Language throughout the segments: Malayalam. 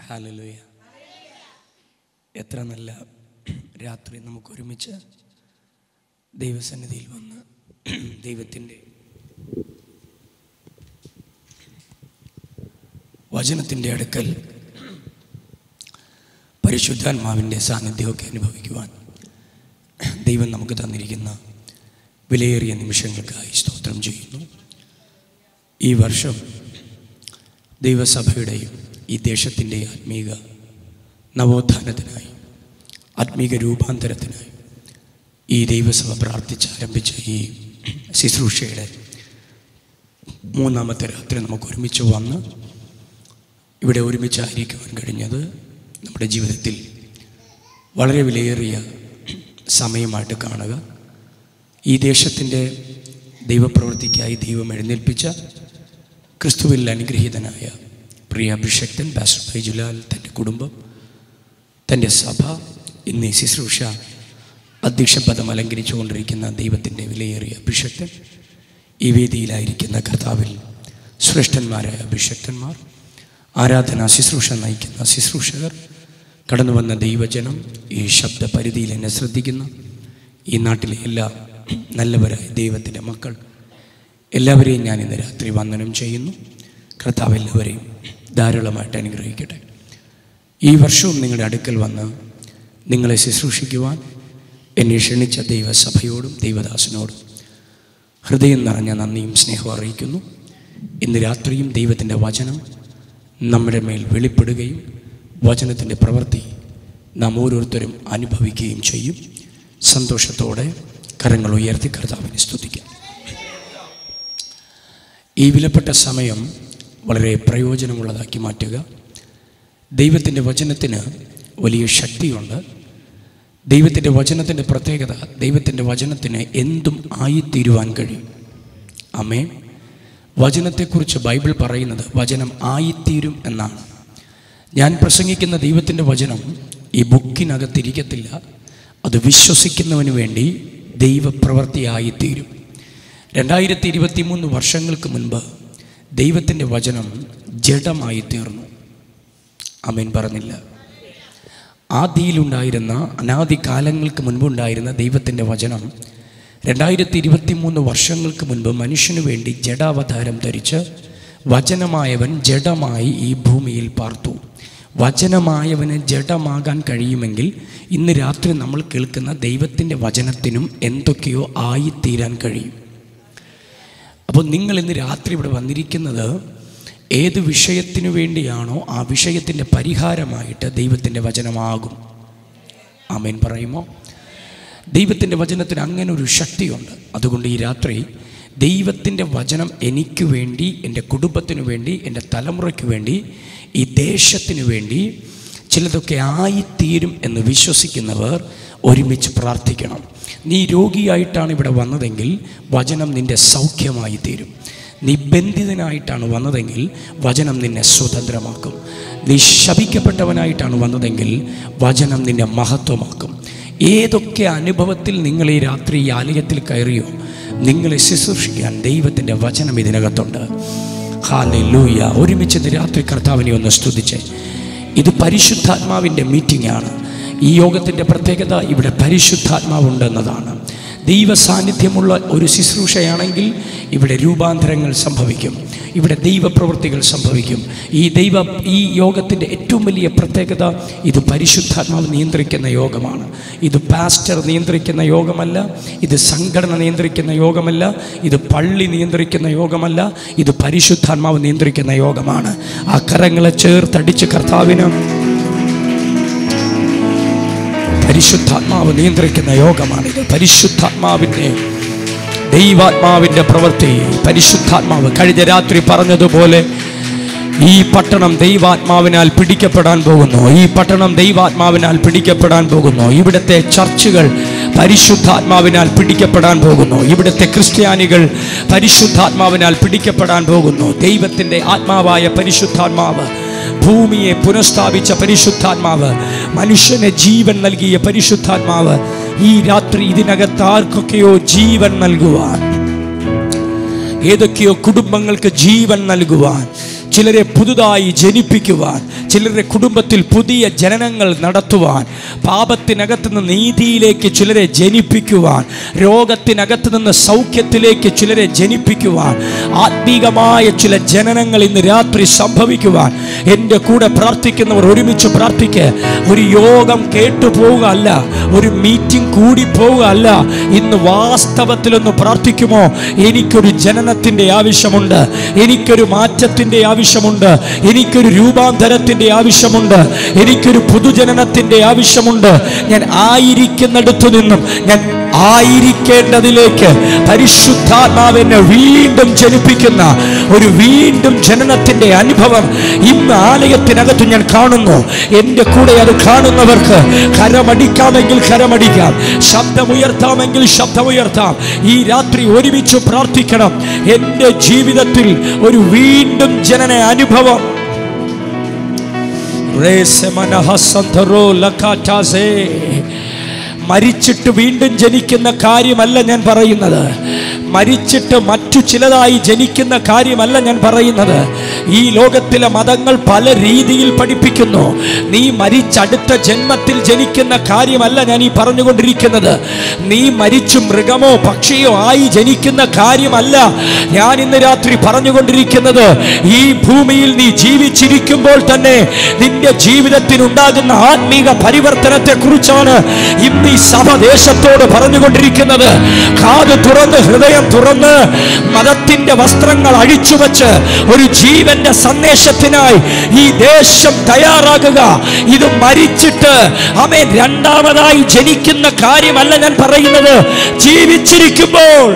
ഹാലലുയ എത്ര നല്ല രാത്രി നമുക്ക് ഒരുമിച്ച് ദൈവസന്നിധിയിൽ വന്ന് ദൈവത്തിൻ്റെ വചനത്തിൻ്റെ അടുക്കൽ പരിശുദ്ധാത്മാവിൻ്റെ സാന്നിധ്യമൊക്കെ അനുഭവിക്കുവാൻ ദൈവം നമുക്ക് തന്നിരിക്കുന്ന വിലയേറിയ നിമിഷങ്ങൾക്കായി സ്തോത്രം ചെയ്യുന്നു ഈ വർഷം ദൈവസഭയുടെയും ഈ ദേശത്തിൻ്റെ ആത്മീക നവോത്ഥാനത്തിനായി ആത്മീക രൂപാന്തരത്തിനായി ഈ ദൈവസഭ പ്രാർത്ഥിച്ചാരംഭിച്ച ഈ ശുശ്രൂഷയുടെ മൂന്നാമത്തെ രാത്രി നമുക്ക് ഒരുമിച്ച് വന്ന് ഇവിടെ ഒരുമിച്ചായിരിക്കുവാൻ കഴിഞ്ഞത് നമ്മുടെ ജീവിതത്തിൽ വളരെ വിലയേറിയ സമയമായിട്ട് കാണുക ഈ ദേശത്തിൻ്റെ ദൈവപ്രവൃത്തിക്കായി ദൈവം എഴുന്നേൽപ്പിച്ച ക്രിസ്തുവിൽ അനുഗ്രഹീതനായ പ്രിയ അഭിഷക്തൻ ബാസ്റ്റർ ബൈജുലാൽ തൻ്റെ കുടുംബം തൻ്റെ സഭ ഇന്ന് ഈ ശുശ്രൂഷ അധ്യക്ഷ പദം അലങ്കരിച്ചുകൊണ്ടിരിക്കുന്ന ദൈവത്തിൻ്റെ വിലയേറിയ അഭിഷക്തൻ ഈ വേദിയിലായിരിക്കുന്ന കർത്താവിൽ ശ്രേഷ്ഠന്മാരായ അഭിഷക്തന്മാർ ആരാധന ശുശ്രൂഷ നയിക്കുന്ന ശുശ്രൂഷകർ കടന്നു വന്ന ദൈവജനം ഈ ശബ്ദ പരിധിയിൽ എന്നെ ശ്രദ്ധിക്കുന്ന ഈ നാട്ടിലെ എല്ലാ നല്ലവരായ ദൈവത്തിൻ്റെ മക്കൾ എല്ലാവരെയും ഞാൻ ഇന്ന് രാത്രി വന്ദനം ചെയ്യുന്നു കർത്താവ് എല്ലാവരെയും ധാരാളമായിട്ട് അനുഗ്രഹിക്കട്ടെ ഈ വർഷവും നിങ്ങളുടെ അടുക്കൽ വന്ന് നിങ്ങളെ ശുശ്രൂഷിക്കുവാൻ എന്നെ ക്ഷണിച്ച ദൈവസഭയോടും ദൈവദാസനോടും ഹൃദയം നിറഞ്ഞ നന്ദിയും സ്നേഹവും അറിയിക്കുന്നു ഇന്ന് രാത്രിയും ദൈവത്തിൻ്റെ വചനം നമ്മുടെ മേൽ വെളിപ്പെടുകയും വചനത്തിൻ്റെ പ്രവൃത്തി നാം ഓരോരുത്തരും അനുഭവിക്കുകയും ചെയ്യും സന്തോഷത്തോടെ കരങ്ങൾ ഉയർത്തി കർത്താവിനെ സ്തുതിക്കാം ഈ വിലപ്പെട്ട സമയം വളരെ പ്രയോജനമുള്ളതാക്കി മാറ്റുക ദൈവത്തിൻ്റെ വചനത്തിന് വലിയ ശക്തിയുണ്ട് ദൈവത്തിൻ്റെ വചനത്തിൻ്റെ പ്രത്യേകത ദൈവത്തിൻ്റെ വചനത്തിന് എന്തും ആയിത്തീരുവാൻ കഴിയും അമ്മേ വചനത്തെക്കുറിച്ച് ബൈബിൾ പറയുന്നത് വചനം ആയിത്തീരും എന്നാണ് ഞാൻ പ്രസംഗിക്കുന്ന ദൈവത്തിൻ്റെ വചനം ഈ ബുക്കിനകത്തിരിക്കത്തില്ല അത് വിശ്വസിക്കുന്നവന് വേണ്ടി ദൈവപ്രവൃത്തിയായിത്തീരും രണ്ടായിരത്തി ഇരുപത്തി മൂന്ന് വർഷങ്ങൾക്ക് മുൻപ് ദൈവത്തിൻ്റെ വചനം ജഡമായി തീർന്നു അമേൻ പറഞ്ഞില്ല ആദിയിലുണ്ടായിരുന്ന അനാദി കാലങ്ങൾക്ക് മുൻപുണ്ടായിരുന്ന ദൈവത്തിൻ്റെ വചനം രണ്ടായിരത്തി ഇരുപത്തി മൂന്ന് വർഷങ്ങൾക്ക് മുൻപ് മനുഷ്യന് വേണ്ടി ജഡാവതാരം ധരിച്ച് വചനമായവൻ ജഡമായി ഈ ഭൂമിയിൽ പാർത്തു വചനമായവന് ജഡമാകാൻ കഴിയുമെങ്കിൽ ഇന്ന് രാത്രി നമ്മൾ കേൾക്കുന്ന ദൈവത്തിൻ്റെ വചനത്തിനും എന്തൊക്കെയോ ആയിത്തീരാൻ കഴിയും അപ്പോൾ നിങ്ങൾ ഇന്ന് രാത്രി ഇവിടെ വന്നിരിക്കുന്നത് ഏത് വിഷയത്തിനു വേണ്ടിയാണോ ആ വിഷയത്തിൻ്റെ പരിഹാരമായിട്ട് ദൈവത്തിൻ്റെ വചനമാകും ആമേൻ പറയുമോ ദൈവത്തിൻ്റെ വചനത്തിന് അങ്ങനെ ഒരു ശക്തിയുണ്ട് അതുകൊണ്ട് ഈ രാത്രി ദൈവത്തിൻ്റെ വചനം എനിക്ക് വേണ്ടി എൻ്റെ കുടുംബത്തിന് വേണ്ടി എൻ്റെ തലമുറയ്ക്ക് വേണ്ടി ഈ ദേശത്തിന് വേണ്ടി ചിലതൊക്കെ ആയിത്തീരും എന്ന് വിശ്വസിക്കുന്നവർ ഒരുമിച്ച് പ്രാർത്ഥിക്കണം നീ രോഗിയായിട്ടാണ് ഇവിടെ വന്നതെങ്കിൽ വചനം നിൻ്റെ സൗഖ്യമായി തീരും നീ ബന്ധിതനായിട്ടാണ് വന്നതെങ്കിൽ വചനം നിന്നെ സ്വതന്ത്രമാക്കും നീ ശപിക്കപ്പെട്ടവനായിട്ടാണ് വന്നതെങ്കിൽ വചനം നിന്നെ മഹത്വമാക്കും ഏതൊക്കെ അനുഭവത്തിൽ നിങ്ങൾ ഈ രാത്രി ഈ ആലയത്തിൽ കയറിയോ നിങ്ങളെ ശുശ്രൂഷിക്കാൻ ദൈവത്തിൻ്റെ വചനം ഇതിനകത്തുണ്ട് ഹാലെ ലൂയ ഒരുമിച്ച് ഇന്ന് രാത്രി കർത്താവിനെ ഒന്ന് സ്തുതിച്ചേ ഇത് പരിശുദ്ധാത്മാവിൻ്റെ മീറ്റിംഗ് ആണ് ഈ യോഗത്തിൻ്റെ പ്രത്യേകത ഇവിടെ പരിശുദ്ധാത്മാവുണ്ടെന്നതാണ് ദൈവ സാന്നിധ്യമുള്ള ഒരു ശുശ്രൂഷയാണെങ്കിൽ ഇവിടെ രൂപാന്തരങ്ങൾ സംഭവിക്കും ഇവിടെ ദൈവപ്രവൃത്തികൾ സംഭവിക്കും ഈ ദൈവ ഈ യോഗത്തിൻ്റെ ഏറ്റവും വലിയ പ്രത്യേകത ഇത് പരിശുദ്ധാത്മാവ് നിയന്ത്രിക്കുന്ന യോഗമാണ് ഇത് പാസ്റ്റർ നിയന്ത്രിക്കുന്ന യോഗമല്ല ഇത് സംഘടന നിയന്ത്രിക്കുന്ന യോഗമല്ല ഇത് പള്ളി നിയന്ത്രിക്കുന്ന യോഗമല്ല ഇത് പരിശുദ്ധാത്മാവ് നിയന്ത്രിക്കുന്ന യോഗമാണ് ആ കരങ്ങളെ ചേർത്തടിച്ച് കർത്താവിന് പരിശുദ്ധാത്മാവ് നിയന്ത്രിക്കുന്ന യോഗമാണിത് പരിശുദ്ധാത്മാവിൻ്റെ ദൈവാത്മാവിൻ്റെ പ്രവൃത്തി പരിശുദ്ധാത്മാവ് കഴിഞ്ഞ രാത്രി പറഞ്ഞതുപോലെ ഈ പട്ടണം ദൈവാത്മാവിനാൽ പിടിക്കപ്പെടാൻ പോകുന്നു ഈ പട്ടണം ദൈവാത്മാവിനാൽ പിടിക്കപ്പെടാൻ പോകുന്നു ഇവിടുത്തെ ചർച്ചുകൾ പരിശുദ്ധാത്മാവിനാൽ പിടിക്കപ്പെടാൻ പോകുന്നു ഇവിടുത്തെ ക്രിസ്ത്യാനികൾ പരിശുദ്ധാത്മാവിനാൽ പിടിക്കപ്പെടാൻ പോകുന്നു ദൈവത്തിൻ്റെ ആത്മാവായ പരിശുദ്ധാത്മാവ് ഭൂമിയെ പുനഃസ്ഥാപിച്ച പരിശുദ്ധാത്മാവ് മനുഷ്യന് ജീവൻ നൽകിയ പരിശുദ്ധാത്മാവ് ഈ രാത്രി ഇതിനകത്ത് ആർക്കൊക്കെയോ ജീവൻ നൽകുവാൻ ഏതൊക്കെയോ കുടുംബങ്ങൾക്ക് ജീവൻ നൽകുവാൻ ചിലരെ പുതുതായി ജനിപ്പിക്കുവാൻ ചിലരുടെ കുടുംബത്തിൽ പുതിയ ജനനങ്ങൾ നടത്തുവാൻ പാപത്തിനകത്ത് നിന്ന് നീതിയിലേക്ക് ചിലരെ ജനിപ്പിക്കുവാൻ രോഗത്തിനകത്ത് നിന്ന് സൗഖ്യത്തിലേക്ക് ചിലരെ ജനിപ്പിക്കുവാൻ ആത്മീകമായ ചില ജനനങ്ങൾ ഇന്ന് രാത്രി സംഭവിക്കുവാൻ എൻ്റെ കൂടെ പ്രാർത്ഥിക്കുന്നവർ ഒരുമിച്ച് പ്രാർത്ഥിക്ക് ഒരു യോഗം കേട്ടു പോവുക അല്ല ഒരു മീറ്റിംഗ് കൂടി പോവുക അല്ല ഇന്ന് വാസ്തവത്തിലൊന്ന് പ്രാർത്ഥിക്കുമോ എനിക്കൊരു ജനനത്തിൻ്റെ ആവശ്യമുണ്ട് എനിക്കൊരു മാറ്റത്തിൻ്റെ ആവശ്യമുണ്ട് എനിക്കൊരു രൂപാന്തരത്തിൻ്റെ ആവശ്യമുണ്ട് എനിക്കൊരു പുതുജനനത്തിൻ്റെ ആവശ്യമുണ്ട് ഞാൻ ആയിരിക്കുന്നിടത്തു നിന്നും ഞാൻ ആയിരിക്കേണ്ടതിലേക്ക് പരിശുദ്ധാത്മാവിനെ വീണ്ടും ജനിപ്പിക്കുന്ന ഒരു വീണ്ടും ജനനത്തിന്റെ അനുഭവം ഇന്ന് ആലയത്തിനകത്ത് ഞാൻ കാണുന്നു എൻ്റെ കൂടെ അത് കാണുന്നവർക്ക് കരമടിക്കാമെങ്കിൽ കരമടിക്കാം ശബ്ദമുയർത്താമെങ്കിൽ ശബ്ദമുയർത്താം ഈ രാത്രി ഒരുമിച്ച് പ്രാർത്ഥിക്കണം എൻ്റെ ജീവിതത്തിൽ ഒരു വീണ്ടും ജനന അനുഭവം റേസമനഹസന്ധറോ ലക്കാറ്റാസേ മരിച്ചിട്ട് വീണ്ടും ജനിക്കുന്ന കാര്യമല്ല ഞാൻ പറയുന്നത് മരിച്ചിട്ട് മറ്റു ചിലതായി ജനിക്കുന്ന കാര്യമല്ല ഞാൻ പറയുന്നത് ഈ ലോകത്തിലെ മതങ്ങൾ പല രീതിയിൽ പഠിപ്പിക്കുന്നു നീ മരിച്ചടുത്ത ജന്മത്തിൽ ജനിക്കുന്ന കാര്യമല്ല ഞാൻ ഈ പറഞ്ഞുകൊണ്ടിരിക്കുന്നത് നീ മരിച്ചു മൃഗമോ പക്ഷിയോ ആയി ജനിക്കുന്ന കാര്യമല്ല ഞാൻ ഇന്ന് രാത്രി പറഞ്ഞുകൊണ്ടിരിക്കുന്നത് ഈ ഭൂമിയിൽ നീ ജീവിച്ചിരിക്കുമ്പോൾ തന്നെ നിന്റെ ജീവിതത്തിനുണ്ടാകുന്ന ആത്മീക പരിവർത്തനത്തെ കുറിച്ചാണ് ഇന്ന് ഈ സഭ ദേശത്തോട് പറഞ്ഞുകൊണ്ടിരിക്കുന്നത് കാത് തുറന്ന് ഹൃദയം തുറന്ന് മതത്തിന്റെ വസ്ത്രങ്ങൾ അഴിച്ചു വച്ച് ഒരു ജീവന്റെ സന്ദേശത്തിനായി ഈ ദേശം തയ്യാറാകുക ഇത് മരിച്ചിട്ട് അമേ രണ്ടാമതായി ജനിക്കുന്ന കാര്യമല്ല ഞാൻ പറയുന്നത് ജീവിച്ചിരിക്കുമ്പോൾ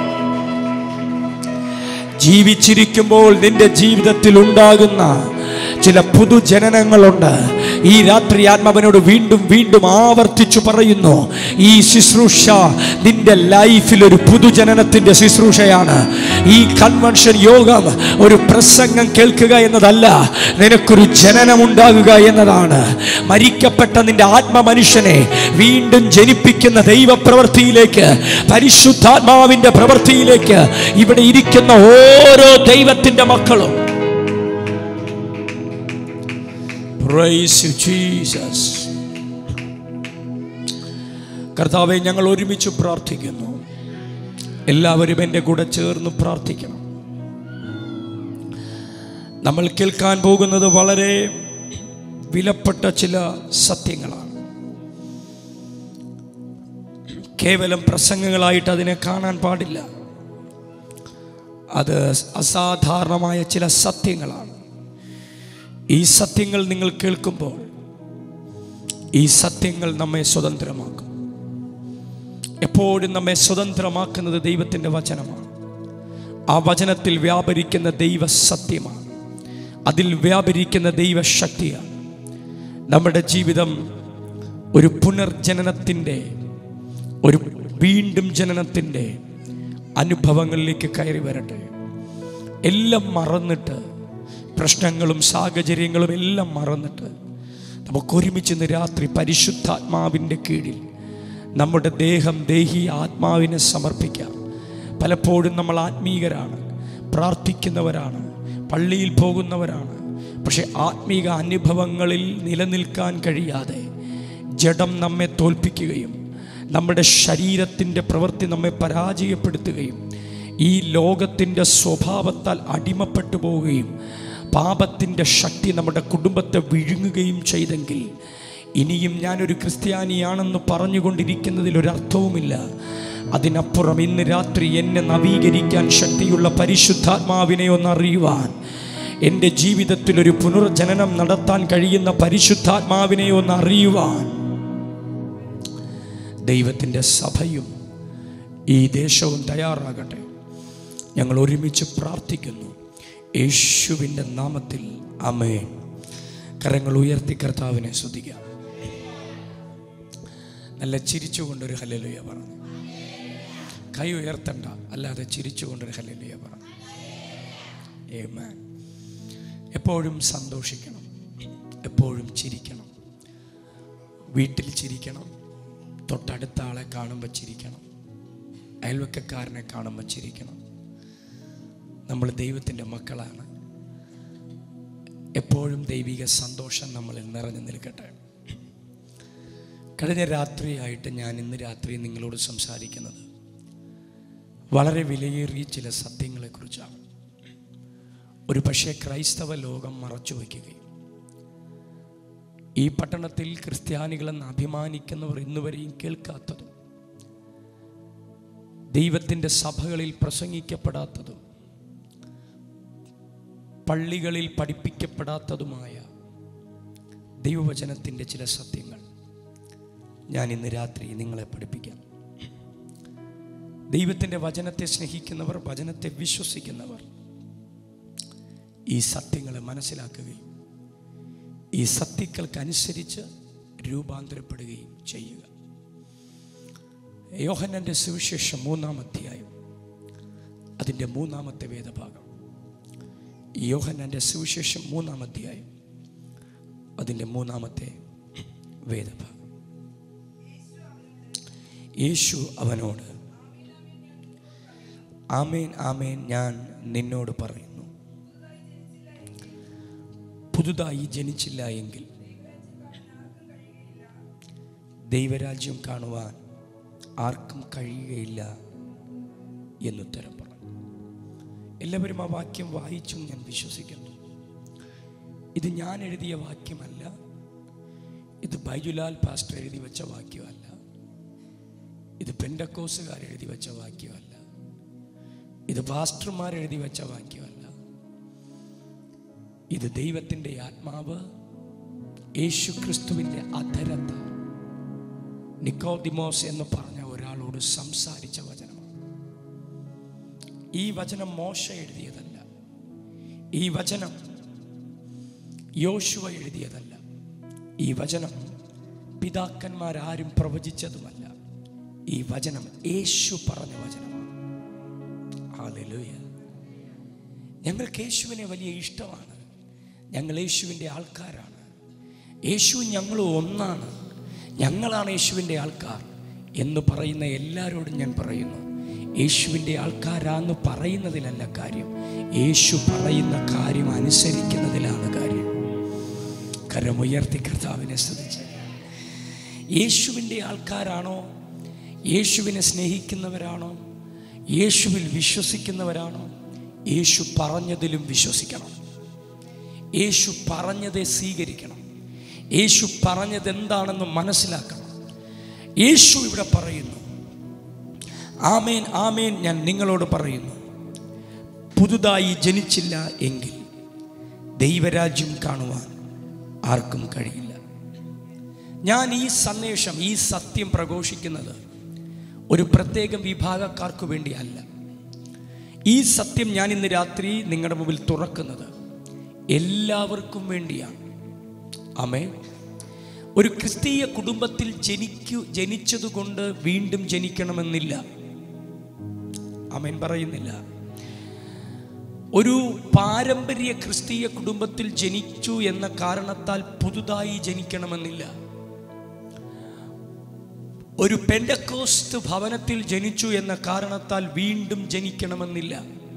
ജീവിച്ചിരിക്കുമ്പോൾ നിന്റെ ജീവിതത്തിൽ ഉണ്ടാകുന്ന ചില പുതുജനനങ്ങളുണ്ട് ഈ രാത്രി ആത്മാവനോട് വീണ്ടും വീണ്ടും ആവർത്തിച്ചു പറയുന്നു ഈ ശുശ്രൂഷ നിന്റെ ലൈഫിൽ ഒരു പുതുജനനത്തിന്റെ ശുശ്രൂഷയാണ് ഈ കൺവെൻഷൻ യോഗം ഒരു പ്രസംഗം കേൾക്കുക എന്നതല്ല നിനക്കൊരു ജനനമുണ്ടാകുക എന്നതാണ് മരിക്കപ്പെട്ട നിന്റെ ആത്മമനുഷ്യനെ വീണ്ടും ജനിപ്പിക്കുന്ന ദൈവപ്രവൃത്തിയിലേക്ക് പരിശുദ്ധാത്മാവിന്റെ പ്രവൃത്തിയിലേക്ക് ഇവിടെ ഇരിക്കുന്ന ഓരോ ദൈവത്തിന്റെ മക്കളും Praise you, Jesus. കർത്താവെ ഞങ്ങൾ ഒരുമിച്ച് പ്രാർത്ഥിക്കുന്നു എല്ലാവരും എൻ്റെ കൂടെ ചേർന്ന് പ്രാർത്ഥിക്കണം നമ്മൾ കേൾക്കാൻ പോകുന്നത് വളരെ വിലപ്പെട്ട ചില സത്യങ്ങളാണ് കേവലം പ്രസംഗങ്ങളായിട്ട് അതിനെ കാണാൻ പാടില്ല അത് അസാധാരണമായ ചില സത്യങ്ങളാണ് ഈ സത്യങ്ങൾ നിങ്ങൾ കേൾക്കുമ്പോൾ ഈ സത്യങ്ങൾ നമ്മെ സ്വതന്ത്രമാക്കും എപ്പോഴും നമ്മെ സ്വതന്ത്രമാക്കുന്നത് ദൈവത്തിൻ്റെ വചനമാണ് ആ വചനത്തിൽ വ്യാപരിക്കുന്ന ദൈവ സത്യമാണ് അതിൽ വ്യാപരിക്കുന്ന ദൈവശക്തിയാണ് നമ്മുടെ ജീവിതം ഒരു പുനർജനനത്തിൻ്റെ ഒരു വീണ്ടും ജനനത്തിൻ്റെ അനുഭവങ്ങളിലേക്ക് കയറി വരട്ടെ എല്ലാം മറന്നിട്ട് പ്രശ്നങ്ങളും സാഹചര്യങ്ങളും എല്ലാം മറന്നിട്ട് നമുക്ക് ഒരുമിച്ച് ഇന്ന് രാത്രി പരിശുദ്ധാത്മാവിൻ്റെ കീഴിൽ നമ്മുടെ ദേഹം ദേഹി ആത്മാവിനെ സമർപ്പിക്കാം പലപ്പോഴും നമ്മൾ ആത്മീകരാണ് പ്രാർത്ഥിക്കുന്നവരാണ് പള്ളിയിൽ പോകുന്നവരാണ് പക്ഷെ ആത്മീക അനുഭവങ്ങളിൽ നിലനിൽക്കാൻ കഴിയാതെ ജഡം നമ്മെ തോൽപ്പിക്കുകയും നമ്മുടെ ശരീരത്തിൻ്റെ പ്രവൃത്തി നമ്മെ പരാജയപ്പെടുത്തുകയും ഈ ലോകത്തിൻ്റെ സ്വഭാവത്താൽ അടിമപ്പെട്ടു പോവുകയും പാപത്തിൻ്റെ ശക്തി നമ്മുടെ കുടുംബത്തെ വിഴുങ്ങുകയും ചെയ്തെങ്കിൽ ഇനിയും ഞാനൊരു ക്രിസ്ത്യാനിയാണെന്ന് പറഞ്ഞുകൊണ്ടിരിക്കുന്നതിൽ ഒരർത്ഥവുമില്ല അതിനപ്പുറം ഇന്ന് രാത്രി എന്നെ നവീകരിക്കാൻ ശക്തിയുള്ള പരിശുദ്ധാത്മാവിനെ ഒന്ന് അറിയുവാൻ എൻ്റെ ജീവിതത്തിൽ ഒരു പുനർജനനം നടത്താൻ കഴിയുന്ന പരിശുദ്ധാത്മാവിനെ ഒന്ന് അറിയുവാൻ ദൈവത്തിൻ്റെ സഭയും ഈ ദേശവും തയ്യാറാകട്ടെ ഞങ്ങൾ ഒരുമിച്ച് പ്രാർത്ഥിക്കുന്നു യേശുവിൻ്റെ നാമത്തിൽ അമേ കരങ്ങൾ ഉയർത്തി കർത്താവിനെ ശ്രദ്ധിക്കാം നല്ല ചിരിച്ചുകൊണ്ടൊരു ഹലലുയ പറഞ്ഞു കൈ ഉയർത്തണ്ട അല്ലാതെ ചിരിച്ചുകൊണ്ടൊരു ഹലലുയ പറഞ്ഞു ഏമാൻ എപ്പോഴും സന്തോഷിക്കണം എപ്പോഴും ചിരിക്കണം വീട്ടിൽ ചിരിക്കണം തൊട്ടടുത്ത ആളെ കാണുമ്പോൾ ചിരിക്കണം അയൽവക്കക്കാരനെ കാണുമ്പോൾ ചിരിക്കണം നമ്മൾ ദൈവത്തിൻ്റെ മക്കളാണ് എപ്പോഴും ദൈവിക സന്തോഷം നമ്മളിൽ നിറഞ്ഞു നിൽക്കട്ടെ കഴിഞ്ഞ രാത്രിയായിട്ട് ഞാൻ ഇന്ന് രാത്രി നിങ്ങളോട് സംസാരിക്കുന്നത് വളരെ വിലയേറിയ ചില സത്യങ്ങളെക്കുറിച്ചാണ് ഒരു പക്ഷേ ക്രൈസ്തവ ലോകം മറച്ചു വയ്ക്കുകയും ഈ പട്ടണത്തിൽ ക്രിസ്ത്യാനികളെന്ന് അഭിമാനിക്കുന്നവർ ഇന്നുവരെയും കേൾക്കാത്തതും ദൈവത്തിൻ്റെ സഭകളിൽ പ്രസംഗിക്കപ്പെടാത്തതും പള്ളികളിൽ പഠിപ്പിക്കപ്പെടാത്തതുമായ ദൈവവചനത്തിൻ്റെ ചില സത്യങ്ങൾ ഞാൻ ഇന്ന് രാത്രി നിങ്ങളെ പഠിപ്പിക്കാം ദൈവത്തിൻ്റെ വചനത്തെ സ്നേഹിക്കുന്നവർ വചനത്തെ വിശ്വസിക്കുന്നവർ ഈ സത്യങ്ങളെ മനസ്സിലാക്കുകയും ഈ സത്യങ്ങൾക്കനുസരിച്ച് രൂപാന്തരപ്പെടുകയും ചെയ്യുക യോഹന്നൻ്റെ സുവിശേഷം മൂന്നാം അധ്യായം അതിൻ്റെ മൂന്നാമത്തെ വേദഭാഗം യോഹന്നൻ്റെ സുവിശേഷം മൂന്നാം അധ്യായം അതിൻ്റെ മൂന്നാമത്തെ വേദഭാഗം യേശു അവനോട് ആമേൻ ആമേൻ ഞാൻ നിന്നോട് പറയുന്നു പുതുതായി ജനിച്ചില്ല എങ്കിൽ ദൈവരാജ്യം കാണുവാൻ ആർക്കും കഴിയുകയില്ല എന്നുത്തരം പറഞ്ഞു എല്ലാവരും ആ വാക്യം വായിച്ചും ഞാൻ വിശ്വസിക്കുന്നു ഇത് ഞാൻ എഴുതിയ വാക്യമല്ല ഇത് ബൈജുലാൽ പാസ്റ്റർ എഴുതി വെച്ച വാക്യമല്ല ഇത് പെൻഡക്കോസുകാർ എഴുതി വെച്ച വാക്യമല്ല ഇത് പാസ്റ്റർമാർ എഴുതി വെച്ച വാക്യമല്ല ഇത് ദൈവത്തിൻ്റെ ആത്മാവ് യേശു ക്രിസ്തുവിൻ്റെ അധരത്ത നിക്കോദിമോസ് എന്ന് പറഞ്ഞ ഒരാളോട് സംസാരിച്ച വചനമാണ് ഈ വചനം മോശ എഴുതിയതല്ല ഈ വചനം യോശുവ എഴുതിയതല്ല ഈ വചനം പിതാക്കന്മാരാരും പ്രവചിച്ചതുമല്ല ഈ വചനം യേശു പറഞ്ഞ വചനമാണ് ഹാലലൂയ ഞങ്ങൾക്ക് യേശുവിനെ വലിയ ഇഷ്ടമാണ് ഞങ്ങൾ യേശുവിൻ്റെ ആൾക്കാരാണ് യേശു ഞങ്ങൾ ഒന്നാണ് ഞങ്ങളാണ് യേശുവിൻ്റെ ആൾക്കാർ എന്ന് പറയുന്ന എല്ലാവരോടും ഞാൻ പറയുന്നു യേശുവിൻ്റെ ആൾക്കാരാന്ന് പറയുന്നതിലല്ല കാര്യം യേശു പറയുന്ന കാര്യം അനുസരിക്കുന്നതിലാണ് കാര്യം കരമുയർത്തി കർത്താവിനെ സ്തുതിച്ച് യേശുവിൻ്റെ ആൾക്കാരാണോ യേശുവിനെ സ്നേഹിക്കുന്നവരാണോ യേശുവിൽ വിശ്വസിക്കുന്നവരാണോ യേശു പറഞ്ഞതിലും വിശ്വസിക്കണം യേശു പറഞ്ഞതെ സ്വീകരിക്കണം യേശു പറഞ്ഞത് എന്താണെന്ന് മനസ്സിലാക്കണം യേശു ഇവിടെ പറയുന്നു ആമേൻ ആമേൻ ഞാൻ നിങ്ങളോട് പറയുന്നു പുതുതായി ജനിച്ചില്ല എങ്കിൽ ദൈവരാജ്യം കാണുവാൻ ആർക്കും കഴിയില്ല ഞാൻ ഈ സന്ദേശം ഈ സത്യം പ്രഘോഷിക്കുന്നത് ഒരു പ്രത്യേകം വിഭാഗക്കാർക്ക് വേണ്ടിയല്ല ഈ സത്യം ഞാൻ ഇന്ന് രാത്രി നിങ്ങളുടെ മുമ്പിൽ തുറക്കുന്നത് എല്ലാവർക്കും വേണ്ടിയാണ് അമേ ഒരു ക്രിസ്തീയ കുടുംബത്തിൽ ജനിക്കു ജനിച്ചതുകൊണ്ട് വീണ്ടും ജനിക്കണമെന്നില്ല അമേൻ പറയുന്നില്ല ഒരു പാരമ്പര്യ ക്രിസ്തീയ കുടുംബത്തിൽ ജനിച്ചു എന്ന കാരണത്താൽ പുതുതായി ജനിക്കണമെന്നില്ല ഒരു പെൻഡക്കോസ്റ്റ് ഭവനത്തിൽ ജനിച്ചു എന്ന കാരണത്താൽ വീണ്ടും ജനിക്കണമെന്നില്ല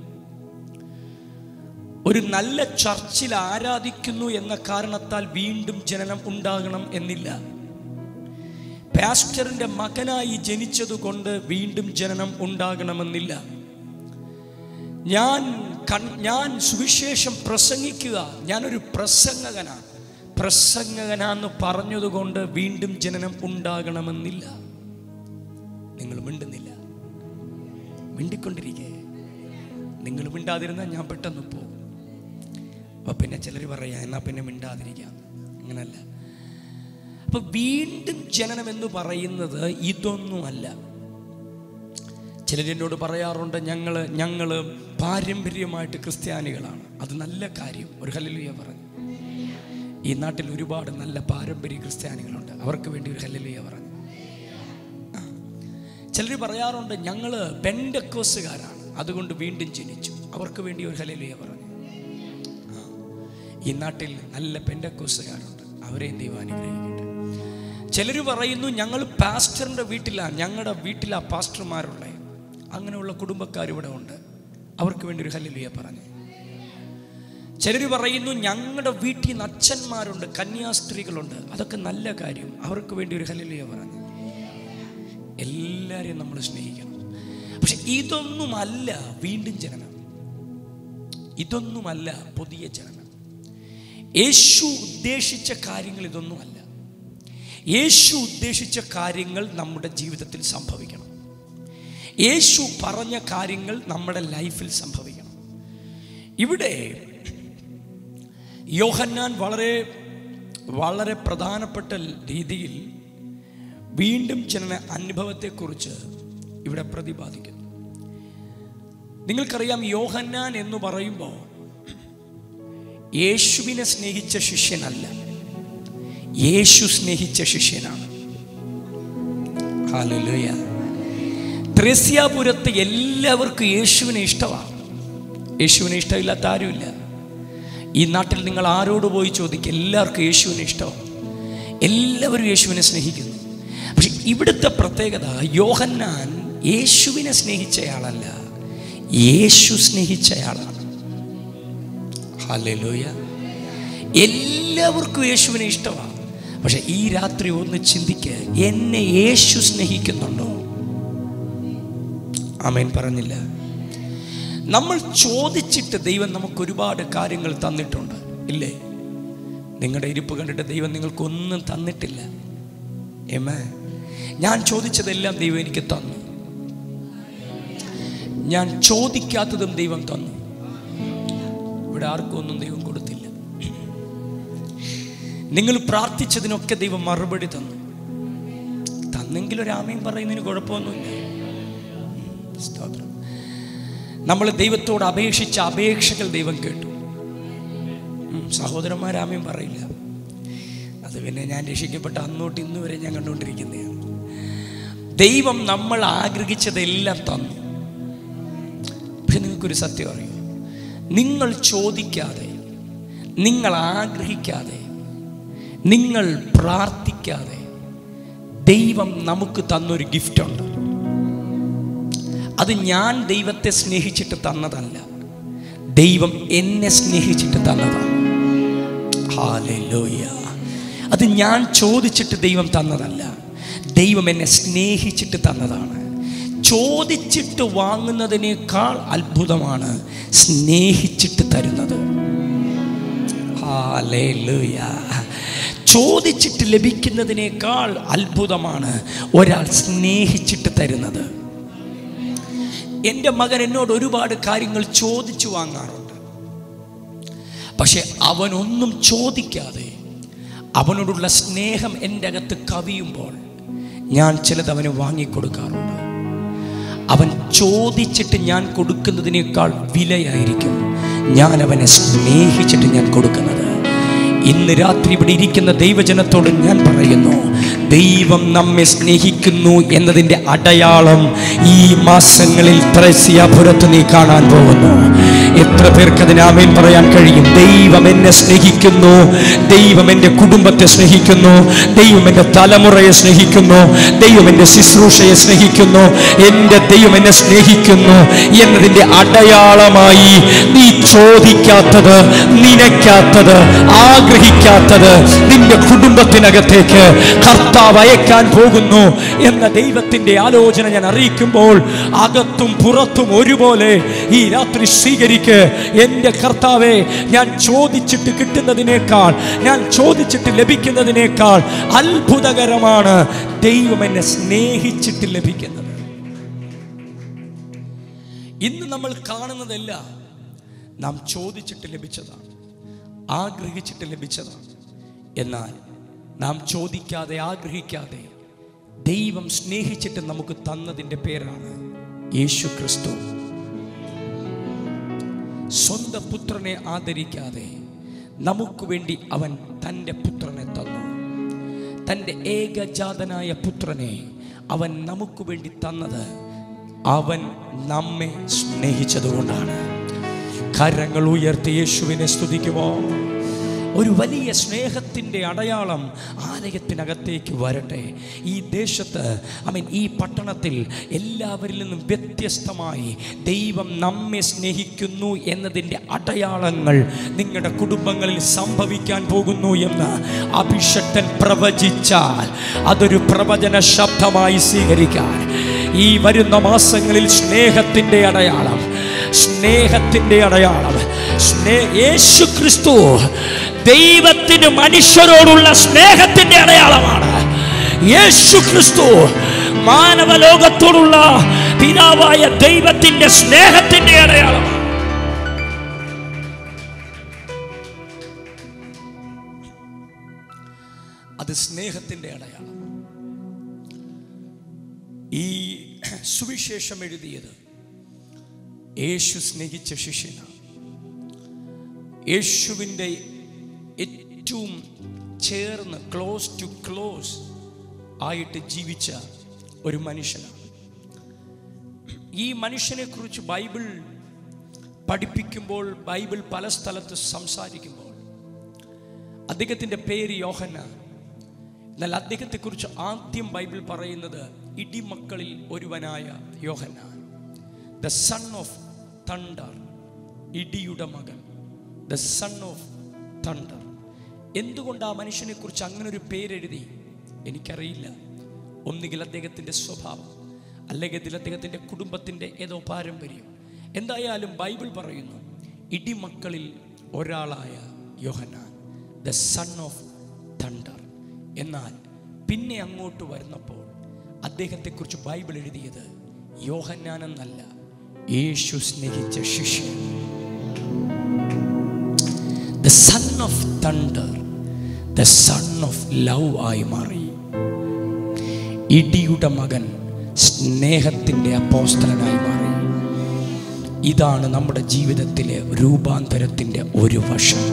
ഒരു നല്ല ചർച്ചിൽ ആരാധിക്കുന്നു എന്ന കാരണത്താൽ വീണ്ടും ജനനം ഉണ്ടാകണം എന്നില്ല പാസ്റ്ററിന്റെ മകനായി ജനിച്ചതുകൊണ്ട് വീണ്ടും ജനനം ഉണ്ടാകണമെന്നില്ല ഞാൻ കൺ- ഞാൻ സുവിശേഷം പ്രസംഗിക്കുക ഞാനൊരു പ്രസംഗകനാണ് പ്രസംഗകനാന്ന് പറഞ്ഞതുകൊണ്ട് വീണ്ടും ജനനം ഉണ്ടാകണമെന്നില്ല നിങ്ങൾ മിണ്ടുന്നില്ല മിണ്ടിക്കൊണ്ടിരിക്കേ നിങ്ങൾ മിണ്ടാതിരുന്നാൽ ഞാൻ പെട്ടെന്ന് പോകും അപ്പൊ പിന്നെ ചിലർ പറയാ എന്നാ പിന്നെ മിണ്ടാതിരിക്കാം അങ്ങനല്ല അപ്പൊ വീണ്ടും ജനനം എന്ന് പറയുന്നത് ഇതൊന്നുമല്ല ചിലരെന്നോട് പറയാറുണ്ട് ഞങ്ങൾ ഞങ്ങൾ പാരമ്പര്യമായിട്ട് ക്രിസ്ത്യാനികളാണ് അത് നല്ല കാര്യം ഒരു ഹല്ലേലൂയ പറഞ്ഞു ഈ നാട്ടിൽ ഒരുപാട് നല്ല പാരമ്പര്യ ക്രിസ്ത്യാനികളുണ്ട് അവർക്ക് വേണ്ടി ഒരു ഹല്ലേലൂയ പറഞ്ഞു ചിലർ പറയാറുണ്ട് ഞങ്ങൾ പെൻഡക്കോസുകാരാണ് അതുകൊണ്ട് വീണ്ടും ജനിച്ചു അവർക്ക് വേണ്ടി ഒരു ഹല്ലേലൂയ പറഞ്ഞു ആ. ഈ നാട്ടിൽ നല്ല പെൻഡക്കോസുകാരുണ്ട് അവരെയും ദൈവം അനുഗ്രഹിക്കട്ടെ ചിലർ പറയുന്നു ഞങ്ങൾ പാസ്റ്ററിൻ്റെ വീട്ടിലാണ് ഞങ്ങളുടെ വീട്ടിലാ പാസ്റ്റർമാരുള്ളത് അങ്ങനെയുള്ള കുടുംബക്കാർ ഇവിടെ ഉണ്ട് അവർക്ക് വേണ്ടി ഒരു ഹല്ലേലൂയ പറഞ്ഞു ചിലർ പറയുന്നു ഞങ്ങളുടെ വീട്ടിൽ നിന്ന് അച്ഛന്മാരുണ്ട് കന്യാസ്ത്രീകളുണ്ട് അതൊക്കെ നല്ല കാര്യം അവർക്ക് വേണ്ടി ഒരു ഹലിയ പറഞ്ഞു എല്ലാവരെയും നമ്മൾ സ്നേഹിക്കണം പക്ഷെ ഇതൊന്നുമല്ല വീണ്ടും ജനനം ഇതൊന്നുമല്ല പുതിയ ജനനം യേശു ഉദ്ദേശിച്ച കാര്യങ്ങൾ ഇതൊന്നുമല്ല യേശു ഉദ്ദേശിച്ച കാര്യങ്ങൾ നമ്മുടെ ജീവിതത്തിൽ സംഭവിക്കണം യേശു പറഞ്ഞ കാര്യങ്ങൾ നമ്മുടെ ലൈഫിൽ സംഭവിക്കണം ഇവിടെ യോഹന്നാൻ വളരെ വളരെ പ്രധാനപ്പെട്ട രീതിയിൽ വീണ്ടും ജനന അനുഭവത്തെക്കുറിച്ച് ഇവിടെ പ്രതിപാദിക്കുന്നു നിങ്ങൾക്കറിയാം യോഹന്നാൻ എന്ന് പറയുമ്പോൾ യേശുവിനെ സ്നേഹിച്ച ശിഷ്യനല്ല യേശു സ്നേഹിച്ച ശിഷ്യനാണ് ഹാലലുയ ത്രേസ്യാപുരത്ത് എല്ലാവർക്കും യേശുവിനെ ഇഷ്ടമാണ് യേശുവിനെ ഇഷ്ടമില്ലാത്ത ആരുമില്ല ഈ നാട്ടിൽ നിങ്ങൾ ആരോട് പോയി ചോദിക്കുക എല്ലാവർക്കും യേശുവിനെ ഇഷ്ടമാണ് എല്ലാവരും യേശുവിനെ സ്നേഹിക്കുന്നു പക്ഷെ ഇവിടുത്തെ പ്രത്യേകത യോഹന്നാൻ യേശുവിനെ സ്നേഹിച്ചയാളല്ല യേശു സ്നേഹിച്ചയാളാണ് ഹല്ലേലൂയ എല്ലാവർക്കും യേശുവിനെ ഇഷ്ടമാണ് പക്ഷെ ഈ രാത്രി ഒന്ന് ചിന്തിക്ക് എന്നെ യേശു സ്നേഹിക്കുന്നുണ്ടോ ആമേൻ പറഞ്ഞില്ല നമ്മൾ ചോദിച്ചിട്ട് ദൈവം നമുക്ക് ഒരുപാട് കാര്യങ്ങൾ തന്നിട്ടുണ്ട് ഇല്ലേ നിങ്ങളുടെ ഇരിപ്പ് കണ്ടിട്ട് ദൈവം നിങ്ങൾക്കൊന്നും തന്നിട്ടില്ല ഏമേ ഞാൻ ചോദിച്ചതെല്ലാം ദൈവം എനിക്ക് തന്നു ഞാൻ ചോദിക്കാത്തതും ദൈവം തന്നു ഇവിടെ ആർക്കും ഒന്നും ദൈവം കൊടുത്തില്ല നിങ്ങൾ പ്രാർത്ഥിച്ചതിനൊക്കെ ദൈവം മറുപടി തന്നു തന്നെങ്കിൽ ഒരു ആമയും പറയുന്നതിന് കുഴപ്പമൊന്നുമില്ല സ്തോത്രം നമ്മൾ ദൈവത്തോട് അപേക്ഷിച്ച അപേക്ഷകൾ ദൈവം കേട്ടു ഉം, സഹോദരന്മാരാമയും പറയില്ല അത് പിന്നെ ഞാൻ രക്ഷിക്കപ്പെട്ട അന്നോട്ട് ഇന്ന് വരെ ഞാൻ കണ്ടുകൊണ്ടിരിക്കുന്നതാണ് ദൈവം നമ്മൾ ആഗ്രഹിച്ചതെല്ലാം തന്നു പക്ഷെ നിങ്ങൾക്കൊരു സത്യം അറിയോ നിങ്ങൾ ചോദിക്കാതെ നിങ്ങൾ ആഗ്രഹിക്കാതെ നിങ്ങൾ പ്രാർത്ഥിക്കാതെ ദൈവം നമുക്ക് തന്നൊരു ഗിഫ്റ്റുണ്ട് അത് ഞാൻ ദൈവത്തെ സ്നേഹിച്ചിട്ട് തന്നതല്ല ദൈവം എന്നെ സ്നേഹിച്ചിട്ട് തന്നതാണ് ഹാലൂയ അത് ഞാൻ ചോദിച്ചിട്ട് ദൈവം തന്നതല്ല ദൈവം എന്നെ സ്നേഹിച്ചിട്ട് തന്നതാണ് ചോദിച്ചിട്ട് വാങ്ങുന്നതിനേക്കാൾ അത്ഭുതമാണ് സ്നേഹിച്ചിട്ട് തരുന്നത് ഹാലേലൂയ ചോദിച്ചിട്ട് ലഭിക്കുന്നതിനേക്കാൾ അത്ഭുതമാണ് ഒരാൾ സ്നേഹിച്ചിട്ട് തരുന്നത് എൻ്റെ മകൻ എന്നോട് ഒരുപാട് കാര്യങ്ങൾ ചോദിച്ചു വാങ്ങാറുണ്ട് പക്ഷെ അവനൊന്നും ചോദിക്കാതെ അവനോടുള്ള സ്നേഹം എൻ്റെ അകത്ത് കവിയുമ്പോൾ ഞാൻ ചിലത് അവന് വാങ്ങിക്കൊടുക്കാറുണ്ട് അവൻ ചോദിച്ചിട്ട് ഞാൻ കൊടുക്കുന്നതിനേക്കാൾ വിലയായിരിക്കും ഞാൻ അവനെ സ്നേഹിച്ചിട്ട് ഞാൻ കൊടുക്കുന്നത് ഇന്ന് രാത്രി ഇവിടെ ഇരിക്കുന്ന ദൈവജനത്തോട് ഞാൻ പറയുന്നു ദൈവം നമ്മെ സ്നേഹിക്കുന്നു എന്നതിൻ്റെ അടയാളം ഈ മാസങ്ങളിൽ ത്രേസ്യാപുരത്ത് നീ കാണാൻ പോകുന്നു എത്ര പേർക്ക് അതിന് ആമേൻ പറയാൻ കഴിയും ദൈവം എന്നെ സ്നേഹിക്കുന്നു ദൈവം എൻ്റെ കുടുംബത്തെ സ്നേഹിക്കുന്നു ദൈവം എൻ്റെ തലമുറയെ സ്നേഹിക്കുന്നു ദൈവം എൻ്റെ ശുശ്രൂഷയെ സ്നേഹിക്കുന്നു എൻ്റെ ദൈവം എന്നെ സ്നേഹിക്കുന്നു എന്നതിൻ്റെ അടയാളമായി നീ ചോദിക്കാത്തത് നനയ്ക്കാത്തത് ആഗ്രഹിക്കാത്തത് നിന്റെ കുടുംബത്തിനകത്തേക്ക് കർത്താവ് അയക്കാൻ പോകുന്നു എന്ന ദൈവത്തിന്റെ ആലോചന ഞാൻ അറിയിക്കുമ്പോൾ അകത്തും പുറത്തും ഒരുപോലെ ഈ രാത്രി സ്വീകരിക്ക് എൻ്റെ കർത്താവെ ഞാൻ ചോദിച്ചിട്ട് കിട്ടുന്നതിനേക്കാൾ ഞാൻ ചോദിച്ചിട്ട് ലഭിക്കുന്നതിനേക്കാൾ അത്ഭുതകരമാണ് ദൈവം എന്നെ സ്നേഹിച്ചിട്ട് ലഭിക്കുന്നത് ഇന്ന് നമ്മൾ കാണുന്നതെല്ലാം നാം ചോദിച്ചിട്ട് ലഭിച്ചതാണ് ആഗ്രഹിച്ചിട്ട് ലഭിച്ചതാണ് എന്നാൽ നാം ചോദിക്കാതെ ആഗ്രഹിക്കാതെ ദൈവം സ്നേഹിച്ചിട്ട് നമുക്ക് തന്നതിൻ്റെ പേരാണ് യേശു ക്രിസ്തു സ്വന്തം പുത്രനെ ആദരിക്കാതെ നമുക്ക് വേണ്ടി അവൻ തൻ്റെ പുത്രനെ തന്നു തൻ്റെ ഏകജാതനായ പുത്രനെ അവൻ നമുക്ക് വേണ്ടി തന്നത് അവൻ നമ്മെ സ്നേഹിച്ചതുകൊണ്ടാണ് കരങ്ങൾ ഉയർത്തി യേശുവിനെ സ്തുതിക്കുമോ ഒരു വലിയ സ്നേഹത്തിൻ്റെ അടയാളം ആലയത്തിനകത്തേക്ക് വരട്ടെ ഈ ദേശത്ത് ഐ മീൻ ഈ പട്ടണത്തിൽ എല്ലാവരിൽ നിന്നും വ്യത്യസ്തമായി ദൈവം നമ്മെ സ്നേഹിക്കുന്നു എന്നതിൻ്റെ അടയാളങ്ങൾ നിങ്ങളുടെ കുടുംബങ്ങളിൽ സംഭവിക്കാൻ പോകുന്നു എന്ന് അഭിഷക്തൻ പ്രവചിച്ചാൽ അതൊരു പ്രവചന ശബ്ദമായി സ്വീകരിക്കാൻ ഈ വരുന്ന മാസങ്ങളിൽ സ്നേഹത്തിൻ്റെ അടയാളം സ്നേഹത്തിൻ്റെ അടയാളം സ്നേ യേശു ക്രിസ്തു ദൈവത്തിന് മനുഷ്യരോടുള്ള സ്നേഹത്തിൻ്റെ അടയാളമാണ് യേശു ക്രിസ്തു മാനവലോകത്തോടുള്ള പിതാവായ ദൈവത്തിന്റെ സ്നേഹത്തിന്റെ അടയാളമാണ് അത് സ്നേഹത്തിന്റെ അടയാളം ഈ സുവിശേഷം എഴുതിയത് യേശു സ്നേഹിച്ച ശിഷ്യനാണ് യേശുവിൻ്റെ ഏറ്റവും ചേർന്ന് ക്ലോസ് ടു ക്ലോസ് ആയിട്ട് ജീവിച്ച ഒരു മനുഷ്യനാണ് ഈ മനുഷ്യനെ കുറിച്ച് ബൈബിൾ പഠിപ്പിക്കുമ്പോൾ ബൈബിൾ പല സ്ഥലത്ത് സംസാരിക്കുമ്പോൾ അദ്ദേഹത്തിൻ്റെ പേര് യോഹന എന്നാൽ അദ്ദേഹത്തെക്കുറിച്ച് ആദ്യം ബൈബിൾ പറയുന്നത് ഇടിമക്കളിൽ ഒരുവനായ Yohana the son of thunder ഇടിയുടെ മകൻ ദ സൺ ഓഫ് തണ്ടർ എന്തുകൊണ്ട് ആ മനുഷ്യനെ കുറിച്ച് അങ്ങനെ ഒരു പേരെഴുതി എനിക്കറിയില്ല ഒന്നുകിൽ അദ്ദേഹത്തിൻ്റെ സ്വഭാവം അല്ലെങ്കിൽ അദ്ദേഹത്തിൻ്റെ കുടുംബത്തിൻ്റെ ഏതോ പാരമ്പര്യം എന്തായാലും ബൈബിൾ പറയുന്നു ഇടിമക്കളിൽ ഒരാളായ Yohannan the son of thunder എന്നാൽ പിന്നെ അങ്ങോട്ട് വരുന്നപ്പോൾ അദ്ദേഹത്തെക്കുറിച്ച് ബൈബിൾ എഴുതിയത് യോഹന്നാൻ എന്നല്ല യേശു സ്നേഹിച്ച ശിഷ്യൻ the son of thunder the son of love ആയി മാറി ഇടിയുടെ മകൻ സ്നേഹത്തിൻ്റെ അപ്പോസ്തലനായി മാറി ഇതാണ് നമ്മുടെ ജീവിതത്തിലെ രൂപാന്തരത്തിൻ്റെ ഒരു വശം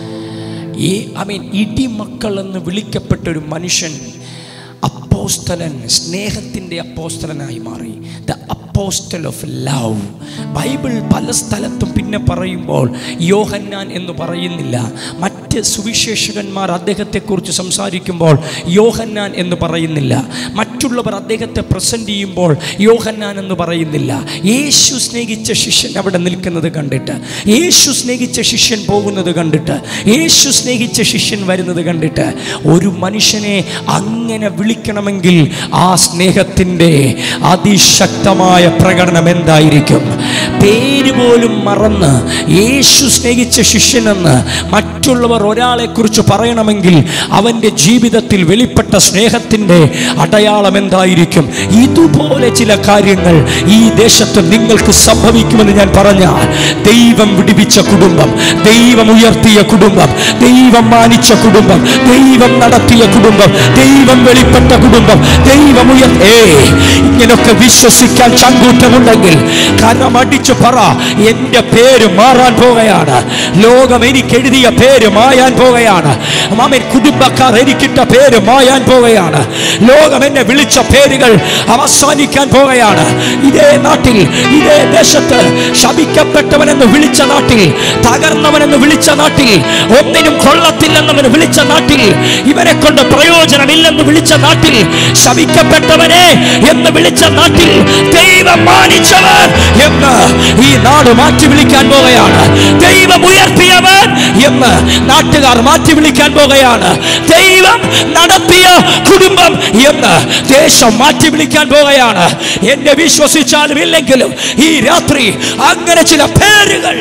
ഈ ഐ മീൻ ഇടിമക്കൾ എന്ന് വിളിക്കപ്പെട്ട ഒരു മനുഷ്യൻ അപ്പോസ്തലൻ സ്നേഹത്തിൻ്റെ അപ്പോസ്തലനായി മാറി the apostle of love Bible പല സ്ഥലത്തും പിന്നെ പറയുമ്പോൾ യോഹന്നാൻ എന്ന് പറയുന്നില്ല മറ്റ് സുവിശേഷകന്മാർ അദ്ദേഹത്തെക്കുറിച്ച് സംസാരിക്കുമ്പോൾ യോഹന്നാൻ എന്ന് പറയുന്നില്ല മറ്റുള്ളവർ അദ്ദേഹത്തെ പ്രസൻറ്റ് ചെയ്യുമ്പോൾ യോഹന്നാൻ എന്ന് പറയുന്നില്ല യേശു സ്നേഹിച്ച ശിഷ്യൻ അവിടെ നിൽക്കുന്നത് കണ്ടിട്ട് യേശു സ്നേഹിച്ച ശിഷ്യൻ പോകുന്നത് കണ്ടിട്ട് യേശു സ്നേഹിച്ച ശിഷ്യൻ വരുന്നത് കണ്ടിട്ട് ഒരു മനുഷ്യനെ അങ്ങനെ വിളിക്കണമെങ്കിൽ ആ സ്നേഹത്തിൻ്റെ അതിശക്തമായ പ്രകടനം എന്തായിരിക്കും പേര് പോലും മറന്ന് യേശു സ്നേഹിച്ച ശിഷ്യനെന്ന് മറ്റുള്ളവർ ഒരാളെ കുറിച്ച് പറയണമെങ്കിൽ അവൻ്റെ ജീവിതത്തിൽ വെളിപ്പെട്ട സ്നേഹത്തിൻ്റെ അടയാളം എന്തായിരിക്കും ഇതുപോലെ ചില കാര്യങ്ങൾ ഈ ദേശത്ത് നിങ്ങൾക്ക് സംഭവിക്കുമെന്ന് ഞാൻ പറഞ്ഞാൽ ദൈവം വിടിവിച്ച കുടുംബം ദൈവം ഉയർത്തിയ കുടുംബം ദൈവം മാനിച്ച കുടുംബം ദൈവം നടത്തിയ കുടുംബം ദൈവം വെളിപ്പെട്ട കുടുംബം ദൈവം ഉയർ ഏ ഇങ്ങനൊക്കെ വിശ്വസിക്കാൻ ചങ്കൂറ്റമുണ്ടെങ്കിൽ കരമടിച്ചു പറ എന്റെ പേര് മാറാൻ പോകുകയാണ് ലോകം എനിക്ക് എഴുതിയ പേര് മായാൻ പോകുകയാണ് മാമൻ കുടുംബക്കാർ എനിക്കിട്ട പേര് മായാൻ പോകുകയാണ് ലോകം എന്നെ വിളിച്ച പേരുകൾ അവസാനിക്കാൻ പോകുകയാണ് ഇതേ നാട്ടിൽ ഇതേ ദേശത്ത് ശപിക്കപ്പെട്ടവനെന്ന് വിളിച്ച നാട്ടിൽ തകർന്നവനെന്ന് വിളിച്ച നാട്ടിൽ ഒന്നിനും കൊള്ളത്തില്ലെന്നവന് വിളിച്ച നാട്ടിൽ ഇവനെ കൊണ്ട് പ്രയോജനമില്ലെന്ന് വിളിച്ച നാട്ടിൽ ശപിക്കപ്പെട്ടവനെ എന്ന് വിളിച്ച നാട്ടിൽ ദൈവം മാനിച്ചവൻ എന്ന് ഈ നാട് മാറ്റി വിളിക്കാൻ പോകുകയാണ് ദൈവം ഉയർത്തിയവൻ എന്ന് നാട്ടുകാർ മാറ്റി വിളിക്കാൻ പോകുകയാണ് ദൈവം നടത്തിയ കുടുംബം എന്ന് ദേശം മാറ്റി വിളിക്കാൻ പോകുകയാണ് എന്നെ വിശ്വസിച്ചാലും ഇല്ലെങ്കിലും ഈ രാത്രി അങ്ങനെ ചില പേരുകൾ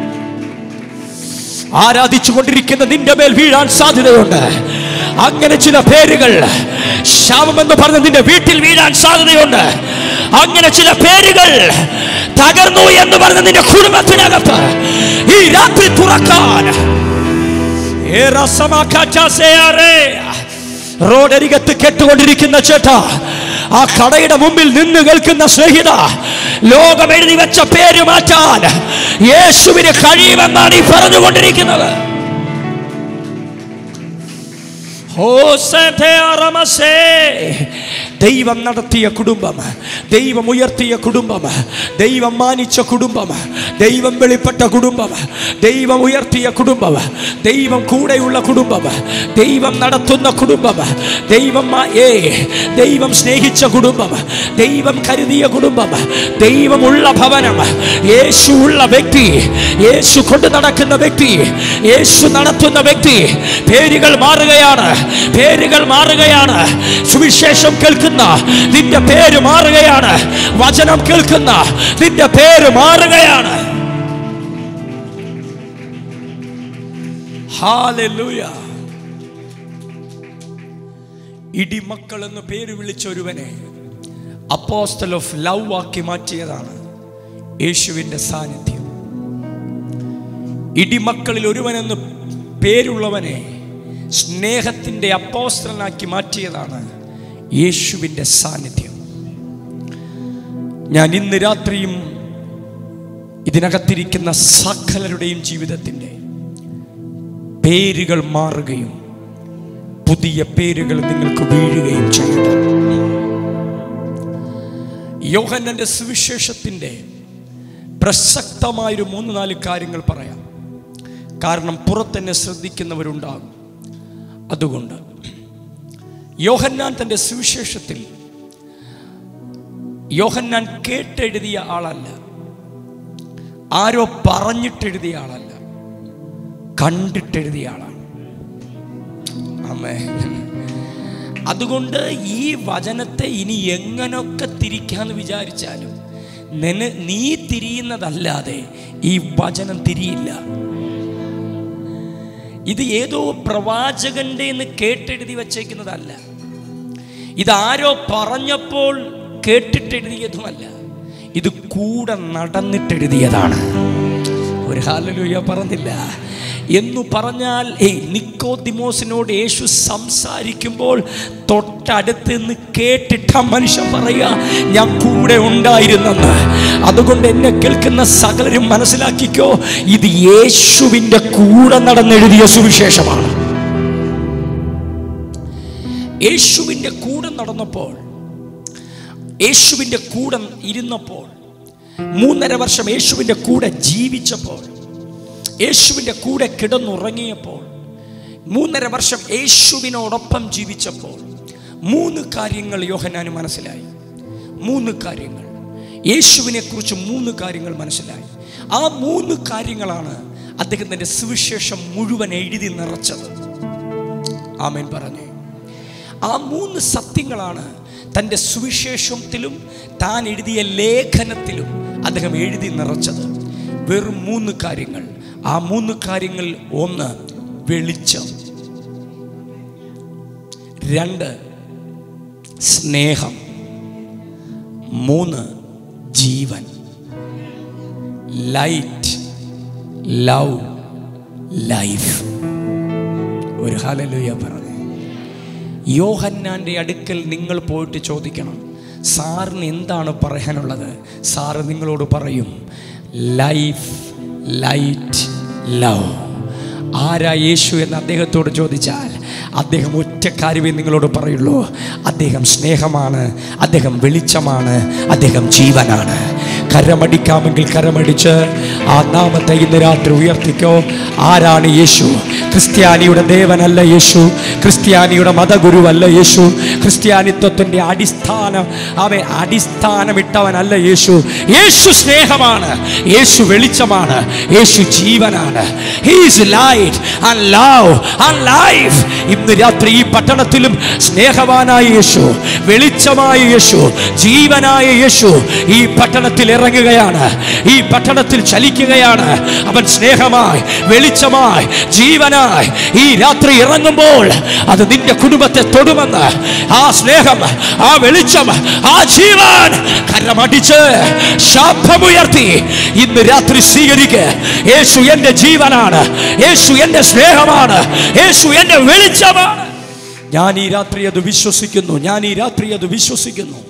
ആരാധിച്ചു കൊണ്ടിരിക്കുന്ന നിന്റെ മേൽ വീഴാൻ സാധ്യതയുണ്ട് അങ്ങനെ ചില പേരുകൾ ശാപമെന്ന് പറഞ്ഞ നിന്റെ വീട്ടിൽ വീഴാൻ സാധ്യതയുണ്ട് അങ്ങനെ ചില പേരുകൾ തകർന്നു എന്ന് പറഞ്ഞ നിന്റെ കുടുംബത്തിനകത്ത് ഈ രാത്രി തുറക്കാൻ ഏ റസമാക്കാച്ചാസേയാറേ. റോഡരികത്ത് കെട്ടുകൊണ്ടിരിക്കുന്ന ചേട്ട ആ കടയുടെ മുമ്പിൽ നിന്ന് കേൾക്കുന്ന സ്നേഹിത ലോകം എഴുതി വെച്ച പേര് മാറ്റാൻ യേശുവിന് കഴിയുമെന്നാണ് ഈ പറഞ്ഞുകൊണ്ടിരിക്കുന്നത് ഓ സേഥേ അറമസേ. ദൈവം നടത്തിയ കുടുംബം ദൈവം ഉയർത്തിയ കുടുംബം ദൈവം മാനിച്ച കുടുംബം ദൈവം വെളിപ്പെട്ട കുടുംബം ദൈവം ഉയർത്തിയ കുടുംബം ദൈവം കൂടെയുള്ള കുടുംബം ദൈവം നടത്തുന്ന കുടുംബം ദൈവം മാ- ഏ ദൈവം സ്നേഹിച്ച കുടുംബം ദൈവം കരുതിയ കുടുംബം ദൈവമുള്ള ഭവനം യേശു ഉള്ള വ്യക്തി യേശു കൊണ്ട് നടക്കുന്ന വ്യക്തി യേശു നടത്തുന്ന വ്യക്തി പേരുകൾ മാറുകയാണ് പേരുകൾ മാറുകയാണ് സുവിശേഷം കേൾക്കുന്ന നിന്റെ പേര് മാറുകയാണ് വചനം കേൾക്കുന്ന നിന്റെ പേര് മാറുകയാണ് ഹാലൂയ ഇടിമക്കൾ എന്ന് പേര് വിളിച്ച ഒരുവനെ അപ്പോസ്റ്റൽ ഓഫ് ലവ് ആക്കി മാറ്റിയതാണ് യേശുവിൻ്റെ സാന്നിധ്യം ഇടിമക്കളിൽ ഒരുവനെന്ന് പേരുള്ളവനെ സ്നേഹത്തിൻ്റെ അപ്പോസ്റ്റലനാക്കി മാറ്റിയതാണ് യേശുവിൻ്റെ സാന്നിധ്യം ഞാൻ ഇന്ന് രാത്രിയും ഇതിനകത്തിരിക്കുന്ന സകലരുടെയും ജീവിതത്തിൻ്റെ പേരുകൾ മാറുകയും പുതിയ പേരുകൾ നിങ്ങൾക്ക് വീഴുകയും ചെയ്യട്ടെ യോഹന്നന്റെ സുവിശേഷത്തിൻ്റെ പ്രസക്തമായൊരു മൂന്ന് നാല് കാര്യങ്ങൾ പറയാം കാരണം പുറത്തെന്നെ ശ്രദ്ധിക്കുന്നവരുണ്ടാകും അതുകൊണ്ട് യോഹന്നാൻ തൻ്റെ സുവിശേഷത്തിൽ യോഹന്നാൻ കേട്ടെഴുതിയ ആളല്ല ആരോ പറഞ്ഞിട്ടെഴുതിയ ആളല്ല കണ്ടിട്ടെഴുതിയ ആളാണ് അമ്മേ അതുകൊണ്ട് ഈ വചനത്തെ ഇനി എങ്ങനൊക്കെ തിരിക്കാന്ന് വിചാരിച്ചാലും നിന നീ തിരിയുന്നതല്ലാതെ ഈ വചനം തിരിയില്ല ഇത് ഏതോ പ്രവാചകന്റെ എന്ന് കേട്ടെഴുതി വച്ചേക്കുന്നതല്ല ഇതാരോ പറഞ്ഞപ്പോൾ കേട്ടിട്ടെഴുതിയതുമല്ല ഇത് കൂടെ നടന്നിട്ടെഴുതിയതാണ് ഒരു ഹാലലൂയ പറഞ്ഞില്ല എന്നു പറഞ്ഞാൽ ഏയ് നിക്കോദിമോസിനോട് യേശു സംസാരിക്കുമ്പോൾ തൊട്ടടുത്ത് നിന്ന് കേട്ടിട്ട മനുഷ്യൻ പറയുക ഞാൻ കൂടെ ഉണ്ടായിരുന്നെന്ന് അതുകൊണ്ട് എന്നെ കേൾക്കുന്ന സകലരും മനസ്സിലാക്കിക്കോ ഇത് യേശുവിൻ്റെ കൂടെ നടന്നെഴുതിയ സുവിശേഷമാണ് യേശുവിൻ്റെ കൂടെ നടന്നപ്പോൾ യേശുവിൻ്റെ കൂടെ ഇരുന്നപ്പോൾ മൂന്നര വർഷം യേശുവിൻ്റെ കൂടെ ജീവിച്ചപ്പോൾ യേശുവിൻ്റെ കൂടെ കിടന്നുറങ്ങിയപ്പോൾ മൂന്നര വർഷം യേശുവിനോടൊപ്പം ജീവിച്ചപ്പോൾ മൂന്ന് കാര്യങ്ങൾ യോഹനാന് മനസ്സിലായി മൂന്ന് കാര്യങ്ങൾ യേശുവിനെ കുറിച്ച് മൂന്ന് കാര്യങ്ങൾ മനസ്സിലായി ആ മൂന്ന് കാര്യങ്ങളാണ് അദ്ദേഹത്തിൻ്റെ സുവിശേഷം മുഴുവൻ എഴുതി നിറച്ചത് ആമേൻ പറഞ്ഞേ ആ മൂന്ന് സത്യങ്ങളാണ് തൻ്റെ സുവിശേഷത്തിലും താൻ എഴുതിയ ലേഖനത്തിലും അദ്ദേഹം എഴുതി നിറച്ചത് വെറും മൂന്ന് കാര്യങ്ങൾ ആ മൂന്ന് കാര്യങ്ങളിൽ ഒന്ന് വെളിച്ചം രണ്ട് സ്നേഹം മൂന്ന് ജീവൻ ലൈറ്റ് ലവ് ലൈഫ് ഒരു ഹാലലുയ പറഞ്ഞു യോഹന്നാൻ്റെ അടുക്കൽ നിങ്ങൾ പോയിട്ട് ചോദിക്കണം സാറിന് എന്താണ് പറയാനുള്ളത് സാറ് നിങ്ങളോട് പറയും ലൈഫ് ലൈറ്റ് ലവ് ആരാ യേശു എന്ന് അദ്ദേഹത്തോട് ചോദിച്ചാൽ അദ്ദേഹം ഒറ്റ കാര്യമേ നിങ്ങളോട് പറയുള്ളൂ അദ്ദേഹം സ്നേഹമാണ് അദ്ദേഹം വെളിച്ചമാണ് അദ്ദേഹം ജീവനാണ് കരമടിക്കാമെങ്കിൽ കരമടിച്ച് ആ നാമത്തെ ഇന്ന് രാത്രി ഉയർത്തിക്കോ ആരാണ് യേശു ക്രിസ്ത്യാനിയുടെ ദേവനല്ല യേശു ക്രിസ്ത്യാനിയുടെ മതഗുരുവല്ല യേശു ക്രിസ്ത്യാനിത്വത്തിൻ്റെ അടിസ്ഥാനം അവൻ അടിസ്ഥാനമിട്ടവനല്ല യേശു യേശു സ്നേഹമാണ് യേശു വെളിച്ചമാണ് യേശു ജീവനാണ് he's light and love and life ഇന്ന് രാത്രി ഈ പട്ടണത്തിലും സ്നേഹവാനായ യേശു വെളിച്ചമായ യേശു ജീവനായ യേശു ഈ പട്ടണത്തിൽ ഇറങ്ങുകയാണ് ഈ പട്ടണത്തിൽ ചലിക്കുകയാണ് അവൻ സ്നേഹമായി വെളിച്ചമായി ജീവനായി ഈ രാത്രി ഇറങ്ങുമ്പോൾ അത് നിന്റെ കുടുംബത്തെ തൊടുമെന്ന് ആ സ്നേഹം ആ വെളിച്ചം ആ ജീവൻ കരമടിച്ച് ശബ്ദമുയർത്തി ഇന്ന് രാത്രി സ്വീകരിക്കുക യേശു എന്റെ ജീവനാണ് യേശു എന്റെ സ്നേഹമാണ് യേശു എന്റെ വെളിച്ചമാണ് ഞാൻ ഈ രാത്രി അത് വിശ്വസിക്കുന്നു ഞാൻ ഈ രാത്രി അത് വിശ്വസിക്കുന്നു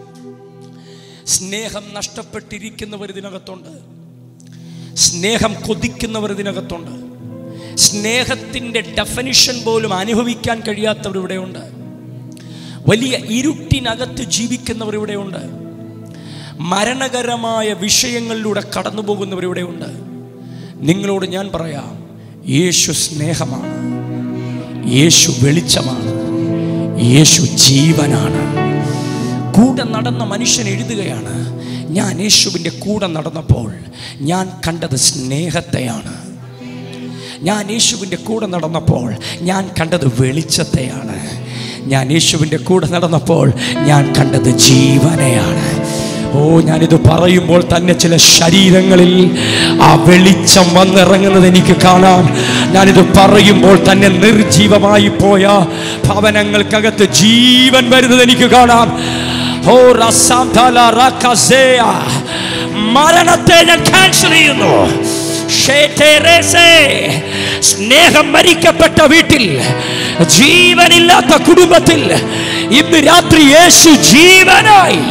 സ്നേഹം നഷ്ടപ്പെട്ടിരിക്കുന്നവർ ഇതിനകത്തുണ്ട് സ്നേഹം കൊതിക്കുന്നവർ ഇതിനകത്തുണ്ട് സ്നേഹത്തിൻ്റെ ഡെഫനിഷൻ പോലും അനുഭവിക്കാൻ കഴിയാത്തവർ ഇവിടെയുണ്ട് വലിയ ഇരുട്ടിനകത്ത് ജീവിക്കുന്നവർ ഇവിടെയുണ്ട് മരണകരമായ വിഷയങ്ങളിലൂടെ കടന്നു പോകുന്നവർ ഇവിടെയുണ്ട് നിങ്ങളോട് ഞാൻ പറയാം യേശു സ്നേഹമാണ് യേശു വെളിച്ചമാണ് യേശു ജീവനാണ് കൂടെ നടന്ന മനുഷ്യൻ എഴുതുകയാണ് ഞാൻ യേശുവിൻ്റെ കൂടെ നടന്നപ്പോൾ ഞാൻ കണ്ടത് സ്നേഹത്തെയാണ് ഞാൻ യേശുവിൻ്റെ കൂടെ നടന്നപ്പോൾ ഞാൻ കണ്ടത് വെളിച്ചത്തെയാണ് ഞാൻ യേശുവിൻ്റെ കൂടെ നടന്നപ്പോൾ ഞാൻ കണ്ടത് ജീവനെയാണ് ഓ ഞാനിത് പറയുമ്പോൾ തന്നെ ചില ശരീരങ്ങളിൽ ആ വെളിച്ചം വന്നിറങ്ങുന്നത് എനിക്ക് കാണാം ഞാനിത് പറയുമ്പോൾ തന്നെ നിർജീവമായി പോയ ഭവനങ്ങൾക്കകത്ത് ജീവൻ വരുന്നത് എനിക്ക് കാണാം ഓ റസാംതല റകസേയ. മരണത്തെ ഞാൻ ക്യാൻസൽ ചെയ്യുന്നു ഷേറ്റേറേസേ. സ്നേഹം മരിക്കപ്പെട്ട വീട്ടിൽ ജീവനില്ലാത്ത കുടുംബത്തിൽ ഇന്ന് രാത്രി യേശു ജീവനായി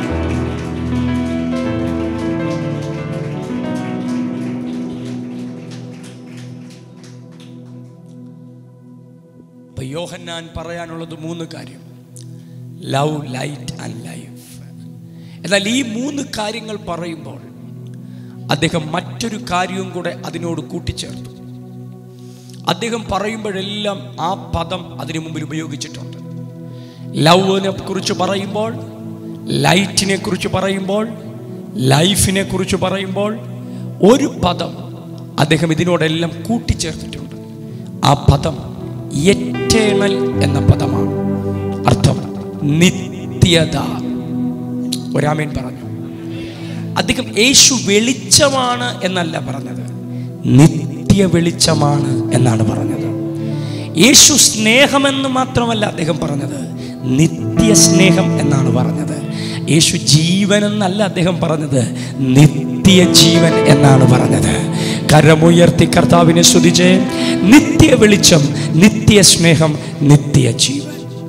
ഇപ്പൊ യോഹന്നാൻ പറയാനുള്ളത് മൂന്ന് കാര്യം ലവ് ലൈറ്റ് ആൻഡ് ലൈഫ് എന്നാൽ ഈ മൂന്ന് കാര്യങ്ങൾ പറയുമ്പോൾ അദ്ദേഹം മറ്റൊരു കാര്യവും കൂടെ അതിനോട് കൂട്ടിച്ചേർത്തു അദ്ദേഹം പറയുമ്പോഴെല്ലാം ആ പദം അതിനു മുമ്പിൽ ഉപയോഗിച്ചിട്ടുണ്ട് ലവിനെ കുറിച്ച് പറയുമ്പോൾ ലൈറ്റിനെ കുറിച്ച് പറയുമ്പോൾ ലൈഫിനെ കുറിച്ച് പറയുമ്പോൾ ഒരു പദം അദ്ദേഹം ഇതിനോടെല്ലാം കൂട്ടിച്ചേർത്തിട്ടുണ്ട് ആ പദം എറ്റേണൽ എന്ന പദമാണ് അർത്ഥം നിത്യത ഒരാമേൻ പറഞ്ഞു അദ്ദേഹം യേശു വെളിച്ചമാണ് എന്നല്ല പറഞ്ഞത് നിത്യ വെളിച്ചമാണ് എന്നാണ് പറഞ്ഞത് യേശു സ്നേഹമെന്ന് മാത്രമല്ല അദ്ദേഹം പറഞ്ഞത് നിത്യ സ്നേഹം എന്നാണ് പറഞ്ഞത് യേശു ജീവൻ എന്നല്ല അദ്ദേഹം പറഞ്ഞത് നിത്യ ജീവൻ എന്നാണ് പറഞ്ഞത് കരമുയർത്തി കർത്താവിനെ സ്തുതിച്ച് നിത്യ വെളിച്ചം നിത്യ സ്നേഹം നിത്യ ജീവൻ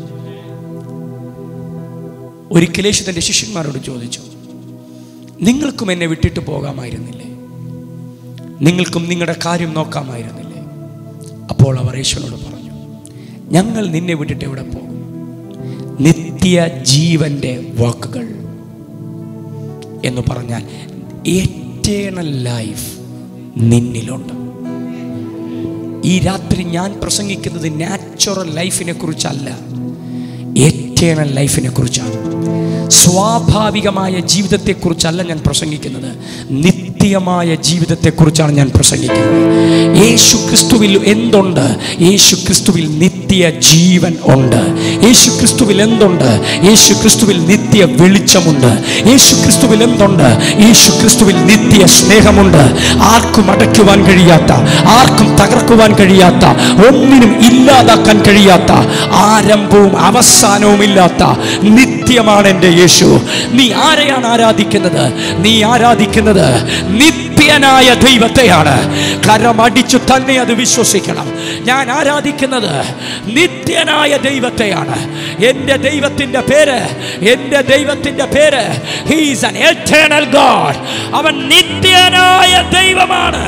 ഒരിക്കൽ യേശു തൻ്റെ ശിഷ്യന്മാരോട് ചോദിച്ചു നിങ്ങൾക്കും എന്നെ വിട്ടിട്ട് പോകാമായിരുന്നില്ലേ നിങ്ങൾക്കും നിങ്ങളുടെ കാര്യം നോക്കാമായിരുന്നില്ലേ അപ്പോൾ അവർ യേശുവിനോട് പറഞ്ഞു ഞങ്ങൾ നിന്നെ വിട്ടിട്ട് എവിടെ പോകും നിത്യ ജീവന്റെ വാക്കുകൾ എന്ന് പറഞ്ഞാൽ ഏറ്റേണൽ ലൈഫ് നിന്നിലുണ്ട് ഈ രാത്രി ഞാൻ പ്രസംഗിക്കുന്നത് നാച്ചുറൽ ലൈഫിനെ കുറിച്ചല്ല ഏറ്റേണൽ ലൈഫിനെ കുറിച്ചാണ് സ്വാഭാവികമായ ജീവിതത്തെക്കുറിച്ചല്ല ഞാൻ പ്രസംഗിക്കുന്നത് നിത്യമായ ജീവിതത്തെക്കുറിച്ചാണ് ഞാൻ പ്രസംഗിക്കുന്നത് യേശു ക്രിസ്തുവിൽ എന്തുണ്ട് യേശു ക്രിസ്തുവിൽ നിത്യ ജീവൻ ഉണ്ട് യേശു ക്രിസ്തുവിൽ എന്തുണ്ട് യേശു ക്രിസ്തുവിൽ നിത്യ വെളിച്ചമുണ്ട് യേശു ക്രിസ്തുവിൽ എന്തുണ്ട് യേശു ക്രിസ്തുവിൽ നിത്യ സ്നേഹമുണ്ട് ആർക്കും അടയ്ക്കുവാൻ കഴിയാത്ത ആർക്കും തകർക്കുവാൻ കഴിയാത്ത ഒന്നിനും ഇല്ലാതാക്കാൻ കഴിയാത്ത ആരംഭവും അവസാനവും ഇല്ലാത്ത നിത്യമാണ് എൻ്റെ യേശു നീ ആരെയാണ് ആരാധിക്കുന്നത് നീ ആരാധിക്കുന്നത് നിത്യനായ ദൈവത്തെയാണ് കരമടിച്ചു തന്നെ അത് വിശ്വസിക്കണം ഞാൻ ആരാധിക്കുന്നത് നിത്യനായ ദൈവത്തെയാണ് എൻ്റെ ദൈവത്തിൻ്റെ പേര് എൻ്റെ ദൈവത്തിൻ്റെ പേര് ഹീസ് an eternal God അവൻ നിത്യനായ ദൈവമാണ്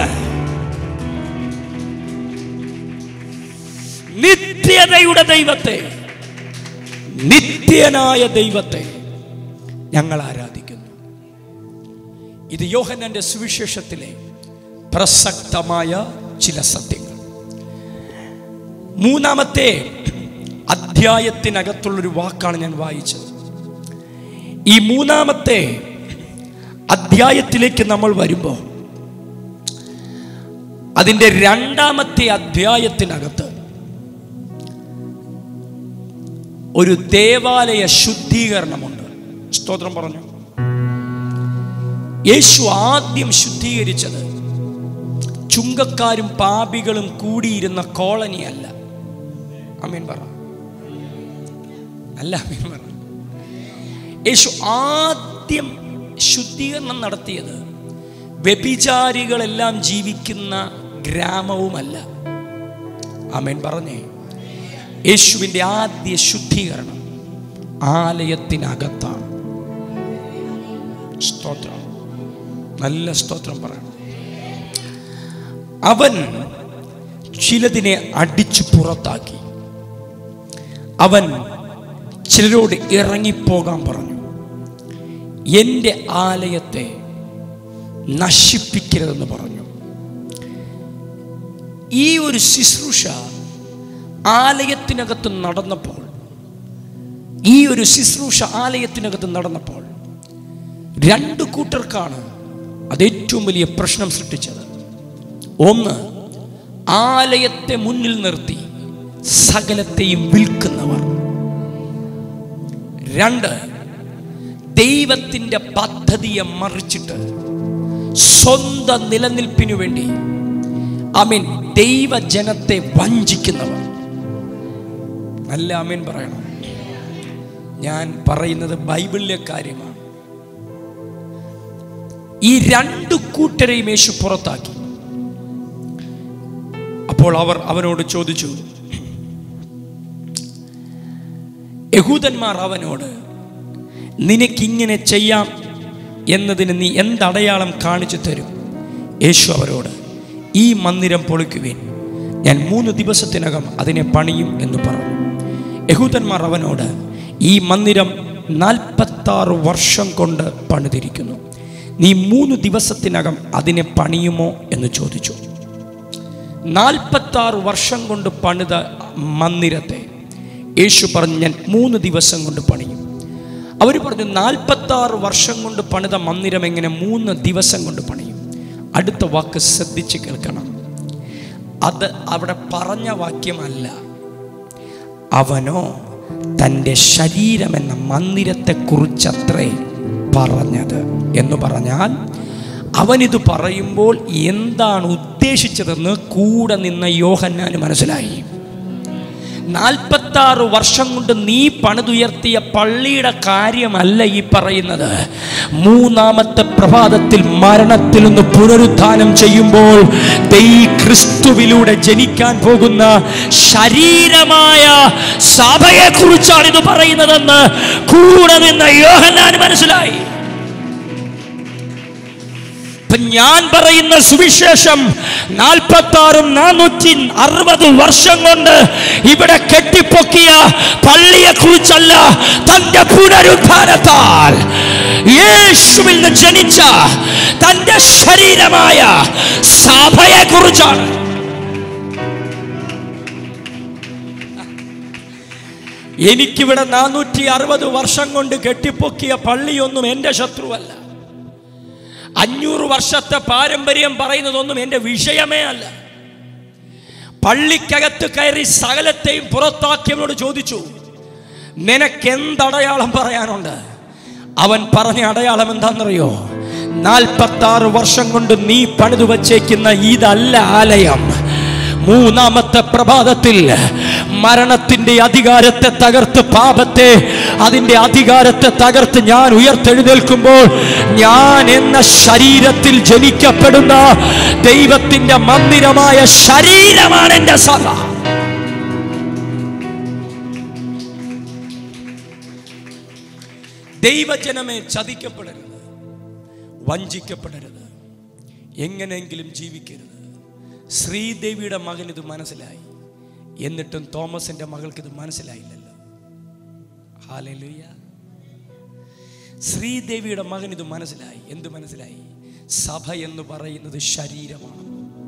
നിത്യതയുടെ ദൈവത്തെ നിത്യനായ ദൈവത്തെ ഞങ്ങൾ ആരാധിക്കുന്നു ഇത് യോഹനന്റെ സുവിശേഷത്തിലെ പ്രസക്തമായ ചില സത്യങ്ങൾ മൂന്നാമത്തെ അധ്യായത്തിനകത്തുള്ളൊരു വാക്കാണ് ഞാൻ വായിച്ചത് ഈ മൂന്നാമത്തെ അധ്യായത്തിലേക്ക് നമ്മൾ വരുമ്പോൾ അതിൻ്റെ രണ്ടാമത്തെ അധ്യായത്തിനകത്ത് ഒരു ദേവാലയ ശുദ്ധീകരണമുണ്ട് സ്തോത്രം പറഞ്ഞു യേശു ആദ്യം ശുദ്ധീകരിച്ചത് ചുങ്കക്കാരും പാപികളും കൂടിയിരുന്ന കോളനി അല്ല അമീൻ പറ അല്ല അമീൻ പറ യേശു ആദ്യം ശുദ്ധീകരണം നടത്തിയത് വ്യഭിചാരികളെല്ലാം ജീവിക്കുന്ന ഗ്രാമവുമല്ല അമേൻ പറഞ്ഞേ യേശുവിൻ്റെ ആദ്യ ശുദ്ധീകരണം ആലയത്തിനകത്താണ് സ്തോത്രം നല്ല സ്തോത്രം പറയണം അവൻ ചിലതിനെ അടിച്ചു പുറത്താക്കി അവൻ ചിലരോട് ഇറങ്ങിപ്പോകാൻ പറഞ്ഞു എൻ്റെ ആലയത്തെ നശിപ്പിക്കരുതെന്ന് പറഞ്ഞു ഈ ഒരു ശുശ്രൂഷ ആലയത്തിനകത്ത് നടന്നപ്പോൾ ഈ ഒരു ശുശ്രൂഷ ആലയത്തിനകത്ത് നടന്നപ്പോൾ രണ്ട് കൂട്ടർക്കാണ് അത് ഏറ്റവും വലിയ പ്രശ്നം സൃഷ്ടിച്ചത് ഒന്ന് ആലയത്തെ മുന്നിൽ നിർത്തി സകലത്തെയും വിൽക്കുന്നവർ രണ്ട് ദൈവത്തിൻ്റെ പദ്ധതിയെ മറിച്ചിട്ട് സ്വന്തം നിലനിൽപ്പിനു വേണ്ടി അമീൻ ദൈവജനത്തെ വഞ്ചിക്കുന്നവർ നല്ല അമീൻ പറയണം ഞാൻ പറയുന്നത് ബൈബിളിലെ കാര്യമാണ് ഈ രണ്ട് കൂട്ടരെയും യേശു പുറത്താക്കി അപ്പോൾ അവർ അവനോട് ചോദിച്ചു യഹൂദന്മാർ അവനോട് നിനക്കിങ്ങനെ ചെയ്യാം എന്നതിന് നീ എന്തടയാളം കാണിച്ചു തരും യേശു അവരോട് ഈ മന്ദിരം പൊളിക്കുവേൻ ഞാൻ മൂന്ന് ദിവസത്തിനകം അതിനെ പണിയും എന്ന് പറഞ്ഞു യഹൂദന്മാർ അവനോട് ഈ മന്ദിരം നാൽപ്പത്താറ് വർഷം കൊണ്ട് പണിതിരിക്കുന്നു നീ മൂന്ന് ദിവസത്തിനകം അതിനെ പണിയുമോ എന്ന് ചോദിച്ചു നാൽപ്പത്താറ് വർഷം കൊണ്ട് പണിത മന്ദിരത്തെ യേശു പറഞ്ഞു ഞാൻ മൂന്ന് ദിവസം കൊണ്ട് പണിയും അവർ പറഞ്ഞു നാൽപ്പത്താറ് വർഷം കൊണ്ട് പണിത മന്ദിരം എങ്ങനെ മൂന്ന് ദിവസം കൊണ്ട് പണിയും അടുത്ത വാക്ക് ശ്രദ്ധിച്ച് കേൾക്കണം അത് അവിടെ പറഞ്ഞ വാക്യമല്ല അവനോ തൻ്റെ ശരീരമെന്ന മന്ദിരത്തെക്കുറിച്ചത്രേ പറഞ്ഞത് എന്ന് പറഞ്ഞാൽ അവനിത് പറയുമ്പോൾ എന്താണ് ഉദ്ദേശിച്ചതെന്ന് കൂടെ നിന്ന യോഹന്നാന് മനസ്സിലായി നാൽപ്പത്താറ് വർഷം കൊണ്ട് നീ പണിതുയർത്തിയ പള്ളിയുടെ കാര്യമല്ല ഈ പറയുന്നത് മൂന്നാമത്തെ പ്രഭാതത്തിൽ മരണത്തിൽ നിന്ന് പുനരുത്ഥാനം ചെയ്യുമ്പോൾ ദൈ ക്രിസ്തുവിലൂടെ ജനിക്കാൻ പോകുന്ന ശരീരമായ സഭയെ കുറിച്ചാണ് ഇത് പറയുന്നതെന്ന് കൂടെ നിന്ന യോഹന്നാൻ മനസ്സിലായി ഇപ്പൊ ഞാൻ പറയുന്ന സുവിശേഷം നാൽപ്പത്തി ആറും നാനൂറ്റി അറുപത് വർഷം കൊണ്ട് ഇവിടെ കെട്ടിപ്പൊക്കിയ പള്ളിയെ കുറിച്ചല്ല തന്റെ പുനരുദ്ധാനത്താൽ യേശുവിൽ നിന്ന് ജനിച്ച തന്റെ ശരീരമായ സഭയെ കുറിച്ചാണ് എനിക്കിവിടെ നാനൂറ്റി അറുപത് വർഷം കൊണ്ട് കെട്ടിപ്പൊക്കിയ പള്ളിയൊന്നും എൻ്റെ ശത്രുവല്ല അഞ്ഞൂറ് വർഷത്തെ പാരമ്പര്യം പറയുന്നതൊന്നും എൻ്റെ വിഷയമേ അല്ല പള്ളിക്കകത്ത് കയറി സകലത്തെയും പുറത്താക്കിയവനോട് ചോദിച്ചു നിനക്കെന്തടയാളം പറയാനുണ്ട് അവൻ പറഞ്ഞ അടയാളം എന്താണെന്നറിയോ നാൽപ്പത്തി ആറ് വർഷം കൊണ്ട് നീ പണിതു വച്ചേക്കുന്ന ഇതല്ല ആലയം മൂന്നാമത്തെ പ്രഭാതത്തിൽ മരണത്തിന്റെ അധികാരത്തെ തകർത്ത് പാപത്തെ അതിന്റെ അധികാരത്തെ തകർത്ത് ഞാൻ ഉയർത്തെഴുന്നേൽക്കുമ്പോൾ ഞാൻ എന്ന ശരീരത്തിൽ ജനിക്കപ്പെടുന്ന ദൈവത്തിന്റെ മന്ദിരമായ ശരീരമാണ് എൻ്റെ സഭ ദൈവജനമേ ചതിക്കപ്പെടരുത് വഞ്ചിക്കപ്പെടരുത് എങ്ങനെയെങ്കിലും ജീവിക്കരുത് ശ്രീദേവിയുടെ മകൻ ഇത് മനസ്സിലായി എന്നിട്ടും തോമസിന്റെ മകൾക്ക് ഇത് മനസ്സിലായില്ലല്ലോ ഹാലലുയ്യ ശ്രീദേവിയുടെ മകൻ ഇത് മനസ്സിലായി എന്ത് മനസ്സിലായി സഭ എന്ന് പറയുന്നത് ശരീരമാണ്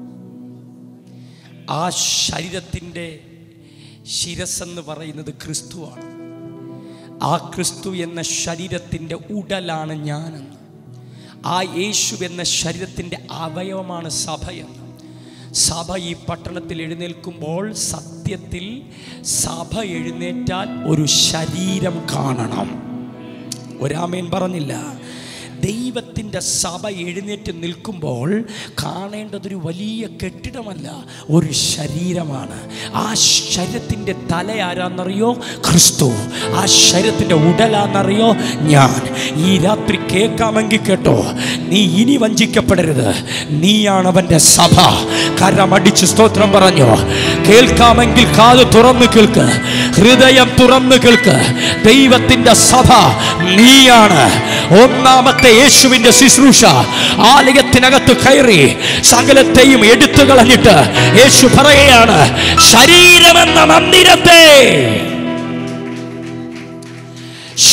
ആ ശരീരത്തിൻ്റെ ശിരസ്സെന്ന് പറയുന്നത് ക്രിസ്തുവാണ് ആ ക്രിസ്തു എന്ന ശരീരത്തിൻ്റെ ഉടലാണ് ഞാനെന്ന് ആ യേശു എന്ന ശരീരത്തിൻ്റെ അവയവമാണ് സഭയെന്ന് സഭ ഈ പട്ടണത്തിൽ എഴുന്നേൽക്കുമ്പോൾ സത്യത്തിൽ സഭ എഴുന്നേറ്റാൽ ഒരു ശരീരം കാണണം ഒരാമേൻ പറഞ്ഞില്ല ദൈവത്തിൻ്റെ സഭ എഴുന്നേറ്റ് നിൽക്കുമ്പോൾ കാണേണ്ടതൊരു വലിയ കെട്ടിടമല്ല ഒരു ശരീരമാണ് ആ ശരീരത്തിൻ്റെ തല ആരാന്നറിയോ ക്രിസ്തു ആ ശരീരത്തിൻ്റെ ഉടലാന്നറിയോ ഞാൻ ഈ രാത്രി കേൾക്കാമെങ്കിൽ കേട്ടോ നീ ഇനി വഞ്ചിക്കപ്പെടരുത് നീയാണ് അവൻ്റെ സഭ കരമടിച്ച് സ്തോത്രം പറഞ്ഞു കേൾക്കാമെങ്കിൽ കാത് തുറന്നു കേൾക്ക് ഹൃദയം തുറന്നു കേൾക്ക് ദൈവത്തിൻ്റെ സഭ നീയാണ് ഒന്നാമത്തെ യേശുവിന്റെ ശുശ്രൂഷ ആലയത്തിനകത്ത് കയറി സകലത്തെയും എടുത്തു കളഞ്ഞിട്ട് യേശു പറയുകയാണ് ശരീരമെന്ന മന്ദിരത്തെ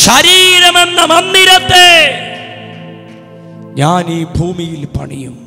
ശരീരമെന്ന മന്ദിരത്തെ ഞാൻ ഈ ഭൂമിയിൽ പണിയും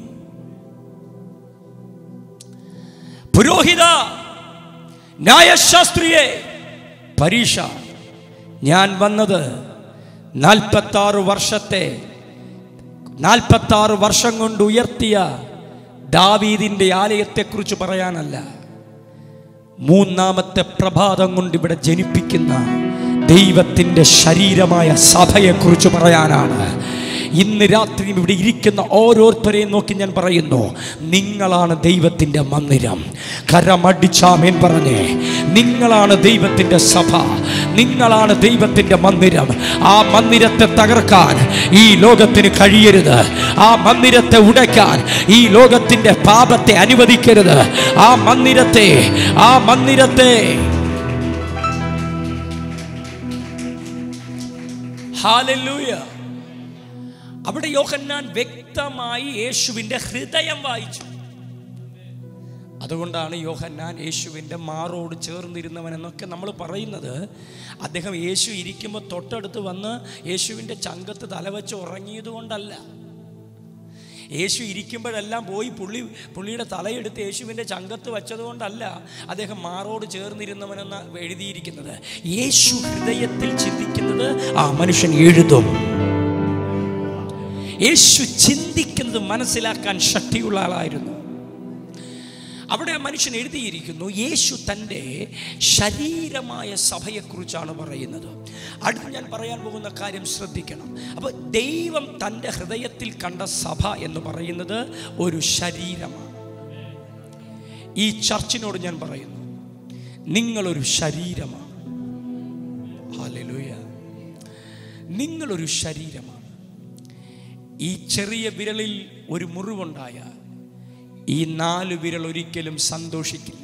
പുരോഹിത ന്യായശാസ്ത്രിയെ പരീക്ഷ ഞാൻ വന്നത് നാൽപ്പത്തി ആറ് വർഷത്തെ നാൽപ്പത്തി ആറ് വർഷം കൊണ്ട് ഉയർത്തിയ ദാവീദിന്റെ ആലയത്തെക്കുറിച്ച് പറയാനല്ല മൂന്നാമത്തെ പ്രഭാതം കൊണ്ട് ഇവിടെ ജനിപ്പിക്കുന്ന ദൈവത്തിൻ്റെ ശരീരമായ സഭയെക്കുറിച്ച് പറയാനാണ് ഇന്ന് രാത്രി ഇവിടെ ഇരിക്കുന്ന ഓരോരുത്തരെയും നോക്കി ഞാൻ പറയുന്നു നിങ്ങളാണ് ദൈവത്തിൻ്റെ മന്ദിരം കരമടിച്ചാമേൻ പറഞ്ഞേ നിങ്ങളാണ് ദൈവത്തിൻ്റെ സഭ നിങ്ങളാണ് ദൈവത്തിൻ്റെ മന്ദിരം ആ മന്ദിരത്തെ തകർക്കാൻ ഈ ലോകത്തിന് കഴിയരുത് ആ മന്ദിരത്തെ ഉടയ്ക്കാൻ ഈ ലോകത്തിൻ്റെ പാപത്തെ അനുവദിക്കരുത് ആ മന്ദിരത്തെ ആ മന്ദിരത്തെ ഹാലൂയ അവിടെ യോഹന്നാൻ വ്യക്തമായി യേശുവിൻ്റെ ഹൃദയം വായിച്ചു അതുകൊണ്ടാണ് യോഹന്നാൻ യേശുവിൻ്റെ മാറോട് ചേർന്നിരുന്നവൻ എന്നൊക്കെ നമ്മൾ പറയുന്നത് അദ്ദേഹം യേശു ഇരിക്കുമ്പോൾ തൊട്ടടുത്ത് വന്ന് യേശുവിൻ്റെ ചങ്കത്ത് തലവെച്ച് ഉറങ്ങിയത് കൊണ്ടല്ല യേശു ഇരിക്കുമ്പോഴെല്ലാം പോയി പുള്ളി പുള്ളിയുടെ തലയെടുത്ത് യേശുവിൻ്റെ ചങ്കത്ത് വെച്ചതുകൊണ്ടല്ല അദ്ദേഹം മാറോട് ചേർന്നിരുന്നവനെന്ന് എഴുതിയിരിക്കുന്നത് യേശു ഹൃദയത്തിൽ ചിന്തിക്കുന്നത് ആ മനുഷ്യൻ എഴുതും യേശു ചിന്തിക്കുന്നത് മനസ്സിലാക്കാൻ ശക്തിയുള്ള ആളായിരുന്നു അവിടെ ആ മനുഷ്യൻ എഴുതിയിരിക്കുന്നു യേശു തൻ്റെ ശരീരമായ സഭയെക്കുറിച്ചാണ് പറയുന്നത് അടുത്ത് ഞാൻ പറയാൻ പോകുന്ന കാര്യം ശ്രദ്ധിക്കണം അപ്പോൾ ദൈവം തൻ്റെ ഹൃദയത്തിൽ കണ്ട സഭ എന്ന് പറയുന്നത് ഒരു ശരീരമാണ് ഈ ചർച്ചിനോട് ഞാൻ പറയുന്നു നിങ്ങളൊരു ശരീരമാണ് ഹാലലൂയ നിങ്ങളൊരു ശരീരമാണ് ഈ ചെറിയ വിരലിൽ ഒരു മുറിവുണ്ടായാൽ ഈ നാല് വിരൽ ഒരിക്കലും സന്തോഷിക്കില്ല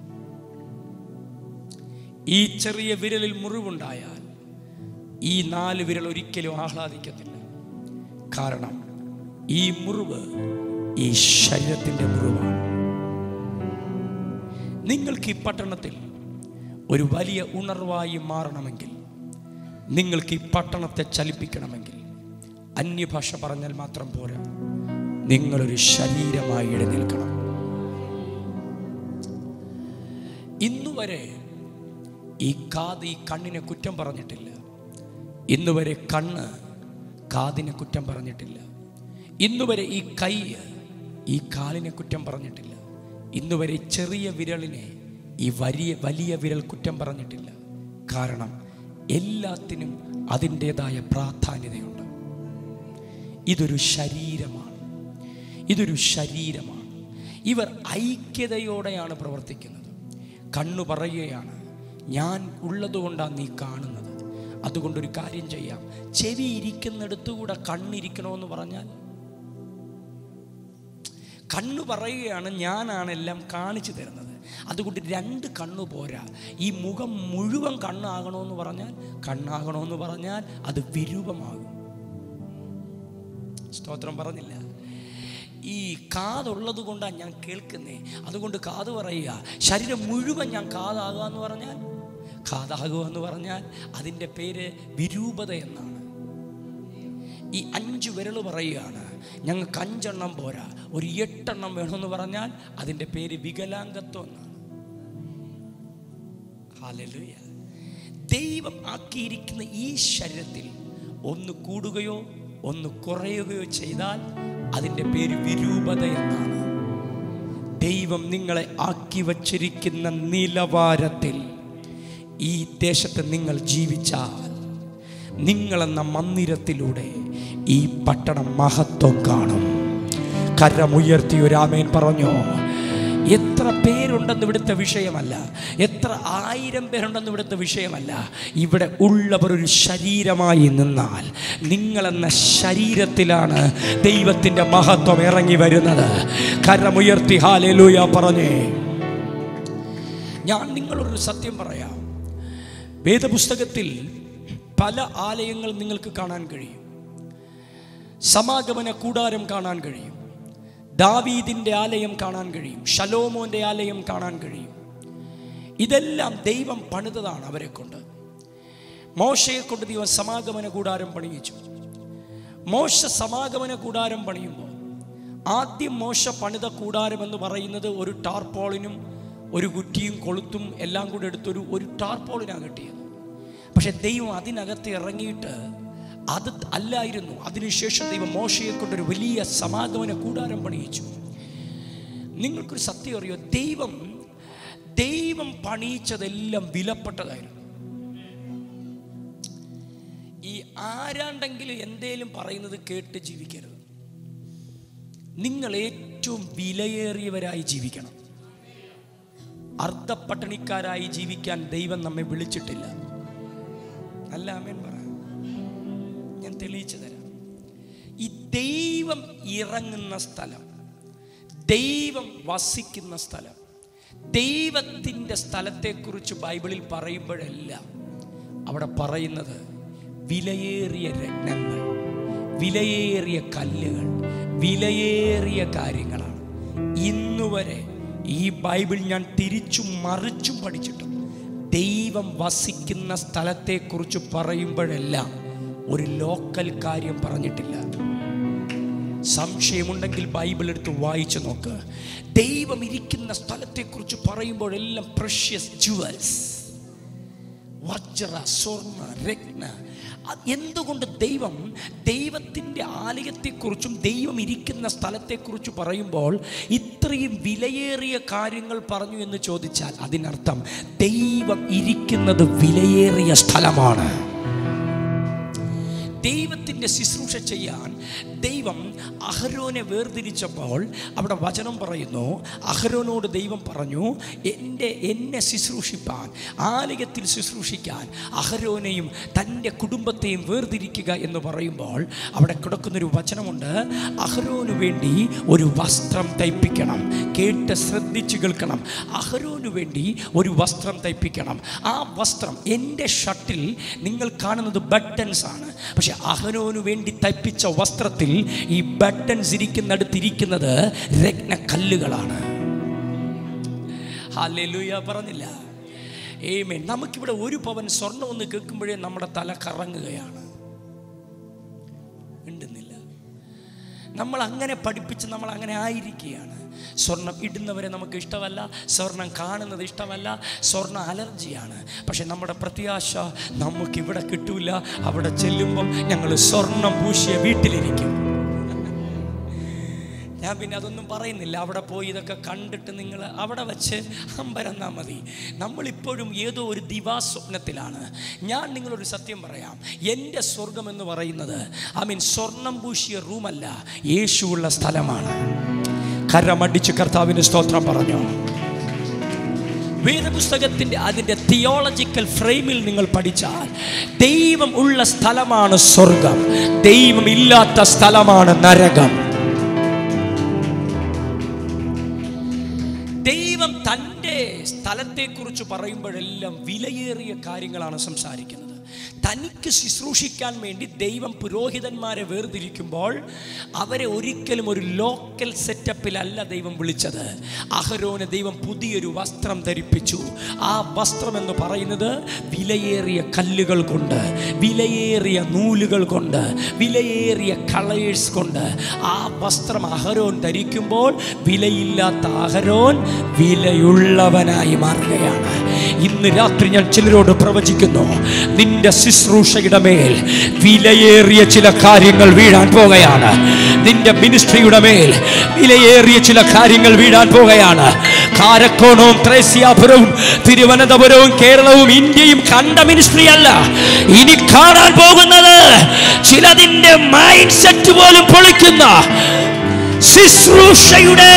ഈ ചെറിയ വിരലിൽ മുറിവുണ്ടായാൽ ഈ നാല് വിരൽ ഒരിക്കലും ആഹ്ലാദിക്കത്തില്ല കാരണം ഈ മുറിവ് ഈ ശരീരത്തിൻ്റെ മുറിവാണ് നിങ്ങൾക്ക് ഈ പട്ടണത്തിൽ ഒരു വലിയ ഉണർവായി മാറണമെങ്കിൽ നിങ്ങൾക്ക് ഈ പട്ടണത്തെ ചലിപ്പിക്കണമെങ്കിൽ അന്യഭാഷ പറഞ്ഞാൽ മാത്രം പോരാ നിങ്ങളൊരു ശരീരമായി എഴുന്നേൽക്കണം ഇന്നുവരെ ഈ കാത് ഈ കണ്ണിനെ കുറ്റം പറഞ്ഞിട്ടില്ല ഇന്നുവരെ കണ്ണ് കാതിനെ കുറ്റം പറഞ്ഞിട്ടില്ല ഇന്നുവരെ ഈ കൈ ഈ കാലിനെ കുറ്റം പറഞ്ഞിട്ടില്ല ഇന്നുവരെ ഈ ചെറിയ വിരലിനെ ഈ വലിയ വലിയ വിരൽ കുറ്റം പറഞ്ഞിട്ടില്ല കാരണം എല്ലാത്തിനും അതിൻ്റെതായ പ്രാധാന്യതയുണ്ട് ഇതൊരു ശരീരമാണ് ഇതൊരു ശരീരമാണ് ഇവർ ഐക്യതയോടെയാണ് പ്രവർത്തിക്കുന്നത് കണ്ണു പറയുകയാണ് ഞാൻ ഉള്ളതുകൊണ്ടാണ് നീ കാണുന്നത് അതുകൊണ്ടൊരു കാര്യം ചെയ്യാം ചെവി ഇരിക്കുന്നിടത്തുകൂടെ കണ്ണിരിക്കണമെന്ന് പറഞ്ഞാൽ കണ്ണു പറയുകയാണ് ഞാനാണ് എല്ലാം കാണിച്ചു തരുന്നത് അതുകൊണ്ട് രണ്ട് കണ്ണു പോരാ ഈ മുഖം മുഴുവൻ കണ്ണാകണമെന്ന് പറഞ്ഞാൽ കണ്ണാകണമെന്ന് പറഞ്ഞാൽ അത് വിരൂപമാകും സ്തോത്രം പറഞ്ഞില്ല ഈ കാതുള്ളത് കൊണ്ടാണ് ഞാൻ കേൾക്കുന്നേ അതുകൊണ്ട് കാത് പറയുക ശരീരം മുഴുവൻ ഞാൻ കാതാകുക എന്ന് പറഞ്ഞാൽ കാതാകുക എന്ന് പറഞ്ഞാൽ അതിൻ്റെ പേര് വിരൂപത എന്നാണ് ഈ അഞ്ച് വിരൽ പറയുകയാണ് ഞങ്ങൾക്ക് അഞ്ചെണ്ണം പോരാ ഒരു എട്ടെണ്ണം വേണമെന്ന് പറഞ്ഞാൽ അതിൻ്റെ പേര് വികലാംഗത്വം എന്നാണ് ഹല്ലേലൂയ. ദൈവം ആക്കിയിരിക്കുന്ന ഈ ശരീരത്തിൽ ഒന്ന് കൂടുകയോ ഒന്ന് കുറയുകയോ ചെയ്താൽ അതിൻ്റെ പേര് വിരൂപത എന്നാണ് ദൈവം നിങ്ങളെ ആക്കി വച്ചിരിക്കുന്ന നിലവാരത്തിൽ ഈ ദേശത്ത് നിങ്ങൾ ജീവിച്ചാൽ നിങ്ങളെന്ന മന്ദിരത്തിലൂടെ ഈ പട്ടണം മഹത്വം കാണും കരമുയർത്തി ഒരു ആമേൻ പറഞ്ഞു എത്ര പേരുണ്ടെന്ന് ഇവിടുത്തെ വിഷയമല്ല എത്ര ആയിരം പേരുണ്ടെന്ന് ഇവിടുത്തെ വിഷയമല്ല ഇവിടെ ഉള്ളവർ ഒരു ശരീരമായി നിന്നാൽ നിങ്ങളെന്ന ശരീരത്തിലാണ് ദൈവത്തിൻ്റെ മഹത്വം ഇറങ്ങി വരുന്നത് കരമുയർത്തി ഹാലേലൂയ പറഞ്ഞേ ഞാൻ നിങ്ങളൊരു സത്യം പറയാം വേദപുസ്തകത്തിൽ പല ആലയങ്ങൾ നിങ്ങൾക്ക് കാണാൻ കഴിയും സമാഗമന കൂടാരം കാണാൻ കഴിയും ദാവീദിൻ്റെ ആലയം കാണാൻ കഴിയും ഷലോമോൻ്റെ ആലയം കാണാൻ കഴിയും ഇതെല്ലാം ദൈവം പണിതതാണ് അവരെ കൊണ്ട് മോശയെ കൊണ്ട് ദൈവം സമാഗമന കൂടാരം പണിയിച്ചു മോശ സമാഗമന കൂടാരം പണിയുമ്പോൾ ആദ്യം മോശ പണിത കൂടാരം എന്ന് പറയുന്നത് ഒരു ടാർപോളിനും ഒരു കുറ്റിയും കൊളുത്തും എല്ലാം കൂടെ എടുത്തൊരു ഒരു ടാർപോളിനാണ് കിട്ടിയത് പക്ഷെ ദൈവം അതിനകത്ത് ഇറങ്ങിയിട്ട് അത് അല്ലായിരുന്നു അതിനുശേഷം ദൈവം മോശയെ കൊണ്ടൊരു വലിയ സമാഗമന കൂടാരം പണിയിച്ചു നിങ്ങൾക്കൊരു സത്യം അറിയോ ദൈവം ദൈവം പണിയിച്ചതെല്ലാം വിലപ്പെട്ടതായിരുന്നു ഈ ആരാണ്ടെങ്കിലും എന്തേലും പറയുന്നത് കേട്ട് ജീവിക്കരുത് നിങ്ങൾ ഏറ്റവും വിലയേറിയവരായി ജീവിക്കണം അർദ്ധപ്പട്ടണിക്കാരായി ജീവിക്കാൻ ദൈവം നമ്മെ വിളിച്ചിട്ടില്ല അല്ല അമേൻ പറ ഞാൻ തെളിയിച്ചു തരാം ഈ ദൈവം ഇറങ്ങുന്ന സ്ഥലം ദൈവം വസിക്കുന്ന സ്ഥലം ദൈവത്തിൻ്റെ സ്ഥലത്തെക്കുറിച്ച് ബൈബിളിൽ പറയുമ്പോഴെല്ലാം അവിടെ പറയുന്നത് വിലയേറിയ രത്നങ്ങൾ വിലയേറിയ കല്ലുകൾ വിലയേറിയ കാര്യങ്ങളാണ് ഇന്നുവരെ ഈ ബൈബിൾ ഞാൻ തിരിച്ചും മറിച്ചും പഠിച്ചിട്ടും ദൈവം വസിക്കുന്ന സ്ഥലത്തെക്കുറിച്ച് പറയുമ്പോഴെല്ലാം ഒരു ലോക്കൽ കാര്യം പറഞ്ഞിട്ടില്ല സംശയമുണ്ടെങ്കിൽ ബൈബിൾ എടുത്ത് വായിച്ചു നോക്ക് ദൈവം ഇരിക്കുന്ന സ്ഥലത്തെക്കുറിച്ച് പറയുമ്പോഴെല്ലാം പ്രഷ്യസ് ജുവൽസ് വജ്ര സ്വർണ്ണ രത്ന അത് എന്തുകൊണ്ട് ദൈവം ദൈവത്തിൻ്റെ ആലയത്തെക്കുറിച്ചും ദൈവം ഇരിക്കുന്ന സ്ഥലത്തെക്കുറിച്ച് പറയുമ്പോൾ ഇത്രയും വിലയേറിയ കാര്യങ്ങൾ പറഞ്ഞു എന്ന് ചോദിച്ചാൽ അതിനർത്ഥം ദൈവം ഇരിക്കുന്നത് വിലയേറിയ സ്ഥലമാണ് ദൈവത്തിൻ്റെ ശുശ്രൂഷ ചെയ്യാൻ ദൈവം അഹരോനെ വേർതിരിച്ചപ്പോൾ അവിടെ വചനം പറയുന്നു അഹരോനോട് ദൈവം പറഞ്ഞു എൻ്റെ എന്നെ ശുശ്രൂഷിപ്പാൻ ആലയത്തിൽ ശുശ്രൂഷിക്കാൻ അഹരോനെയും തൻ്റെ കുടുംബത്തെയും വേർതിരിക്കുക എന്ന് പറയുമ്പോൾ അവിടെ കിടക്കുന്നൊരു വചനമുണ്ട് അഹരോന് വേണ്ടി ഒരു വസ്ത്രം തയ്പ്പിക്കണം കേട്ട് ശ്രദ്ധിച്ച് കേൾക്കണം അഹരോന് വേണ്ടി ഒരു വസ്ത്രം തയ്പ്പിക്കണം ആ വസ്ത്രം എൻ്റെ ഷർട്ടിൽ നിങ്ങൾ കാണുന്നത് ബട്ടൺസ് ആണ് പക്ഷെ അഹരോന് വേണ്ടി തയ്പ്പിച്ച വസ്ത്രത്തിൽ ഈ ബട്ടൺസ് ഇരിക്കുന്നിടത്തിരിക്കുന്നത് രത്നക്കല്ലുകളാണ് ഹാലൂയ പറഞ്ഞില്ല ഏമേ നമുക്കിവിടെ ഒരു പവൻ സ്വർണ്ണം ഒന്ന് കേൾക്കുമ്പോഴേ നമ്മുടെ തല കറങ്ങുകയാണ് ഉണ്ടെന്നില്ല നമ്മൾ അങ്ങനെ പഠിപ്പിച്ച് നമ്മൾ അങ്ങനെ ആയിരിക്കുകയാണ് സ്വർണം ഇടുന്നവരെ നമുക്ക് ഇഷ്ടമല്ല സ്വർണം കാണുന്നത് ഇഷ്ടമല്ല സ്വർണ്ണ അലർജിയാണ് പക്ഷെ നമ്മുടെ പ്രത്യാശ നമുക്കിവിടെ കിട്ടൂല അവിടെ ചെല്ലുമ്പം ഞങ്ങൾ സ്വർണം പൂശിയ വീട്ടിലിരിക്കും ഞാൻ പിന്നെ അതൊന്നും പറയുന്നില്ല അവിടെ പോയി ഇതൊക്കെ കണ്ടിട്ട് നിങ്ങൾ അവിടെ വെച്ച് അമ്പരന്നാ മതി നമ്മളിപ്പോഴും ഏതോ ഒരു ദിവാസ്വപ്നത്തിലാണ് ഞാൻ നിങ്ങളൊരു സത്യം പറയാം എൻ്റെ സ്വർഗം എന്ന് പറയുന്നത് ഐ മീൻ സ്വർണം പൂശിയ റൂമല്ല യേശുവുള്ള സ്ഥലമാണ് കരമടിച്ച് കർത്താവിന് സ്തോത്രം പറഞ്ഞു വേദപുസ്തകത്തിൻ്റെ അതിൻ്റെ തിയോളജിക്കൽ ഫ്രെയിമിൽ നിങ്ങൾ പഠിച്ചാൽ ദൈവം ഉള്ള സ്ഥലമാണ് സ്വർഗം ദൈവം ഇല്ലാത്ത സ്ഥലമാണ് നരകം ദൈവം തൻ്റെ സ്ഥലത്തെക്കുറിച്ച് പറയുമ്പോഴെല്ലാം വിലയേറിയ കാര്യങ്ങളാണ് സംസാരിക്കുന്നത് തനിക്ക് ശുശ്രൂഷിക്കാൻ വേണ്ടി ദൈവം പുരോഹിതന്മാരെ വേർതിരിക്കുമ്പോൾ അവരെ ഒരിക്കലും ഒരു ലോക്കൽ സെറ്റപ്പിലല്ല ദൈവം വിളിച്ചത് അഹരോന് ദൈവം പുതിയൊരു വസ്ത്രം ധരിപ്പിച്ചു ആ വസ്ത്രം എന്ന് പറയുന്നത് വിലയേറിയ കല്ലുകൾ കൊണ്ട് വിലയേറിയ നൂലുകൾ കൊണ്ട് വിലയേറിയ കളേഴ്സ് കൊണ്ട് ആ വസ്ത്രം അഹരോൻ ധരിക്കുമ്പോൾ വിലയില്ലാത്ത അഹരോൻ വിലയുള്ളവനായി മാറുകയാണ് ഇന്ന് രാത്രി ഞാൻ ചിലരോട് പ്രവചിക്കുന്നു നിന്റെ ശുശ്രൂഷയുടെ മേൽ വിലയേറിയ ചില കാര്യങ്ങൾ വീഴാൻ പോകുകയാണ് നിന്റെ മിനിസ്ട്രിയുടെ മേൽ വിലയേറിയ ചില കാര്യങ്ങൾ വീഴാൻ പോകുകയാണ് കാരക്കോണവും ത്രേസ്യാപുരവും തിരുവനന്തപുരവും കേരളവും ഇന്ത്യയും കണ്ട മിനിസ്ട്രി അല്ല ഇനി കാണാൻ പോകുന്നത് ചിലതിന്റെ മൈൻഡ് സെറ്റ് പോലും പൊളിക്കുന്ന ശുശ്രൂഷയുടെ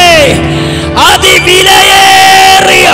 അതിവിലയേറിയ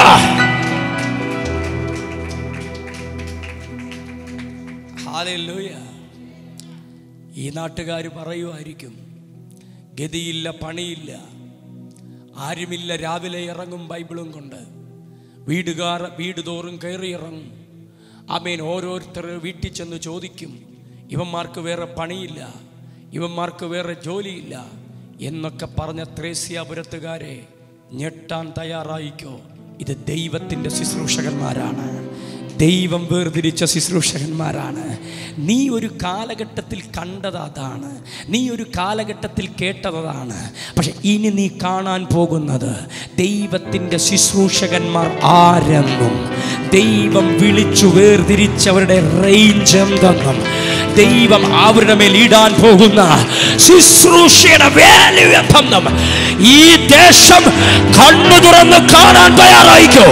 ഹാലൂയ ഈ നാട്ടുകാർ പറയുമായിരിക്കും ഗതിയില്ല പണിയില്ല ആരുമില്ല രാവിലെ ഇറങ്ങും ബൈബിളും കൊണ്ട് വീടുകാർ വീട് തോറും കയറി ഇറങ്ങും ആമേൻ ഓരോരുത്തർ വീട്ടിൽ ചെന്ന് ചോദിക്കും ഇവന്മാർക്ക് വേറെ പണിയില്ല ഇവന്മാർക്ക് വേറെ ജോലിയില്ല എന്നൊക്കെ പറഞ്ഞ ത്രേസ്യാപുരത്തുകാരെ ഞെട്ടാൻ തയ്യാറായിക്കോ ഇത് ദൈവത്തിൻ്റെ ശുശ്രൂഷകന്മാരാണ് ദൈവം വേർതിരിച്ച ശുശ്രൂഷകന്മാരാണ് നീ ഒരു കാലഘട്ടത്തിൽ കണ്ടത് അതാണ് നീ ഒരു കാലഘട്ടത്തിൽ കേട്ടതാണ് പക്ഷെ ഇനി നീ കാണാൻ പോകുന്നത് ദൈവത്തിൻ്റെ ശുശ്രൂഷകന്മാർ ആരെന്നും ദൈവം വിളിച്ചു വേർതിരിച്ചവരുടെ റേഞ്ച് എന്തെന്നും ദൈവം അവരുടെ മേൽ ഇടാൻ പോകുന്ന ശുശ്രൂഷയുടെ വാല്യൂ എന്തെന്നും ഈ ദേശം കണ്ണു തുറന്ന് കാണാൻ തയ്യാറായിക്കോ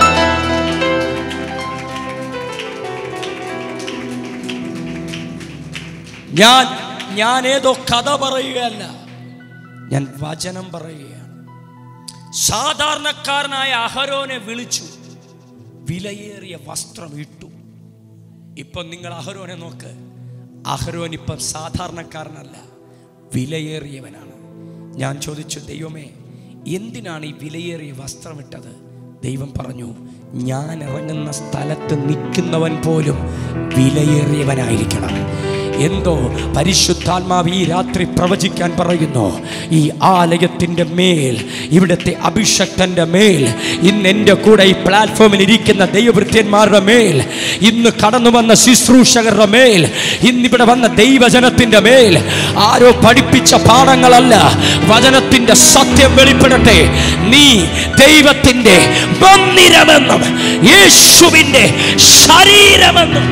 ഞാൻ ഞാൻ ഏതോ കഥ പറയുകയല്ല ഞാൻ വചനം പറയുകയാണ് സാധാരണക്കാരനായ അഹരോനെ വിളിച്ചു വിലയേറിയ വസ്ത്രം ഇട്ടു ഇപ്പം നിങ്ങൾ അഹരോനെ നോക്ക് അഹരോൻ ഇപ്പം സാധാരണക്കാരനല്ല വിലയേറിയവനാണ് ഞാൻ ചോദിച്ചു ദൈവമേ എന്തിനാണ് ഈ വിലയേറിയ വസ്ത്രം ഇട്ടത് ദൈവം പറഞ്ഞു ഞാൻ ഇറങ്ങുന്ന സ്ഥലത്ത് നിൽക്കുന്നവൻ പോലും വിലയേറിയവനായിരിക്കണം എന്തോ പരിശുദ്ധാത്മാവ് ഈ രാത്രി പ്രവചിക്കാൻ പറയുന്നു ഈ ആലയത്തിൻ്റെ മേൽ ഇവിടുത്തെ അഭിഷക്തൻ്റെ മേൽ ഇന്ന് എൻ്റെ കൂടെ ഈ പ്ലാറ്റ്ഫോമിൽ ഇരിക്കുന്ന ദൈവവൃത്യന്മാരുടെ മേൽ ഇന്ന് കടന്നു വന്ന ശുശ്രൂഷകരുടെ മേൽ ഇന്നിവിടെ വന്ന ദൈവജനത്തിൻ്റെ മേൽ ആരോ പഠിപ്പിച്ച പാഠങ്ങളല്ല വചനത്തിൻ്റെ സത്യം വെളിപ്പെടട്ടെ നീ ദൈവത്തിൻ്റെ മന്ദിരമെന്നും യേശുവിൻ്റെ ശരീരമെന്നും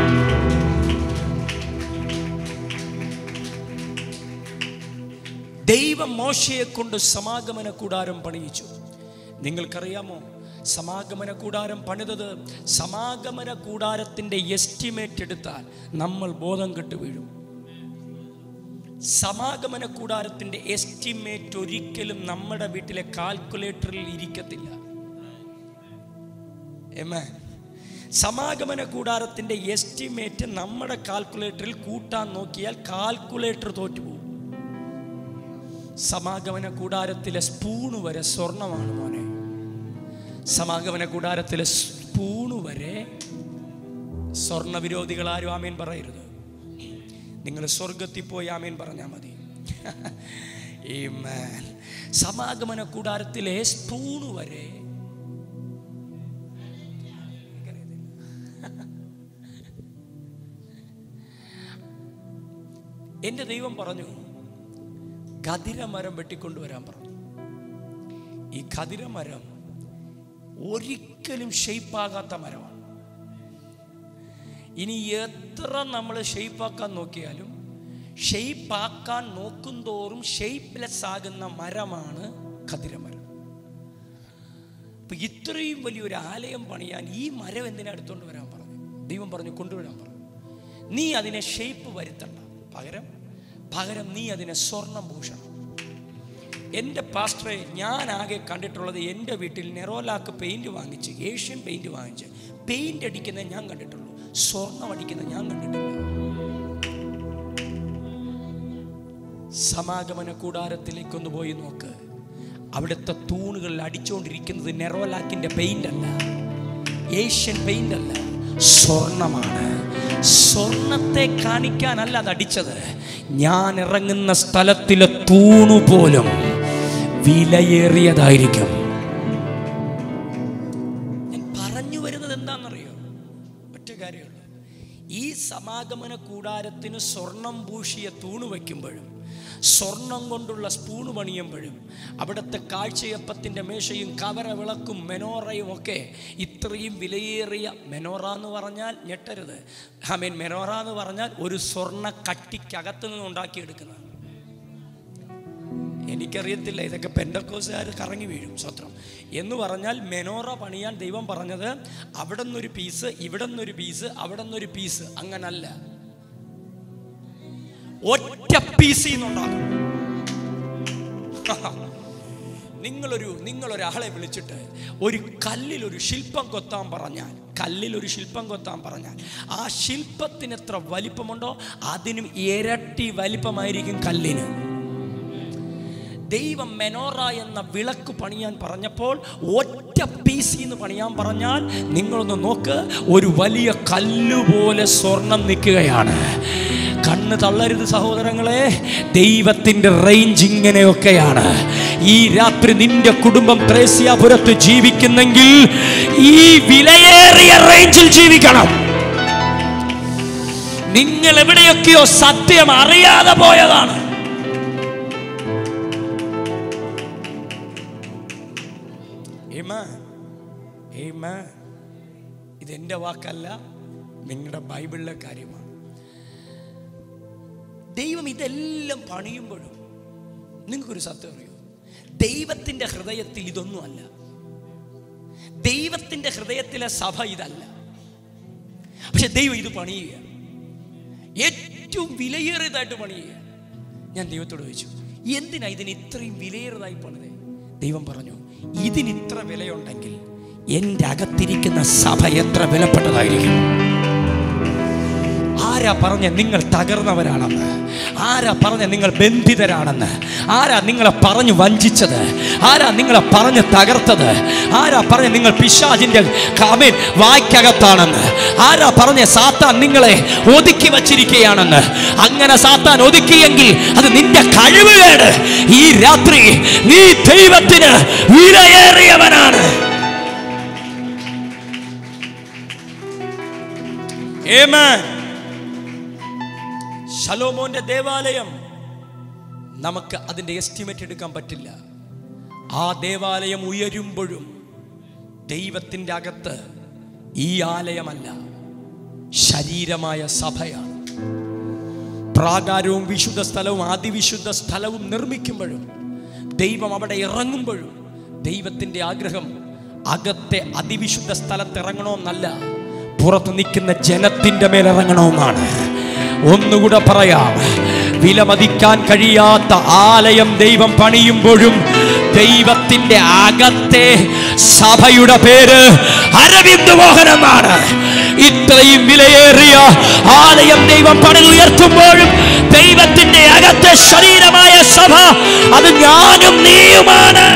ദൈവം മോശയെ കൊണ്ട് സമാഗമന കൂടാരം പണിയിച്ചു നിങ്ങൾക്കറിയാമോ സമാഗമന കൂടാരം പണിതത് സമാഗമന കൂടാരത്തിൻ്റെ എസ്റ്റിമേറ്റ് എടുത്താൽ നമ്മൾ ബോധം കെട്ട് വീഴും സമാഗമന കൂടാരത്തിൻ്റെ എസ്റ്റിമേറ്റ് ഒരിക്കലും നമ്മുടെ വീട്ടിലെ കാൽക്കുലേറ്ററിൽ ഇരിക്കത്തില്ല Amen. സമാഗമന കൂടാരത്തിൻ്റെ എസ്റ്റിമേറ്റ് നമ്മുടെ കാൽക്കുലേറ്ററിൽ കൂട്ടാൻ നോക്കിയാൽ കാൽക്കുലേറ്റർ തോറ്റുപോകും സമാഗമന കൂടാരത്തിലെ സ്പൂണ് വരെ സ്വർണമാണ് മോനെ സമാഗമന കൂടാരത്തിലെ സ്പൂണ് വരെ സ്വർണ വിരോധികൾ ആരും ആമേൻ പറയരുത് നിങ്ങൾ സ്വർഗത്തിൽ പോയി ആമേൻ പറഞ്ഞാൽ മതി Amen. സമാഗമന കൂടാരത്തിലെ സ്പൂണ് വരെ എൻ്റെ ദൈവം പറഞ്ഞു കതിരമരം വെട്ടിക്കൊണ്ടുവരാൻ പറഞ്ഞു ഈ കതിരമരം ഒരിക്കലും ഷെയ്പ്പാകാത്ത മരമാണ് ഇനി എത്ര നമ്മൾ ഷെയ്പ്പാക്കാൻ നോക്കിയാലും ഷെയ്പ്പാക്കാൻ നോക്കും തോറും ഷെയ്പ്ലെസ് ആകുന്ന മരമാണ് കതിരമരം അപ്പൊ ഇത്രയും വലിയൊരു ആലയം പണിയാൻ ഈ മരം എന്തിനാ എടുത്തുകൊണ്ട് വരാൻ പറഞ്ഞു ദൈവം പറഞ്ഞു കൊണ്ടുവരാൻ പറഞ്ഞു നീ അതിനെ ഷെയ്പ്പ് വരുത്തണ്ട പകരം പകരം നീ അതിനെ സ്വർണം ഭൂഷണം എൻ്റെ പാസ്റ്ററെ ഞാൻ ആകെ കണ്ടിട്ടുള്ളത് എൻ്റെ വീട്ടിൽ നെറോലാക്ക് പെയിൻറ് വാങ്ങിച്ച് ഏഷ്യൻ പെയിൻറ് വാങ്ങിച്ച് പെയിൻറ് അടിക്കുന്നത് ഞാൻ കണ്ടിട്ടുള്ളൂ സ്വർണം അടിക്കുന്നത് ഞാൻ കണ്ടിട്ടില്ല സമാഗമന കൂടാരത്തിലേക്കൊന്ന് പോയി നോക്ക് അവിടുത്തെ തൂണുകളിൽ അടിച്ചുകൊണ്ടിരിക്കുന്നത് നെറോലാക്കിൻ്റെ പെയിൻ്റ് അല്ല ഏഷ്യൻ പെയിൻ്റ് അല്ല സ്വർണമാണ് സ്വർണത്തെ കാണിക്കാനല്ല അത് അടിച്ചത് ഞാൻ ഇറങ്ങുന്ന സ്ഥലത്തിലെ തൂണു പോലും വിലയേറിയതായിരിക്കും ഞാൻ പറഞ്ഞു വരുന്നത് എന്താണെന്നറിയോ ഒറ്റ കാര്യമുള്ളൂ ഈ സമാഗമന കൂടാരത്തിന് സ്വർണം പൂശിയ തൂണ് വയ്ക്കുമ്പോഴും സ്വർണം കൊണ്ടുള്ള സ്പൂണ് പണിയുമ്പോഴും അവിടുത്തെ കാഴ്ചയപ്പത്തിൻ്റെ മേശയും കവര വിളക്കും മെനോറയും ഒക്കെ ഇത്രയും വിലയേറിയ മെനോറ എന്ന് പറഞ്ഞാൽ ഞെട്ടരുത് ഐ മീൻ മെനോറ എന്ന് പറഞ്ഞാൽ ഒരു സ്വർണ്ണ കട്ടിക്കകത്ത് നിന്ന് ഉണ്ടാക്കിയെടുക്കുന്നത് എനിക്കറിയത്തില്ല ഇതൊക്കെ പെൻഡക്കോസുകാർ കറങ്ങി വീഴും സ്വത്രം എന്ന് പറഞ്ഞാൽ മെനോറ പണിയാൻ ദൈവം പറഞ്ഞത് അവിടെ നിന്നൊരു പീസ് ഇവിടെ നിന്നൊരു പീസ് അവിടെ നിന്നൊരു പീസ് അങ്ങനല്ല ഒറ്റ പീസിൽ നിന്നുണ്ടാകും നിങ്ങളൊരു നിങ്ങളൊരാളെ വിളിച്ചിട്ട് ഒരു കല്ലിൽ ഒരു ശില്പം കൊത്താൻ പറഞ്ഞാൽ കല്ലിൽ ഒരു ശില്പം കൊത്താൻ പറഞ്ഞാൽ ആ ശില്പത്തിന് എത്ര വലിപ്പമുണ്ടോ അതിനും ഇരട്ടി വലിപ്പമായിരിക്കും കല്ലിന് ദൈവം മെനോറ എന്ന വിളക്ക് പണിയാൻ പറഞ്ഞപ്പോൾ ഒറ്റ പീസിൽ നിന്ന് പണിയാൻ പറഞ്ഞാൽ നിങ്ങളൊന്ന് നോക്ക് ഒരു വലിയ കല്ലുപോലെ സ്വർണം നിൽക്കുകയാണ് കണ്ണ് തള്ളരുത് സഹോദരങ്ങളെ ദൈവത്തിൻ്റെ റേഞ്ച് ഇങ്ങനെയൊക്കെയാണ് ഈ രാത്രി നിന്റെ കുടുംബം ത്രേസ്യാപുരത്ത് ജീവിക്കുന്നെങ്കിൽ ഈ വിലയേറിയ റേഞ്ചിൽ ജീവിക്കണം നിങ്ങൾ എവിടെയൊക്കെയോ സത്യം അറിയാതെ പോയതാണ് Amen. Amen. ഇതെന്റെ വാക്കല്ല നിങ്ങളുടെ ബൈബിളിലെ കാര്യമാണ് ദൈവം ഇതെല്ലാം പണിയുമ്പോഴും നിങ്ങൾക്കൊരു സത്യം അറിയോ ദൈവത്തിൻ്റെ ഹൃദയത്തിൽ ഇതൊന്നുമല്ല ദൈവത്തിൻ്റെ ഹൃദയത്തിലെ സഭ ഇതല്ല പക്ഷെ ദൈവം ഇത് പണിയുക ഏറ്റവും വിലയേറിയതായിട്ട് പണിയുക ഞാൻ ദൈവത്തോട് ചോദിച്ചു എന്തിനാ ഇതിന് ഇത്രയും വിലയേറിയതായി പണിതേ ദൈവം പറഞ്ഞു ഇതിന് ഇത്ര വിലയുണ്ടെങ്കിൽ എൻ്റെ അകത്തിരിക്കുന്ന സഭ എത്ര വിലപ്പെട്ടതായിരിക്കും ആരാ പറഞ്ഞ നിങ്ങൾ തകർന്നവരാണെന്ന് ആരാ പറഞ്ഞ നിങ്ങൾ ബന്ധിതരാണെന്ന് ആരാ നിങ്ങളെ പറഞ്ഞു വഞ്ചിച്ചത് ആരാ നിങ്ങളെ പറഞ്ഞ് തകർത്തത് ആരാ പറഞ്ഞ നിങ്ങൾ പിശാജിന്റെ കാമേൻ വായ്ക്കകത്താണെന്ന് ആരാ പറഞ്ഞ സാത്താൻ നിങ്ങളെ ഒതുക്കി വച്ചിരിക്കുകയാണെന്ന് അങ്ങനെ സാത്താൻ ഒതുക്കിയെങ്കിൽ അത് നിന്റെ കഴിവുകേട് ഈ രാത്രി നീ ദൈവത്തിന് വിലയേറിയവനാണ് Amen. ശലോമോന്റെ ദേവാലയം നമുക്ക് അതിൻ്റെ എസ്റ്റിമേറ്റ് എടുക്കാൻ പറ്റില്ല ആ ദേവാലയം ഉയരുമ്പോഴും ദൈവത്തിൻ്റെ അകത്ത് ഈ ആലയമല്ല ശരീരമായ സഭയാണ് പ്രാകാരവും വിശുദ്ധ സ്ഥലവും അതിവിശുദ്ധ സ്ഥലവും നിർമ്മിക്കുമ്പോഴും ദൈവം അവിടെ ഇറങ്ങുമ്പോഴും ദൈവത്തിൻ്റെ ആഗ്രഹം അകത്തെ അതിവിശുദ്ധ സ്ഥലത്ത് ഇറങ്ങണമെന്നല്ല പുറത്ത് നിൽക്കുന്ന ജനത്തിൻ്റെ മേൽ ഇറങ്ങണമെന്നാണ് ഒന്നുകൂടെ പറയാം വിലമതിക്കാൻ കഴിയാത്ത ആലയം ദൈവം പണിയുമ്പോഴും ദൈവത്തിന്റെ അകത്തെ സഭയുടെ പേര് അരവിന്ദ് മോഹൻ എന്നാണ് ഇത്രയും വിലയേറിയ ആലയം ദൈവം പണിതുയർത്തുമ്പോഴും ദൈവത്തിന്റെ അകത്തെ ശരീരമായ സഭ അത് ഞാനും നീയുമാണ്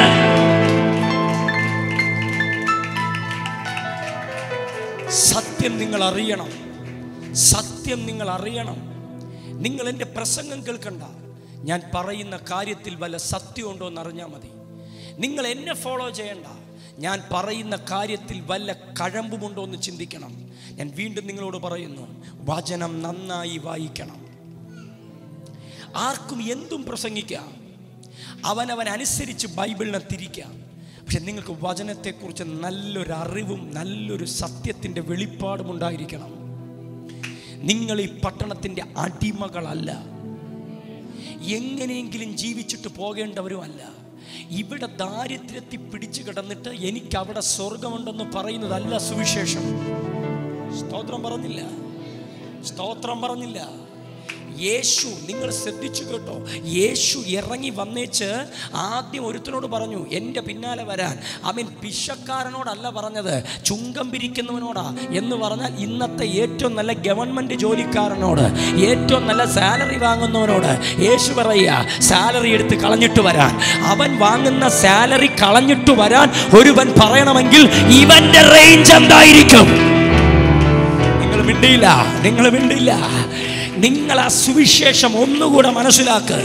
സത്യം നിങ്ങൾ അറിയണം സത്യം നിങ്ങൾ അറിയണം നിങ്ങൾ എൻ്റെ പ്രസംഗം കേൾക്കണ്ട ഞാൻ പറയുന്ന കാര്യത്തിൽ വല്ല സത്യമുണ്ടോ എന്ന് അറിഞ്ഞാൽ മതി നിങ്ങൾ എന്നെ ഫോളോ ചെയ്യണ്ട ഞാൻ പറയുന്ന കാര്യത്തിൽ വല്ല കഴമ്പുമുണ്ടോ എന്ന് ചിന്തിക്കണം ഞാൻ വീണ്ടും നിങ്ങളോട് പറയുന്നു വചനം നന്നായി വായിക്കണം ആർക്കും എന്തും പ്രസംഗിക്കാം അവനവൻ അനുസരിച്ച് ബൈബിളിനെ തിരിക്കാം പക്ഷെ നിങ്ങൾക്ക് വചനത്തെക്കുറിച്ച് നല്ലൊരു അറിവും നല്ലൊരു സത്യത്തിൻ്റെ വെളിപ്പാടും ഉണ്ടായിരിക്കണം നിങ്ങൾ ഈ പട്ടണത്തിൻ്റെ അടിമകളല്ല എങ്ങനെയെങ്കിലും ജീവിച്ചിട്ട് പോകേണ്ടവരുമല്ല ഇവിടെ ദാരിദ്ര്യത്തിൽ പിടിച്ചു കിടന്നിട്ട് എനിക്ക് അവിടെ സ്വർഗമുണ്ടെന്ന് പറയുന്നതല്ല സുവിശേഷം സ്തോത്രം പറഞ്ഞില്ല സ്തോത്രം പറഞ്ഞില്ല യേശു നിങ്ങൾ ശ്രദ്ധിച്ചു കേട്ടോ യേശു ഇറങ്ങി വന്നേച്ച് ആദ്യം ഒരുത്തനോട് പറഞ്ഞു എൻ്റെ പിന്നാലെ വരാൻ അവൻ പിശക്കാരനോടല്ല പറഞ്ഞത് ചുങ്കം പിരിക്കുന്നവനോടാ എന്ന് പറഞ്ഞാൽ ഇന്നത്തെ ഏറ്റവും നല്ല ഗവൺമെൻറ് ജോലിക്കാരനോട് ഏറ്റവും നല്ല സാലറി വാങ്ങുന്നവനോട് യേശു പറയുക സാലറി എടുത്ത് കളഞ്ഞിട്ട് വരാൻ അവൻ വാങ്ങുന്ന സാലറി കളഞ്ഞിട്ട് വരാൻ ഒരുവൻ പറയണമെങ്കിൽ ഇവന്റെ റേഞ്ച് എന്തായിരിക്കും നിങ്ങൾ മിണ്ടിയില്ല നിങ്ങൾ മിണ്ടില്ല നിങ്ങൾ ആ സുവിശേഷം ഒന്നുകൂടെ മനസ്സിലാക്ക്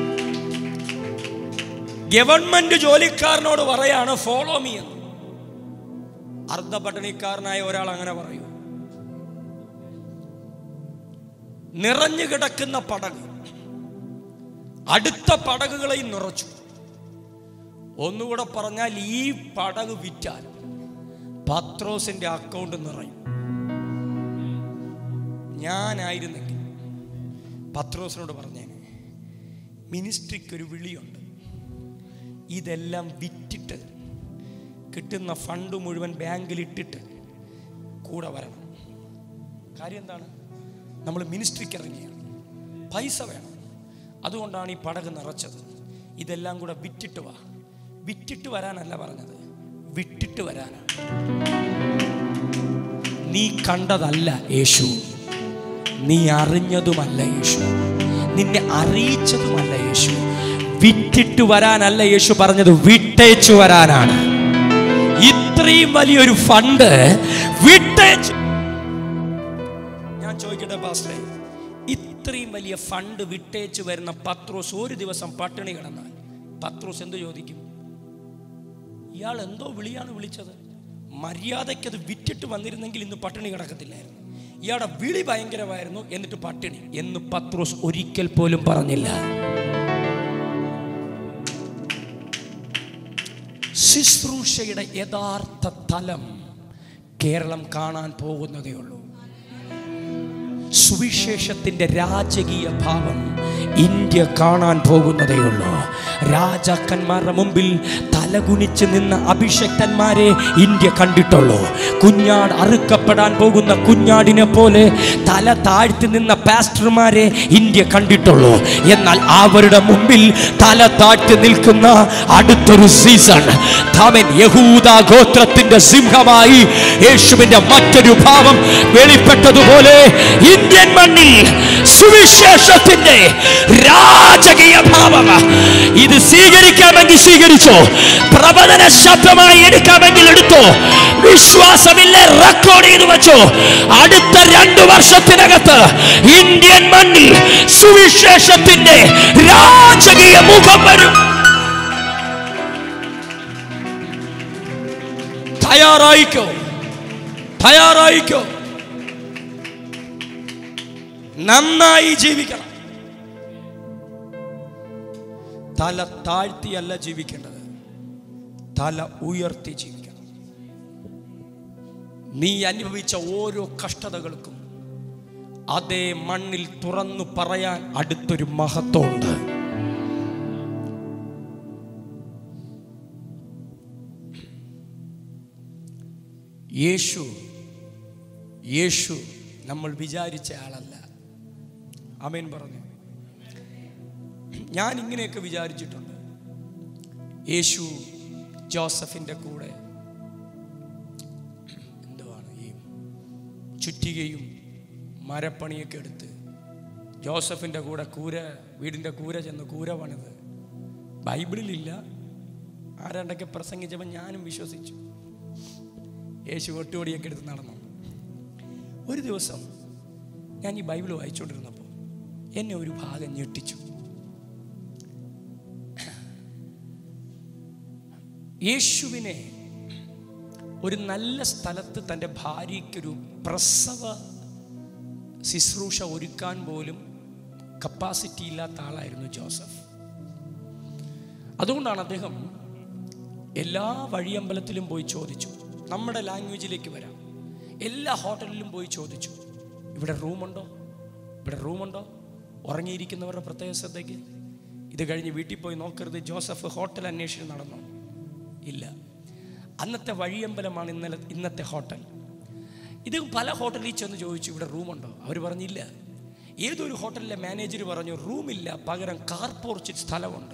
ഗവൺമെന്റ് ജോലിക്കാരനോട് പറയാണ് ഫോളോ മീ എന്ന് അർദ്ധപട്ടണിക്കാരനായ ഒരാൾ അങ്ങനെ പറയൂ നിറഞ്ഞു കിടക്കുന്ന പടക് അടുത്ത പടകുകളെയും നിറച്ചു ഒന്നുകൂടെ പറഞ്ഞാൽ ഈ പടക് വിറ്റാൽ പത്രോസിന്റെ അക്കൗണ്ട് നിറയും ഞാനായിരുന്നെങ്കിൽ പത്രോസിനോട് പറഞ്ഞേനെ മിനിസ്ട്രിക്ക് ഒരു വിളിയുണ്ട് ഇതെല്ലാം വിറ്റിട്ട് കിട്ടുന്ന ഫണ്ട് മുഴുവൻ ബാങ്കിൽ ഇട്ടിട്ട് കൂടെ വരണം കാര്യം എന്താണ് നമ്മൾ മിനിസ്ട്രിക്ക് ഇറങ്ങിയാണ് പൈസ വേണം അതുകൊണ്ടാണ് ഈ പടക് നിറച്ചത് ഇതെല്ലാം കൂടെ വിറ്റിട്ട് വാ വിറ്റിട്ട് വരാനല്ല പറഞ്ഞത് വിട്ടിട്ട് വരാനാണ് നീ കണ്ടതല്ല യേശു നീ അറിഞ്ഞതുമല്ല യേശു നിന്നെ അറിയിച്ചതുമല്ല യേശു വിറ്റിട്ട് വരാനല്ല യേശു പറഞ്ഞത് വിട്ടേച്ചു വരാനാണ് ഇത്രയും വലിയൊരു ഫണ്ട് വിട്ടേച്ചു ഞാൻ ചോദിക്കട്ടെ പാസ്റ്റേ ഇത്രയും വലിയ ഫണ്ട് വിട്ടേച്ചു വരുന്ന പത്രോസ് ഒരു ദിവസം പട്ടിണി കിടന്നാൽ പത്രോസ് എന്ത് ചോദിക്കും ഇയാൾ എന്തോ വിളിയാണ് വിളിച്ചത് മര്യാദയ്ക്ക് അത് വിറ്റിട്ട് വന്നിരുന്നെങ്കിൽ ഇന്ന് പട്ടിണി കിടക്കത്തില്ലായിരുന്നു ഇയാളുടെ വിളി ഭയങ്കരമായിരുന്നു എന്നിട്ട് പട്ടിണി എന്ന് പത്രോസ് ഒരിക്കൽ പോലും പറഞ്ഞില്ല ശുശ്രൂഷയുടെ യഥാർത്ഥ തലം കേരളം കാണാൻ പോകുന്നതേ ഉള്ളൂ സുവിശേഷത്തിന്റെ രാജകീയ ഭാവം ഇന്ത്യ കാണാൻ പോകുന്നതേ ഉള്ളൂ രാജാക്കന്മാരുടെ മുമ്പിൽ തലകുനിച്ച് നിന്ന അഭിഷക്തന്മാരെ ഇന്ത്യ കണ്ടിട്ടുള്ളൂ കുഞ്ഞാട് അറുക്കപ്പെടാൻ പോകുന്ന കുഞ്ഞാടിനെ പോലെ തല താഴ്ത്തി നിന്ന പാസ്റ്റർമാരെ ഇന്ത്യ കണ്ടിട്ടുള്ളൂ എന്നാൽ അവരുടെ മുമ്പിൽ തല താഴ്ത്തി നിൽക്കുന്ന അടുത്തൊരു സീസൺ ധാമൻ യഹൂദ ഗോത്രത്തിന്റെ സിംഹമായി യേശുവിന്റെ മറ്റൊരു ഭാവം വെളിപ്പെട്ടതുപോലെ ഇന്ത്യൻ മണ്ണിൽ സുവിശേഷത്തിന്റെ രാജകീയ ഭാവം ഇത് സ്വീകരിക്കാമെങ്കിൽ സ്വീകരിച്ചോ പ്രവചന ശബ്ദമായി എടുക്കാമെങ്കിൽ എടുത്തോ വിശ്വാസമില്ല റെക്കോർഡ് ചെയ്തു വെച്ചോ അടുത്ത രണ്ടു വർഷത്തിനകത്ത് ഇന്ത്യൻ മണ്ണിൽ സുവിശേഷത്തിന്റെ രാജകീയ മുഖം വരും തയ്യാറായിക്കോ തയ്യാറായിക്കോ നന്നായി ജീവിക്കണം തല താഴ്ത്തിയല്ല ജീവിക്കേണ്ടത് തല ഉയർത്തി ജീവിക്കണം നീ അനുഭവിച്ച ഓരോ കഷ്ടതകൾക്കും അതേ മണ്ണിൽ തുറന്നു പറയാൻ അടുത്തൊരു മഹത്വമുണ്ട് യേശു യേശു നമ്മൾ വിചാരിച്ച ആളല്ല അമേൻ പറഞ്ഞു ഞാൻ ഇങ്ങനെയൊക്കെ വിചാരിച്ചിട്ടുണ്ട് യേശു ജോസഫിൻ്റെ കൂടെ എന്തുവാണ് ഈ ചുറ്റികയും മരപ്പണിയൊക്കെ എടുത്ത് ജോസഫിൻ്റെ കൂടെ കൂര വീടിൻ്റെ കൂര ചെന്ന് കൂര പണിത് ബൈബിളിലില്ല ആരാണ്ടൊക്കെ പ്രസംഗിച്ചപ്പോൾ ഞാനും വിശ്വസിച്ചു യേശു ഒട്ടുപൊടിയൊക്കെ എടുത്ത് നടന്നു ഒരു ദിവസം ഞാൻ ഈ ബൈബിൾ വായിച്ചുകൊണ്ടിരുന്നപ്പോൾ എന്നെ ഒരു ഭാഗം ഞെട്ടിച്ചു യേശുവിനെ ഒരു നല്ല സ്ഥലത്ത് തൻ്റെ ഭാര്യയ്ക്കൊരു പ്രസവ ശുശ്രൂഷ ഒരുക്കാൻ പോലും കപ്പാസിറ്റി ഇല്ലാത്ത ആളായിരുന്നു ജോസഫ് അതുകൊണ്ടാണ് അദ്ദേഹം എല്ലാ വഴിയമ്പലത്തിലും പോയി ചോദിച്ചു നമ്മുടെ ലാംഗ്വേജിലേക്ക് വരാം എല്ലാ ഹോട്ടലിലും പോയി ചോദിച്ചു ഇവിടെ റൂമുണ്ടോ ഇവിടെ റൂമുണ്ടോ ഉറങ്ങിയിരിക്കുന്നവരുടെ പ്രത്യേക ശ്രദ്ധയ്ക്ക് ഇത് കഴിഞ്ഞ് വീട്ടിൽ പോയി നോക്കരുത് ജോസഫ് ഹോട്ടൽ അന്വേഷിച്ച് നടന്നു ഇല്ല അന്നത്തെ വഴിയമ്പലമാണ് ഇന്നലെ ഇന്നത്തെ ഹോട്ടൽ ഇത് പല ഹോട്ടലിൽ ചെന്ന് ചോദിച്ചു ഇവിടെ റൂമുണ്ടോ അവർ പറഞ്ഞില്ല ഏതൊരു ഹോട്ടലിലെ മാനേജർ പറഞ്ഞു റൂമില്ല പകരം കാർ പോർച്ച് സ്ഥലമുണ്ട്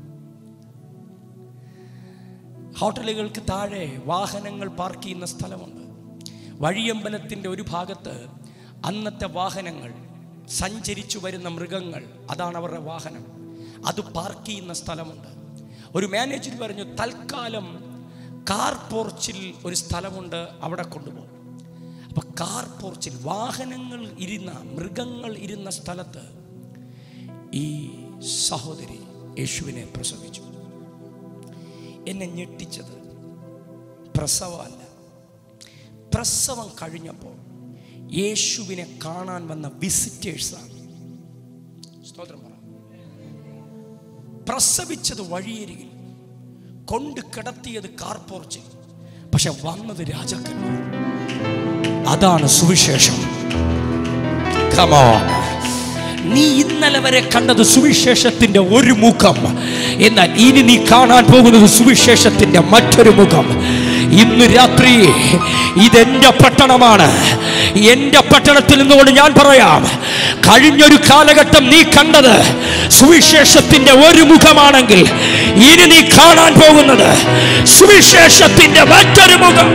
ഹോട്ടലുകൾക്ക് താഴെ വാഹനങ്ങൾ പാർക്ക് ചെയ്യുന്ന സ്ഥലമുണ്ട് വഴിയമ്പലത്തിൻ്റെ ഒരു ഭാഗത്ത് അന്നത്തെ വാഹനങ്ങൾ സഞ്ചരിച്ചു വരുന്ന മൃഗങ്ങൾ അതാണ് അവരുടെ വാഹനം അത് പാർക്ക് ചെയ്യുന്ന സ്ഥലമുണ്ട് ഒരു മാനേജർ പറഞ്ഞു തൽക്കാലം കാർ പോർച്ചിൽ ഒരു സ്ഥലമുണ്ട് അവിടെ കൊണ്ടുപോകും അപ്പൊ കാർ പോർച്ചിൽ വാഹനങ്ങൾ ഇരുന്ന മൃഗങ്ങൾ ഇരുന്ന സ്ഥലത്ത് ഈ സഹോദരി യേശുവിനെ പ്രസവിച്ചു എന്നെ ഞെട്ടിച്ചത് പ്രസവമല്ല പ്രസവം കഴിഞ്ഞപ്പോൾ യേശുവിനെ കാണാൻ വന്ന വിസിറ്റേഴ്സാണ് സ്തോത്രം പറ പ്രസവിച്ചത് വഴിയരികിൽ കൊണ്ട് കിടത്തിയത് കാർപോർച്ചിൽ പക്ഷെ വന്നത് രാജാക്കന്മാർ അതാണ് സുവിശേഷം Come on. നീ ഇന്നലെ വരെ കണ്ടത് സുവിശേഷത്തിന്റെ ഒരു മുഖം എന്നാൽ ഇനി നീ കാണാൻ പോകുന്നത് സുവിശേഷത്തിന്റെ മറ്റൊരു മുഖം ഇന്ന് രാത്രി ഇതെന്റെ പട്ടണമാണ് എന്റെ പട്ടണത്തിൽ നിന്നുകൊണ്ട് ഞാൻ പറയാം കഴിഞ്ഞൊരു കാലഘട്ടം നീ കണ്ടത് സുവിശേഷത്തിന്റെ ഒരു മുഖമാണെങ്കിൽ ഇനി നീ കാണാൻ പോകുന്നത് സുവിശേഷത്തിന്റെ മറ്റൊരു മുഖം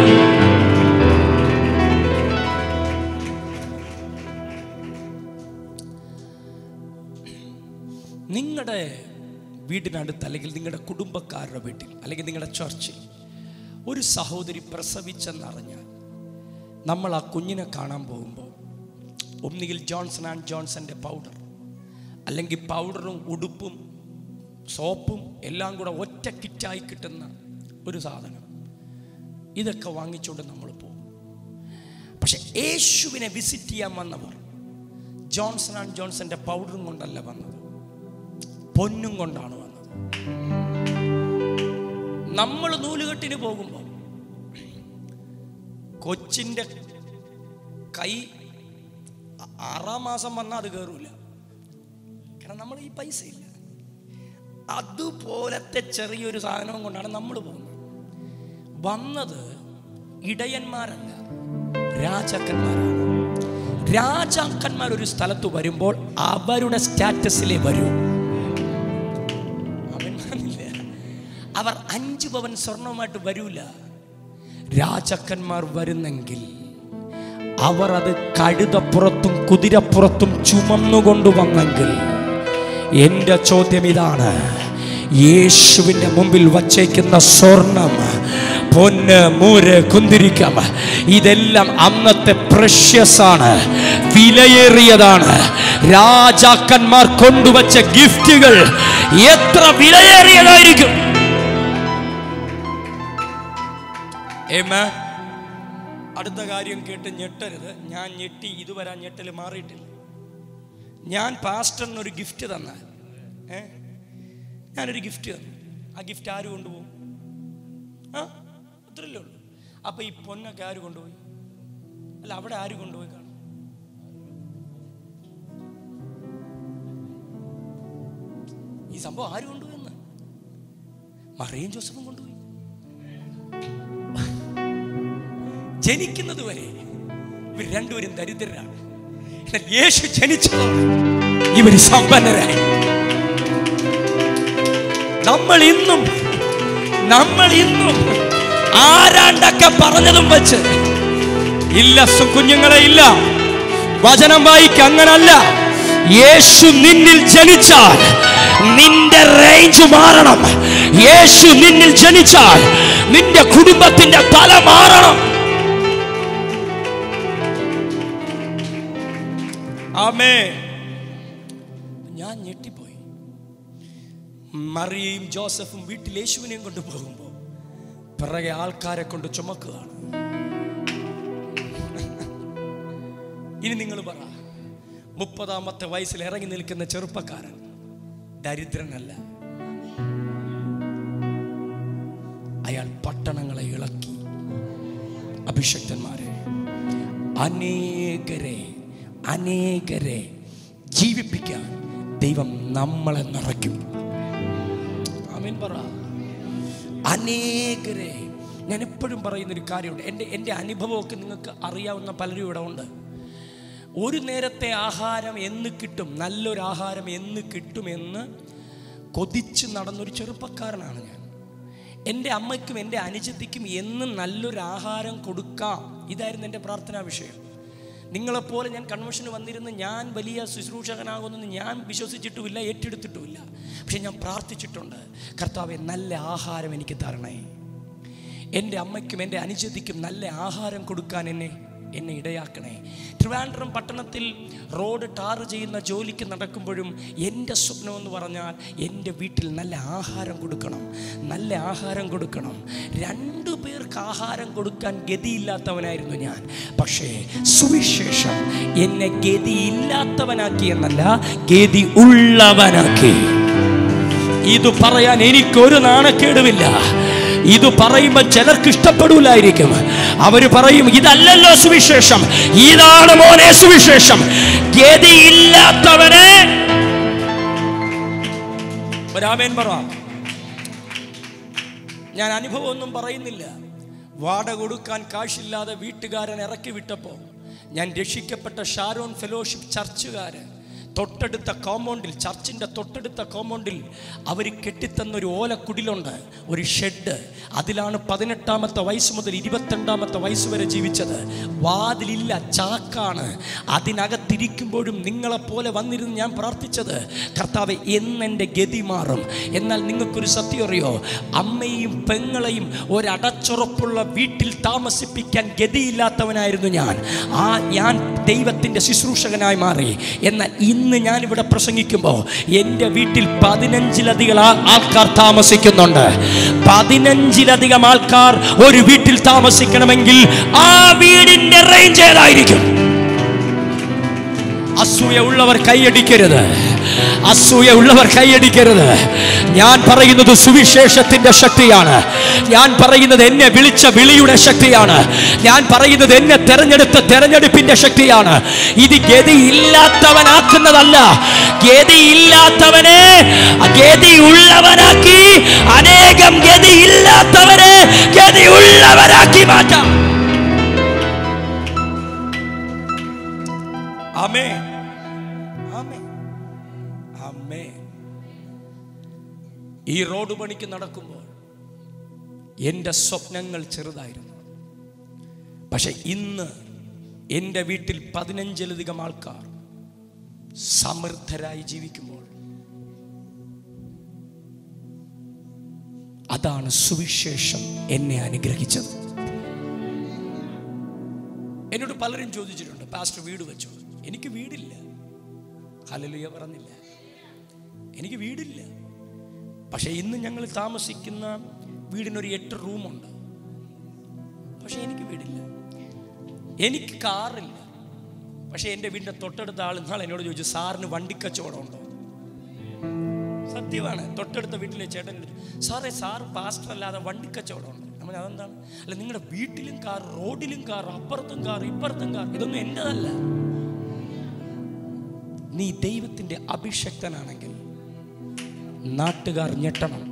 നിങ്ങളുടെ വീടിനടുത്ത് അല്ലെങ്കിൽ നിങ്ങളുടെ കുടുംബക്കാരുടെ വീട്ടിൽ അല്ലെങ്കിൽ നിങ്ങളുടെ ചർച്ചിൽ ഒരു സഹോദരി പ്രസവിച്ചെന്നറിഞ്ഞാൽ നമ്മൾ ആ കുഞ്ഞിനെ കാണാൻ പോകുമ്പോൾ ഒന്നുകിൽ ജോൺസൺ ആൻഡ് ജോൺസന്റെ പൗഡർ അല്ലെങ്കിൽ പൗഡറും ഉടുപ്പും സോപ്പും എല്ലാം കൂടെ ഒറ്റ കിറ്റായി കിട്ടുന്ന ഒരു സാധനം ഇതൊക്കെ വാങ്ങിച്ചുകൊണ്ട് നമ്മൾ പോകും പക്ഷെ യേശുവിനെ വിസിറ്റ് ചെയ്യാൻ വന്നവർ ജോൺസൺ ആൻഡ് ജോൺസന്റെ പൗഡറും കൊണ്ടല്ല വന്നത് പൊന്നും കൊണ്ടാണ് വന്നത് നമ്മൾ നൂലുകെട്ടിന് പോകുമ്പോൾ കൊച്ചിൻ്റെ കൈ ആ- ആറാം മാസം വന്നാൽ അത് കയറൂല കാരണം നമ്മൾ ഈ പൈസ ഇല്ല അതുപോലത്തെ ചെറിയൊരു സാധനവും കൊണ്ടാണ് നമ്മൾ പോകുന്നത് വന്നത് ഇടയന്മാരല്ല രാജാക്കന്മാരാണ് രാജാക്കന്മാർ ഒരു സ്ഥലത്ത് വരുമ്പോൾ അവരുടെ സ്റ്റാറ്റസിലേ വരൂ അവന്മാരില്ല അവർ അഞ്ചു പവൻ സ്വർണവുമായിട്ട് വരൂല രാജാക്കന്മാർ വരുന്നെങ്കിൽ അവർ അത് കഴുതപ്പുറത്തും കുതിരപ്പുറത്തും ചുമന്നുകൊണ്ടുവന്നെങ്കിൽ എൻ്റെ ചോദ്യം ഇതാണ് യേശുവിൻ്റെ മുമ്പിൽ വച്ചേക്കുന്ന സ്വർണം പൊന്ന് മൂര് കുന്തിരിക്കം ഇതെല്ലാം അന്നത്തെ പ്രഷ്യസ് ആണ് വിലയേറിയതാണ് രാജാക്കന്മാർ കൊണ്ടുവച്ച ഗിഫ്റ്റുകൾ എത്ര വിലയേറിയതായിരിക്കും Amen. അടുത്ത കാര്യം കേട്ട് ഞെട്ടരുത് ഞാൻ ഞെട്ടി ഇതുവരെ ആ ഞെട്ടൽ മാറിയിട്ടില്ല ഞാൻ പാസ്റ്ററിന് ഒരു ഗിഫ്റ്റ് തന്നാൽ ഏ ഞാനൊരു ഗിഫ്റ്റ് തന്നു ആ ഗിഫ്റ്റ് ആര് കൊണ്ടുപോകും ആ അത്രയല്ലേ ഉള്ളൂ അപ്പൊ ഈ പൊന്നൊക്കെ ആര് കൊണ്ടുപോയി അല്ല അവിടെ ആര് കൊണ്ടുപോയി കാണും ഈ സംഭവം ആര് കൊണ്ടുപോയെന്ന് മറിയും ജോസഫും കൊണ്ടുപോയി ജനിക്കുന്നത് വരെ ഇവർ രണ്ടുപേരും ദരിദ്രരാണ് എന്നാൽ യേശു ജനിച്ചതോടെ ഇവർ സമ്പന്നരായി നമ്മൾ ഇന്നും നമ്മൾ ഇന്നും ആരാണ്ടൊക്കെ പറഞ്ഞതും വെച്ച് ഇല്ല സു- കുഞ്ഞുങ്ങളെ ഇല്ല വചനം വായിക്ക അങ്ങനല്ല യേശു നിന്നിൽ ജനിച്ചാൽ നിന്റെ റേഞ്ച് മാറണം യേശു നിന്നിൽ ജനിച്ചാൽ നിന്റെ കുടുംബത്തിന്റെ തല മാറണം ആമേ ഞാൻ ഞെട്ടിപ്പോയി മറിയയും ജോസഫും വീട്ടിൽ യേശുവിനെയും കൊണ്ട് പോകുമ്പോൾ പിറകെ ആൾക്കാരെ കൊണ്ട് ചുമക്കുകയാണ് ഇനി നിങ്ങൾ പറ മുപ്പതാമത്തെ വയസ്സിൽ ഇറങ്ങി നിൽക്കുന്ന ചെറുപ്പക്കാരൻ ദരിദ്രനല്ല അയാൾ പട്ടണങ്ങളെ ഇളക്കി അഭിഷക്തന്മാരെ അനേകരെ അനേകരെ ജീവിപ്പിക്കാൻ ദൈവം നമ്മളെ നിറയ്ക്കും ആമീൻ പറ അനേകരെ ഞാൻ എപ്പോഴും പറയുന്ന ഒരു കാര്യമുണ്ട് എൻ്റെ എൻ്റെ അനുഭവമൊക്കെ നിങ്ങൾക്ക് അറിയാവുന്ന പലരും ഇവിടെ ഉണ്ട് ഒരു നേരത്തെ ആഹാരം എന്ന് കിട്ടും നല്ലൊരു ആഹാരം എന്ന് കിട്ടുമെന്ന് കൊതിച്ച് നടന്നൊരു ചെറുപ്പക്കാരനാണ് ഞാൻ എൻ്റെ അമ്മയ്ക്കും എൻ്റെ അനുജത്തിക്കും എന്നും നല്ലൊരു ആഹാരം കൊടുക്കാം ഇതായിരുന്നു എൻ്റെ പ്രാർത്ഥനാ വിഷയം നിങ്ങളെപ്പോലെ ഞാൻ കൺവെൻഷന് വന്നിരുന്ന് ഞാൻ വലിയ ശുശ്രൂഷകനാകുമെന്ന് ഞാൻ വിശ്വസിച്ചിട്ടുമില്ല ഏറ്റെടുത്തിട്ടുമില്ല പക്ഷെ ഞാൻ പ്രാർത്ഥിച്ചിട്ടുണ്ട് കർത്താവെ നല്ല ആഹാരം എനിക്ക് തരണേ എൻ്റെ അമ്മയ്ക്കും എൻ്റെ അനുജതിക്കും നല്ല ആഹാരം കൊടുക്കാൻ എന്നെ എന്നെ ഇടയാക്കണേ ട്രിവാൻഡ്രം പട്ടണത്തിൽ റോഡ് ടാർ ചെയ്യുന്ന ജോലിക്ക് നടക്കുമ്പോഴും എൻ്റെ സ്വപ്നം എന്ന് പറഞ്ഞാൽ എൻ്റെ വീട്ടിൽ നല്ല ആഹാരം കൊടുക്കണം നല്ല ആഹാരം കൊടുക്കണം രണ്ടു പേർക്ക് ആഹാരം കൊടുക്കാൻ ഗതിയില്ലാത്തവനായിരുന്നു ഞാൻ പക്ഷേ സുവിശേഷം എന്നെ ഗതിയില്ലാത്തവനാക്കി എന്നല്ല ഗതി ഉള്ളവനാക്കി ഇത് പറയാൻ എനിക്കൊരു നാണക്കേടുമില്ല ഇത് പറയുമ്പോൾ ചിലർക്ക് ഇഷ്ടപ്പെടൂലായിരിക്കും അവര് പറയും ഇതല്ലല്ലോ സുവിശേഷം ഇതാണ് മോനെ സുവിശേഷം ഗതിയില്ലാത്തവനെ ഒരാമേൻ പറ ഞാൻ അനുഭവമൊന്നും പറയുന്നില്ല വാടക കൊടുക്കാൻ കാശില്ലാതെ വീട്ടുകാരൻ ഇറക്കി വിട്ടപ്പോൾ ഞാൻ രക്ഷിക്കപ്പെട്ട ഷാരോൺ ഫെലോഷിപ്പ് ചർച്ചുകാര് തൊട്ടടുത്ത കോമ്പൗണ്ടിൽ ചർച്ചിൻ്റെ തൊട്ടടുത്ത കോമ്പൗണ്ടിൽ അവർ കെട്ടിത്തന്നൊരു ഓലക്കുടിലുണ്ട് ഒരു ഷെഡ് അതിലാണ് പതിനെട്ടാമത്തെ വയസ്സ് മുതൽ ഇരുപത്തിരണ്ടാമത്തെ വയസ്സ് വരെ ജീവിച്ചത് വാതിലില്ല ചാക്കാണ് അതിനകത്തിരിക്കുമ്പോഴും നിങ്ങളെപ്പോലെ വന്നിരുന്ന് ഞാൻ പ്രാർത്ഥിച്ചത് കർത്താവ് എന്നെൻ്റെ ഗതി മാറും എന്നാൽ നിങ്ങൾക്കൊരു സത്യം അറിയോ അമ്മയും പെങ്ങളെയും ഒരടച്ചുറപ്പുള്ള വീട്ടിൽ താമസിപ്പിക്കാൻ ഗതിയില്ലാത്തവനായിരുന്നു ഞാൻ ആ ഞാൻ ദൈവത്തിൻ്റെ ശുശ്രൂഷകനായി മാറി എന്നാൽ ഇന്ന് ഇന്ന് ഞാനിവിടെ പ്രസംഗിക്കുമ്പോൾ എൻ്റെ വീട്ടിൽ പതിനഞ്ചിലധികം ആ- ആൾക്കാർ താമസിക്കുന്നുണ്ട് പതിനഞ്ചിലധികം ആൾക്കാർ ഒരു വീട്ടിൽ താമസിക്കണമെങ്കിൽ ആ വീടിന്റെ റേഞ്ച് ഏതായിരിക്കും അസൂയ ഉള്ളവർ കൈയടിക്കരുത് അസൂയ ഉള്ളവർ കൈയടിക്കരുത് ഞാൻ പറയുന്നത് സുവിശേഷത്തിന്റെ ശക്തിയാണ് ഞാൻ പറയുന്നത് എന്നെ വിളിച്ച വിളിയുടെ ശക്തിയാണ് ഞാൻ പറയുന്നത് എന്നെ തെരഞ്ഞെടുത്ത തെരഞ്ഞെടുപ്പിന്റെ ശക്തിയാണ് ഇത് ഗതിയില്ലാത്തവനാക്കുന്നതല്ല ഗതിയില്ലാത്തവനെ ഗതിയുള്ളവനാക്കി അനേകം ഗതിയില്ലാത്തവനെ ഗതിയുള്ളവരാക്കി മാറ്റാം ആമേ ആമേ ആമേ ഈ റോഡ് പണിക്ക് നടക്കുമ്പോൾ എൻ്റെ സ്വപ്നങ്ങൾ ചെറുതായിരുന്നു പക്ഷെ ഇന്ന് എൻ്റെ വീട്ടിൽ പതിനഞ്ചിലധികം ആൾക്കാർ സമൃദ്ധരായി ജീവിക്കുമ്പോൾ അതാണ് സുവിശേഷം എന്നെ അനുഗ്രഹിച്ചത് എന്നോട് പലരും ചോദിച്ചിട്ടുണ്ട് പാസ്റ്റർ വീട് വെച്ചോ എനിക്ക് വീടില്ല ഹലലുയ പറഞ്ഞില്ല എനിക്ക് വീടില്ല പക്ഷേ ഇന്ന് ഞങ്ങൾ താമസിക്കുന്ന വീടിനൊരു എട്ട് റൂമുണ്ട് പക്ഷേ എനിക്ക് വീടില്ല എനിക്ക് കാറില്ല പക്ഷേ എൻ്റെ വീടിൻ്റെ തൊട്ടടുത്ത ആൾ നാളെ എന്നോട് ചോദിച്ചു സാറിന് വണ്ടിക്കച്ചവടം ഉണ്ടോ സത്യമാണ് തൊട്ടടുത്ത വീട്ടിലെ ചേട്ടൻ ചോദിച്ചു സാറേ സാർ പാസ്റ്റർ അല്ലാതെ വണ്ടിക്കച്ചവടം ഉണ്ട് നമ്മൾ അതെന്താണ് അല്ല നിങ്ങളുടെ വീട്ടിലും കാർ റോഡിലും കാർ അപ്പുറത്തും കാർ ഇപ്പുറത്തും കാർ ഇതൊന്നും എൻ്റെതല്ല നീ ദൈവത്തിന്റെ അഭിഷക്തനാണെങ്കിൽ നാട്ടുകാർ ഞെട്ടണം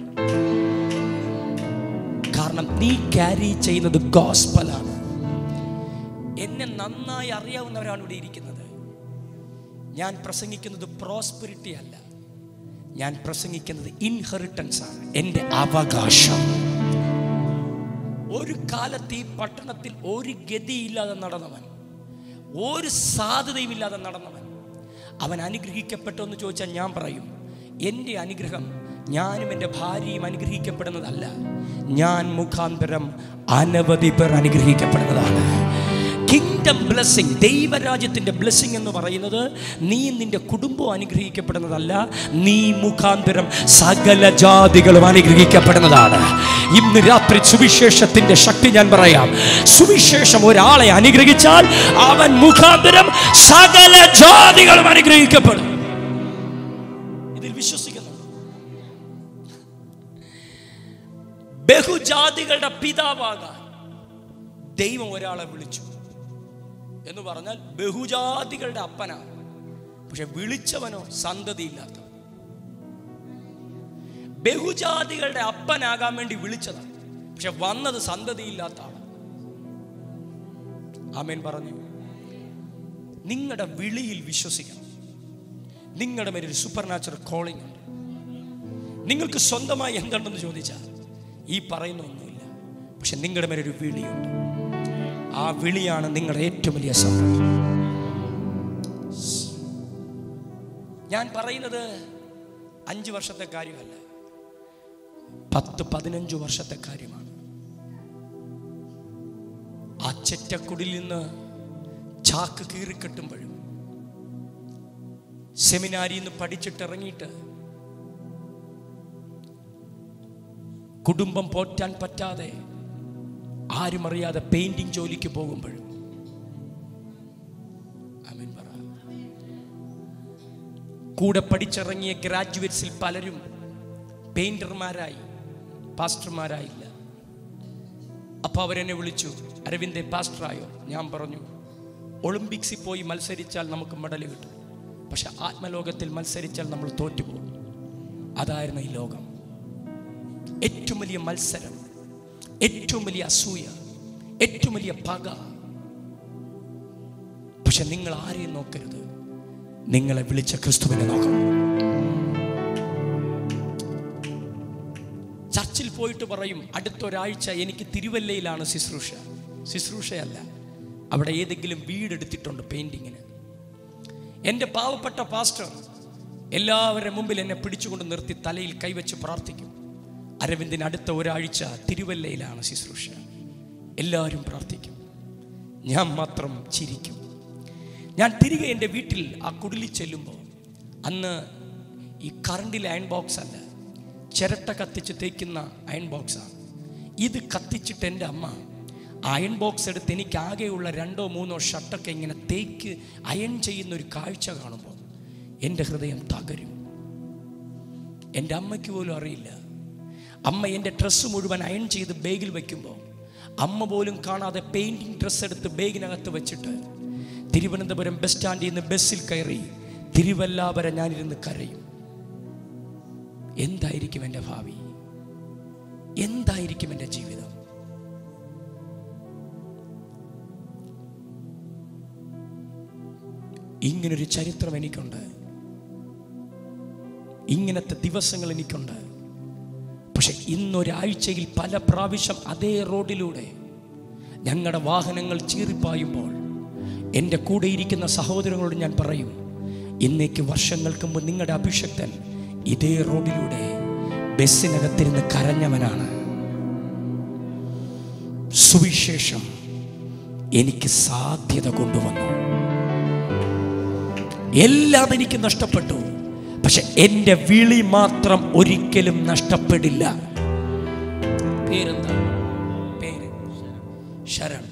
കാരണം നീ ക്യാരി ചെയ്യുന്നത് ഗോസ്പലാണ് എന്നെ നന്നായി അറിയാവുന്നവരാണ് ഇവിടെ ഇരിക്കുന്നത് ഞാൻ പ്രസംഗിക്കുന്നത് പ്രോസ്പെരിറ്റി അല്ല ഞാൻ പ്രസംഗിക്കുന്നത് ഇൻഹെറിറ്റൻസ് ആണ് എൻ്റെ അവകാശം ഒരു കാലത്ത് ഈ പട്ടണത്തിൽ ഒരു ഗതിയില്ലാതെ നടന്നവൻ ഒരു സാധ്യതയുമില്ലാതെ നടന്നവൻ അവൻ അനുഗ്രഹിക്കപ്പെട്ടോ എന്ന് ചോദിച്ചാൽ ഞാൻ പറയും എൻ്റെ അനുഗ്രഹം ഞാനും എൻ്റെ ഭാര്യയും അനുഗ്രഹിക്കപ്പെടുന്നതല്ല ഞാൻ മുഖാന്തരം അനവധി പേർ അനുഗ്രഹിക്കപ്പെടുന്നതാണ് കിങ്ഡം ബ്ലെസ്സിങ് ദൈവരാജ്യത്തിൻ്റെ ബ്ലെസ്സിങ് എന്ന് പറയുന്നത് നീ നിന്റെ കുടുംബവും അനുഗ്രഹിക്കപ്പെടുന്നതല്ല നീ മുഖാന്തരം സകല ജാതികളും അനുഗ്രഹിക്കപ്പെടുന്നതാണ് ഇന്ന് രാത്രി സുവിശേഷത്തിന്റെ ശക്തി ഞാൻ പറയാം സുവിശേഷം ഒരാളെ അനുഗ്രഹിച്ചാൽ അവൻ മുഖാന്തരം സകല ജാതികളും അനുഗ്രഹിക്കപ്പെടും ഇതിൽ വിശ്വസിക്കുന്നു ബഹുജാതികളുടെ പിതാവാകാൻ ദൈവം ഒരാളെ വിളിച്ചു എന്ന് പറഞ്ഞാൽ ബഹുജാതികളുടെ അപ്പനാണ് പക്ഷെ വിളിച്ചവനോ സന്തതിയില്ലാത്ത ബഹുജാതികളുടെ അപ്പനാകാൻ വേണ്ടി വിളിച്ചതാണ് പക്ഷെ വന്നത് സന്തതിയില്ലാത്ത ആളാണ് ആമേൻ പറഞ്ഞു നിങ്ങളുടെ വിളിയിൽ വിശ്വസിക്കണം നിങ്ങളുടെ മേലൊരു സൂപ്പർ നാച്ചുറൽ കോളിംഗ് ഉണ്ട് നിങ്ങൾക്ക് സ്വന്തമായി എന്തുണ്ടെന്ന് ചോദിച്ചാൽ ഈ പറയുന്ന ഒന്നുമില്ല പക്ഷെ നിങ്ങളുടെ മേലൊരു വിളിയുണ്ട് ആ വിളിയാണ് നിങ്ങളുടെ ഏറ്റവും വലിയ സമ്പത്ത് ഞാൻ പറയുന്നത് അഞ്ച് വർഷത്തെ കാര്യമല്ല പത്ത് പതിനഞ്ച് വർഷത്തെ കാര്യമാണ് ആ ചെറ്റക്കുടിൽ നിന്ന് ചാക്ക് കീറിക്കെട്ടുമ്പോഴും സെമിനാരിയിൽ നിന്ന് പഠിച്ചിട്ടിറങ്ങിയിട്ട് കുടുംബം പോറ്റാൻ പറ്റാതെ ആരും അറിയാതെ പെയിന്റിംഗ് ജോലിക്ക് പോകുമ്പോഴും ആമേൻ പറ കൂടെ പഠിച്ചിറങ്ങിയ ഗ്രാജുവേറ്റ്സിൽ പലരും പെയിന്റർമാരായി പാസ്റ്റർമാരായില്ല അപ്പോൾ അവരെന്നെ വിളിച്ചു അരവിന്ദെ പാസ്റ്ററായോ ഞാൻ പറഞ്ഞു ഒളിമ്പിക്സിൽ പോയി മത്സരിച്ചാൽ നമുക്ക് മെഡൽ കിട്ടും പക്ഷെ ആത്മലോകത്തിൽ മത്സരിച്ചാൽ നമ്മൾ തോറ്റുപോകും അതായിരുന്നു ഈ ലോകം ഏറ്റവും വലിയ മത്സരം ഏറ്റവും വലിയ അസൂയ ഏറ്റവും വലിയ പക പക്ഷെ നിങ്ങൾ ആരെയും നോക്കരുത് നിങ്ങളെ വിളിച്ച ക്രിസ്തുവിനെ നോക്കണം ചർച്ചിൽ പോയിട്ട് പറയും അടുത്തൊരാഴ്ച എനിക്ക് തിരുവല്ലയിലാണ് ശുശ്രൂഷ ശുശ്രൂഷയല്ല അവിടെ ഏതെങ്കിലും വീടെടുത്തിട്ടുണ്ട് പെയിന്റിങ്ങിന് എൻ്റെ പാവപ്പെട്ട പാസ്റ്റർ എല്ലാവരുടെ മുമ്പിൽ എന്നെ പിടിച്ചുകൊണ്ട് നിർത്തി തലയിൽ കൈവച്ച് പ്രാർത്ഥിക്കും അരവിന്ദിന് അടുത്ത ഒരാഴ്ച തിരുവല്ലയിലാണ് ശുശ്രൂഷ എല്ലാവരും പ്രാർത്ഥിക്കും ഞാൻ മാത്രം ചിരിക്കും ഞാൻ തിരികെ എൻ്റെ വീട്ടിൽ ആ കുടിലിൽ ചെല്ലുമ്പോൾ അന്ന് ഈ കറണ്ടിൽ അയൺ ബോക്സ് അല്ല ചിരട്ട കത്തിച്ച് തേക്കുന്ന അയൺ ബോക്സാണ് ഇത് കത്തിച്ചിട്ട് എൻ്റെ അമ്മ അയൺ ബോക്സ് എടുത്ത് എനിക്ക് ആകെയുള്ള രണ്ടോ മൂന്നോ ഷർട്ടൊക്കെ ഇങ്ങനെ തേക്ക് അയൺ ചെയ്യുന്ന ഒരു കാഴ്ച കാണുമ്പോൾ എൻ്റെ ഹൃദയം തകരും എൻ്റെ അമ്മയ്ക്ക് പോലും അറിയില്ല അമ്മ എൻ്റെ ഡ്രസ്സ് മുഴുവൻ അയൺ ചെയ്ത് ബാഗിൽ വെക്കുമ്പോൾ അമ്മ പോലും കാണാതെ പെയിൻറ്റിങ് ഡ്രസ്സ് എടുത്ത് ബാഗിനകത്ത് വെച്ചിട്ട് തിരുവനന്തപുരം ബസ് സ്റ്റാൻഡിൽ നിന്ന് ബസ്സിൽ കയറി തിരുവല്ലാവരെ ഞാനിരുന്ന് കരയും എന്തായിരിക്കും എൻ്റെ ഭാവി എന്തായിരിക്കും എൻ്റെ ജീവിതം ഇങ്ങനൊരു ചരിത്രം എനിക്കുണ്ട് ഇങ്ങനത്തെ ദിവസങ്ങൾ എനിക്കുണ്ട് പക്ഷെ ഇന്നൊരാഴ്ചയിൽ പല പ്രാവശ്യം അതേ റോഡിലൂടെ ഞങ്ങളുടെ വാഹനങ്ങൾ ചീറിപ്പായുമ്പോൾ എൻ്റെ കൂടെ ഇരിക്കുന്ന സഹോദരങ്ങളോട് ഞാൻ പറയും ഇന്നേക്ക് വർഷങ്ങൾക്ക് മുമ്പ് നിങ്ങളുടെ അഭിഷക്തൻ ഇതേ റോഡിലൂടെ ബസ്സിനകത്തിരുന്ന് കരഞ്ഞവനാണ് സുവിശേഷം എനിക്ക് സാധ്യത കൊണ്ടുവന്നു എല്ലാം എനിക്ക് നഷ്ടപ്പെട്ടു പക്ഷെ എൻ്റെ വിളി മാത്രം ഒരിക്കലും നഷ്ടപ്പെടില്ല പേരെന്താ പേര് ശരൺ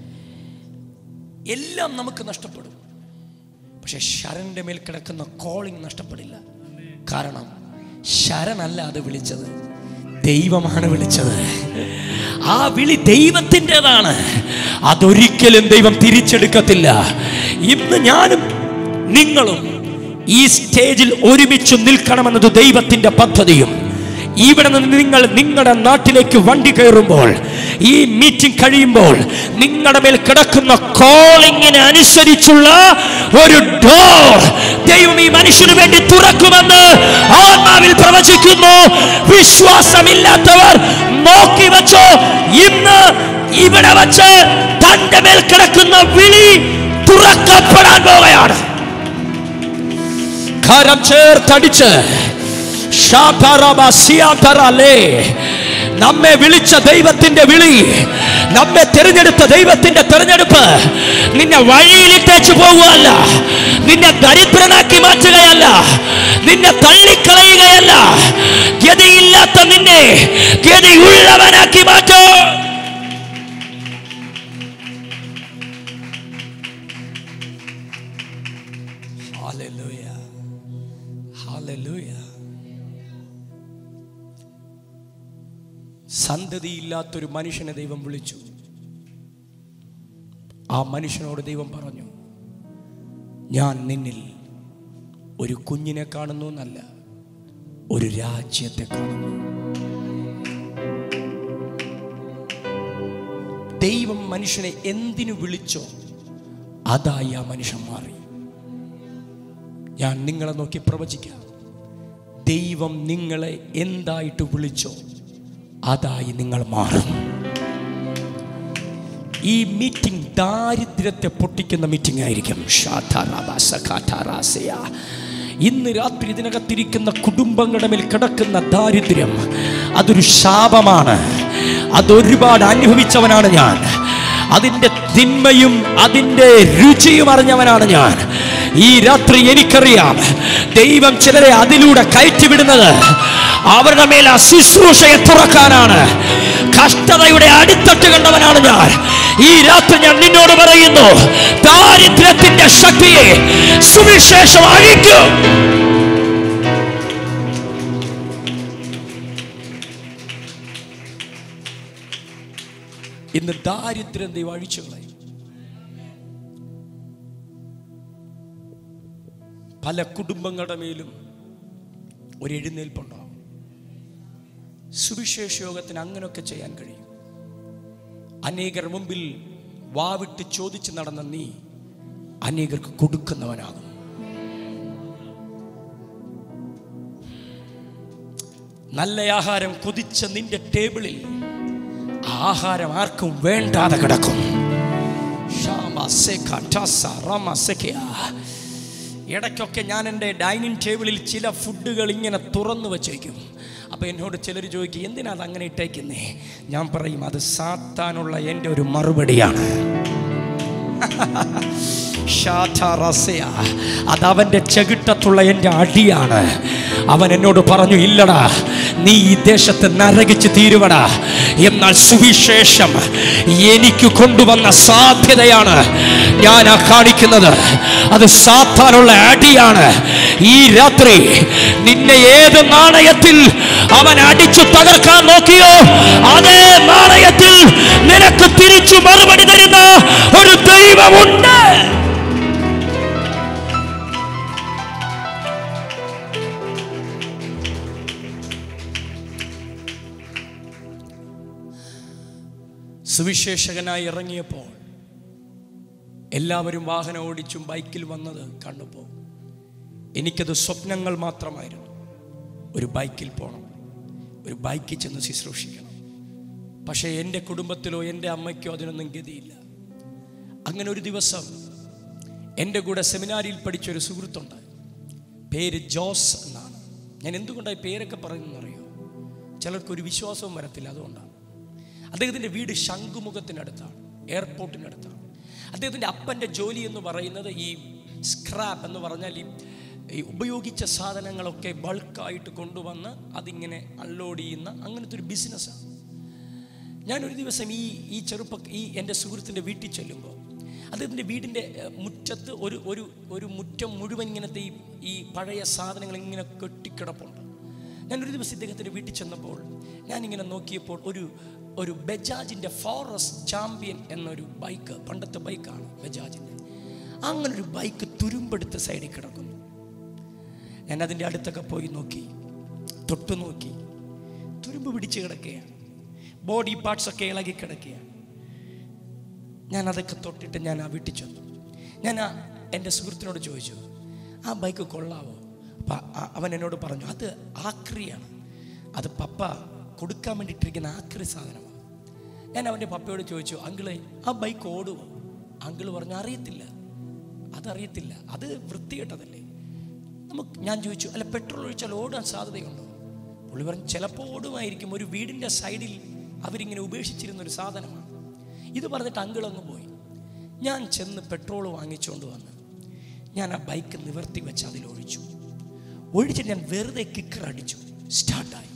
എല്ലാം നമുക്ക് നഷ്ടപ്പെടും പക്ഷെ ശരണിന്റെ മേൽ കിടക്കുന്ന കോളിംഗ് നഷ്ടപ്പെടില്ല കാരണം ശരണല്ല അത് വിളിച്ചത് ദൈവമാണ് വിളിച്ചത് ആ വിളി ദൈവത്തിൻ്റെതാണ് അതൊരിക്കലും ദൈവം തിരിച്ചെടുക്കത്തില്ല ഇന്ന് ഞാനും നിങ്ങളും ഈ സ്റ്റേജിൽ ഒരുമിച്ച് നിൽക്കണമെന്നത് ദൈവത്തിന്റെ പദ്ധതിയും ഇവിടെ നിന്ന് നിങ്ങൾ നിങ്ങളുടെ നാട്ടിലേക്ക് വണ്ടി കയറുമ്പോൾ ഈ മീറ്റിംഗ് കഴിയുമ്പോൾ നിങ്ങളുടെ മേൽ കിടക്കുന്ന കോളിങ്ങിന് അനുസരിച്ചുള്ള ഒരു ഡോർ ദൈവം ഈ മനുഷ്യന് വേണ്ടി തുറക്കുമെന്ന് ആത്മാവിൽ പ്രവചിക്കുന്നു വിശ്വാസമില്ലാത്തവർ നോക്കി വച്ചോ ഇന്ന് ഇവിടെ വച്ച് തന്റെ മേൽ കിടക്കുന്ന വിളി തുറക്കപ്പെടാൻ പോവുകയാണ് കരം ചേർത്തടിച്ച് ഷാഠറബസിയാഠറലേ. നമ്മെ വിളിച്ച ദൈവത്തിന്റെ വിളി നമ്മെ തിരഞ്ഞെടുത്ത ദൈവത്തിന്റെ തിരഞ്ഞെടുപ്പ് നിന്നെ വഴിയിലിട്ടേച്ച് പോകുകയല്ല നിന്നെ ദരിദ്രനാക്കി മാറ്റുകയല്ല നിന്നെ തള്ളിക്കളയുകയല്ല ഗതിയില്ലാത്ത നിന്നെ ഗതിയുള്ളവനാക്കി മാറ്റോ Hallelujah. Hallelujah. സന്തതിയില്ലാത്തൊരു മനുഷ്യനെ ദൈവം വിളിച്ചു ആ മനുഷ്യനോട് ദൈവം പറഞ്ഞു ഞാൻ നിന്നിൽ ഒരു കുഞ്ഞിനെ കാണുന്നു എന്നല്ല ഒരു രാജ്യത്തെ കാണുന്നു ദൈവം മനുഷ്യനെ എന്തിനു വിളിച്ചോ അതായി ആ മനുഷ്യൻ മാറി ഞാൻ നിങ്ങളെ നോക്കി പ്രവചിക്കാം ദൈവം നിങ്ങളെ എന്തായിട്ട് വിളിച്ചോ അതായി നിങ്ങൾ മാറും ഈ മീറ്റിംഗ് ദാരിദ്ര്യത്തെ പൊട്ടിക്കുന്ന മീറ്റിംഗ് ആയിരിക്കും ഷാഥാറാബാസഖാഥാറാസയ. ഇന്ന് രാത്രി ഇതിനകത്തിരിക്കുന്ന കുടുംബങ്ങളുടെ മേൽ കിടക്കുന്ന ദാരിദ്ര്യം അതൊരു ശാപമാണ് അതൊരുപാട് അനുഭവിച്ചവനാണ് ഞാൻ അതിൻ്റെ തിന്മയും അതിൻ്റെ രുചിയും അറിഞ്ഞവനാണ് ഞാൻ ഈ രാത്രി എനിക്കറിയാം ദൈവം ചിലരെ അതിലൂടെ കയറ്റിവിടുന്നത് അവരുടെ മേൽ ആ ശുശ്രൂഷയെ തുറക്കാനാണ് കഷ്ടതയുടെ അടിത്തട്ട് കണ്ടവനാണ് ഞാൻ ഈ രാത്രി ഞാൻ നിന്നോട് പറയുന്നു ദാരിദ്ര്യത്തിന്റെ ശക്തിയെ സുവിശേഷം അഴിക്കും ഇന്ന് ദാരിദ്ര്യം ദൈവം അഴിച്ചു കളയും പല കുടുംബങ്ങളുടെ മേലും ഒരു എഴുന്നേൽപ്പുണ്ടാവും സുവിശേഷ യോഗത്തിന് അങ്ങനെയൊക്കെ ചെയ്യാൻ കഴിയും അനേകർ മുമ്പിൽ വാവിട്ട് ചോദിച്ച് നടന്ന നീ അനേകർക്ക് കൊടുക്കുന്നവനാകും നല്ല ആഹാരം കൊതിച്ച നിന്റെ ടേബിളിൽ ആ ആഹാരം ആർക്കും വേണ്ടാതെ കിടക്കും ഷാമ സെഖ ടസ റമ സെഖയ. ഇടയ്ക്കൊക്കെ ഞാൻ എൻ്റെ ഡൈനിങ് ടേബിളിൽ ചില ഫുഡുകൾ ഇങ്ങനെ തുറന്നു വച്ചേക്കും അപ്പോൾ എന്നോട് ചിലർ ചോദിക്കും എന്തിനാ അത് അങ്ങനെ ഇട്ടേക്കുന്നേ ഞാൻ പറയും അത് സാത്താനുള്ള എൻ്റെ ഒരു മറുപടിയാണ് ഷാഠറസ്യ. അതവൻ്റെ ചെകിട്ടത്തുള്ള എൻ്റെ അടിയാണ് അവൻ എന്നോട് പറഞ്ഞു ഇല്ലടാ നീ ഈ ദേശത്ത് നരകിച്ച് തീരുവടാ എന്നാൽ സുവിശേഷം എനിക്ക് കൊണ്ടുവന്ന സാധ്യതയാണ് ഞാൻ ആ കാണിക്കുന്നത് അത് സാത്താനുള്ള അടിയാണ് ഈ രാത്രി നിന്നെ ഏത് നാണയത്തിൽ അവൻ അടിച്ചു തകർക്കാൻ നോക്കിയോ അതേ നാണയത്തിൽ നിനക്ക് തിരിച്ചു മറുപടി തരുന്ന ഒരു ദൈവമുണ്ട് സുവിശേഷകനായി ഇറങ്ങിയപ്പോൾ എല്ലാവരും വാഹനം ഓടിച്ചും ബൈക്കിൽ വന്നത് കണ്ടപ്പോൾ എനിക്കത് സ്വപ്നങ്ങൾ മാത്രമായിരുന്നു ഒരു ബൈക്കിൽ പോകണം ഒരു ബൈക്കിൽ ചെന്ന് ശുശ്രൂഷിക്കണം പക്ഷേ എൻ്റെ കുടുംബത്തിലോ എൻ്റെ അമ്മയ്ക്കോ അതിനൊന്നും ഗതിയില്ല അങ്ങനെ ഒരു ദിവസം എൻ്റെ കൂടെ സെമിനാരിയിൽ പഠിച്ചൊരു സുഹൃത്തുണ്ട് പേര് ജോസ് എന്നാണ് ഞാൻ എന്തുകൊണ്ടാണ് ഈ പേരൊക്കെ പറയുന്നതെന്നറിയോ ചിലർക്കൊരു വിശ്വാസവും വരത്തില്ല അതുകൊണ്ടാണ് അദ്ദേഹത്തിൻ്റെ വീട് ശംഖുമുഖത്തിനടുത്താണ് എയർപോർട്ടിനടുത്താണ് അദ്ദേഹത്തിൻ്റെ അപ്പൻ്റെ ജോലി എന്ന് പറയുന്നത് ഈ സ്ക്രാപ്പ് എന്ന് പറഞ്ഞാൽ ഈ ഈ ഉപയോഗിച്ച സാധനങ്ങളൊക്കെ ബൾക്കായിട്ട് കൊണ്ടുവന്ന് അതിങ്ങനെ അൺലോഡ് ചെയ്യുന്ന അങ്ങനത്തെ ഒരു ബിസിനസ്സാണ് ഞാനൊരു ദിവസം ഈ ഈ ചെറുപ്പ ഈ എൻ്റെ സുഹൃത്തിൻ്റെ വീട്ടിൽ ചെല്ലുമ്പോൾ അദ്ദേഹത്തിൻ്റെ വീടിൻ്റെ ഏഹ്, മുറ്റത്ത് ഒരു ഒരു ഒരു മുറ്റം മുഴുവൻ ഇങ്ങനത്തെ ഈ ഈ പഴയ സാധനങ്ങൾ ഇങ്ങനെ കെട്ടിക്കിടപ്പുണ്ട് ഞാനൊരു ദിവസം ഇദ്ദേഹത്തിൻ്റെ വീട്ടിൽ ചെന്നപ്പോൾ ഞാനിങ്ങനെ നോക്കിയപ്പോൾ ഒരു ഒരു ബജാജിൻ്റെ ഫോറസ് ചാമ്പ്യൻ എന്നൊരു ബൈക്ക് പണ്ടത്തെ ബൈക്കാണ് ബജാജിൻ്റെ അങ്ങനൊരു ബൈക്ക് തുരുമ്പെടുത്ത സൈഡിൽ കിടക്കുന്നു ഞാൻ അതിൻ്റെ അടുത്തൊക്കെ പോയി നോക്കി തൊട്ടു നോക്കി തുരുമ്പ് പിടിച്ച് കിടക്കുകയാണ് ബോഡി പാർട്സ് ഒക്കെ ഇളകി കിടക്കുകയാണ് ഞാൻ അതൊക്കെ തൊട്ടിട്ട് ഞാൻ ആ വീട്ടിൽ ചെന്നു ഞാൻ ആ എൻ്റെ സുഹൃത്തിനോട് ചോദിച്ചു ആ ബൈക്ക് കൊള്ളാവോ അപ്പം ആ- അവൻ എന്നോട് പറഞ്ഞു അത് ആക്രിയാണ് അത് പപ്പ കൊടുക്കാൻ വേണ്ടിയിട്ടിരിക്കുന്ന ആക്രി സാധനമാണ് ഞാൻ അവൻ്റെ പപ്പയോട് ചോദിച്ചു അങ്കിളെ ആ ബൈക്ക് ഓടുമോ അങ്കിള് പറഞ്ഞു അറിയത്തില്ല അതറിയത്തില്ല അത് വൃത്തികെട്ടതല്ലേ നമുക്ക് ഞാൻ ചോദിച്ചു അല്ല പെട്രോൾ ഒഴിച്ചാൽ ഓടാൻ സാധ്യതയുണ്ടോ പുള്ളി പറഞ്ഞു ചിലപ്പോൾ ഓടുമായിരിക്കും ഒരു വീടിൻ്റെ സൈഡിൽ അവരിങ്ങനെ ഉപേക്ഷിച്ചിരുന്ന ഒരു സാധനമാണ് ഇത് പറഞ്ഞിട്ട് അങ്കിൾ അങ്ങ് പോയി ഞാൻ ചെന്ന് പെട്രോൾ വാങ്ങിച്ചുകൊണ്ട് വന്ന് ഞാൻ ആ ബൈക്ക് നിവർത്തി വെച്ച് അതിൽ ഒഴിച്ചു ഒഴിച്ചിട്ട് ഞാൻ വെറുതെ കിക്കർ അടിച്ചു സ്റ്റാർട്ടായി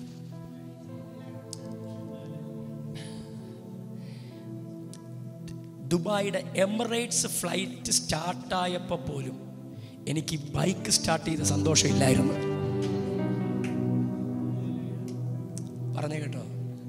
ദുബായിയുടെ എമിറേറ്റ്സ് ഫ്ലൈറ്റ് സ്റ്റാർട്ടായപ്പോൾ പോലും എനിക്ക് ഈ ബൈക്ക് സ്റ്റാർട്ട് ചെയ്ത സന്തോഷമില്ലായിരുന്നു പറഞ്ഞു കേട്ടോ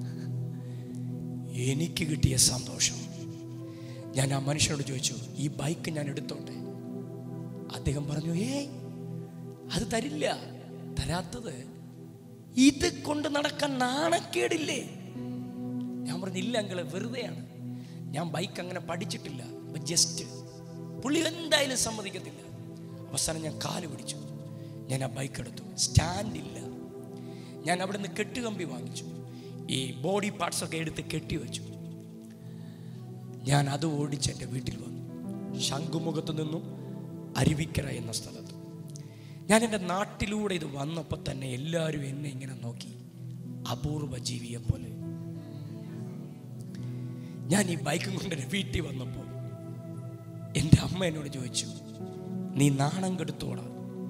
എനിക്ക് കിട്ടിയ സന്തോഷം ഞാൻ ആ മനുഷ്യനോട് ചോദിച്ചു ഈ ബൈക്ക് ഞാൻ എടുത്തോട്ടെ അദ്ദേഹം പറഞ്ഞു ഏയ് അത് തരില്ല തരാത്തത് ഇത് കൊണ്ട് നടക്കാൻ നാണക്കേടില്ലേ ഞാൻ പറഞ്ഞു ഇല്ല അങ്കിളെ വെറുതെയാണ് ഞാൻ ബൈക്ക് അങ്ങനെ പഠിച്ചിട്ടില്ല ജസ്റ്റ് പുള്ളി എന്തായാലും സമ്മതിക്കത്തില്ല അവസാനം ഞാൻ കാല് പിടിച്ചു ഞാൻ ആ ബൈക്ക് എടുത്തു സ്റ്റാൻഡില്ല ഞാൻ അവിടെ നിന്ന് കെട്ടുകമ്പി വാങ്ങിച്ചു ഈ ബോഡി പാർട്സ് ഒക്കെ എടുത്ത് കെട്ടി വെച്ചു ഞാൻ അത് ഓടിച്ച് എൻ്റെ വീട്ടിൽ വന്നു ശംഖുമുഖത്ത് നിന്നും അരുവിക്കര എന്ന സ്ഥലത്ത് ഞാൻ എൻ്റെ നാട്ടിലൂടെ ഇത് വന്നപ്പോൾ തന്നെ എല്ലാവരും എന്നെ ഇങ്ങനെ നോക്കി അപൂർവ ജീവിയെ പോലെ ഞാൻ ഈ ബൈക്കും കൊണ്ട് എൻ്റെ വീട്ടിൽ വന്നപ്പോൾ എൻ്റെ അമ്മ എന്നോട് ചോദിച്ചു നീ നാണം കെടുത്തോടാ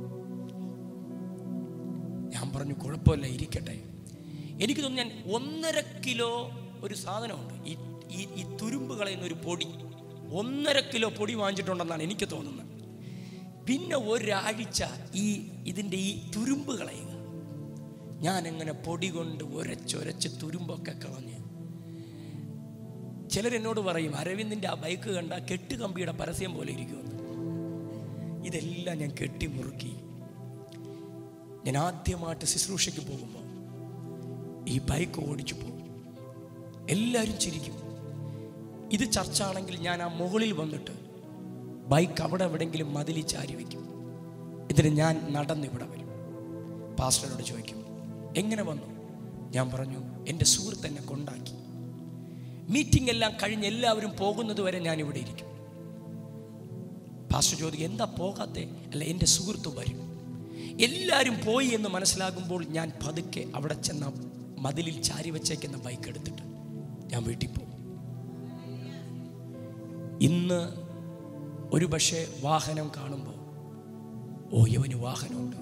ഞാൻ പറഞ്ഞു കുഴപ്പമില്ല ഇരിക്കട്ടെ എനിക്ക് തോന്നുന്നു ഞാൻ ഒന്നര കിലോ ഒരു സാധനമുണ്ട് ഈ ഈ ഈ തുരുമ്പ് കളയുന്ന ഒരു പൊടി ഒന്നര കിലോ പൊടി വാങ്ങിച്ചിട്ടുണ്ടെന്നാണ് എനിക്ക് തോന്നുന്നത് പിന്നെ ഒരാഴ്ച ഈ ഇതിൻ്റെ ഈ തുരുമ്പ് കളയുക ഞാൻ എങ്ങനെ പൊടി കൊണ്ട് ഉരച്ചൊരച്ച് തുരുമ്പൊക്കെ കളഞ്ഞ് ചിലരെന്നോട് പറയും അരവിന്ദിൻ്റെ ആ ബൈക്ക് കണ്ട കെട്ടുകമ്പിയുടെ പരസ്യം പോലെ ഇരിക്കുമെന്ന് ഇതെല്ലാം ഞാൻ കെട്ടി മുറുക്കി ഞാൻ ആദ്യമായിട്ട് ശുശ്രൂഷയ്ക്ക് പോകുമ്പോൾ ഈ ബൈക്ക് ഓടിച്ചു പോകും എല്ലാവരും ചിരിക്കും ഇത് ചർച്ചാണെങ്കിൽ ഞാൻ ആ മുകളിൽ വന്നിട്ട് ബൈക്ക് അവിടെ എവിടെയെങ്കിലും മതിലി ചാരി വയ്ക്കും ഇതിന് ഞാൻ നടന്ന് ഇവിടെ വരും പാസ്റ്ററോട് ചോദിക്കും എങ്ങനെ വന്നു ഞാൻ പറഞ്ഞു എൻ്റെ സുഹൃത്ത് എന്നെ കൊണ്ടാക്കി മീറ്റിംഗ് എല്ലാം കഴിഞ്ഞ് എല്ലാവരും പോകുന്നത് വരെ ഞാൻ ഇവിടെ ഇരിക്കും പാസ്റ്റർ ചോദിക്കും എന്താ പോകാത്തെ അല്ല എൻ്റെ സുഹൃത്ത് വരും എല്ലാവരും പോയി എന്ന് മനസ്സിലാകുമ്പോൾ ഞാൻ പതുക്കെ അവിടെ ചെന്ന മതിലിൽ ചാരി വെച്ചേക്കുന്ന ബൈക്ക് എടുത്തിട്ട് ഞാൻ വീട്ടിൽ പോകും ഇന്ന് ഒരു പക്ഷേ വാഹനം കാണുമ്പോൾ ഓ ഇവന് വാഹനമുണ്ട്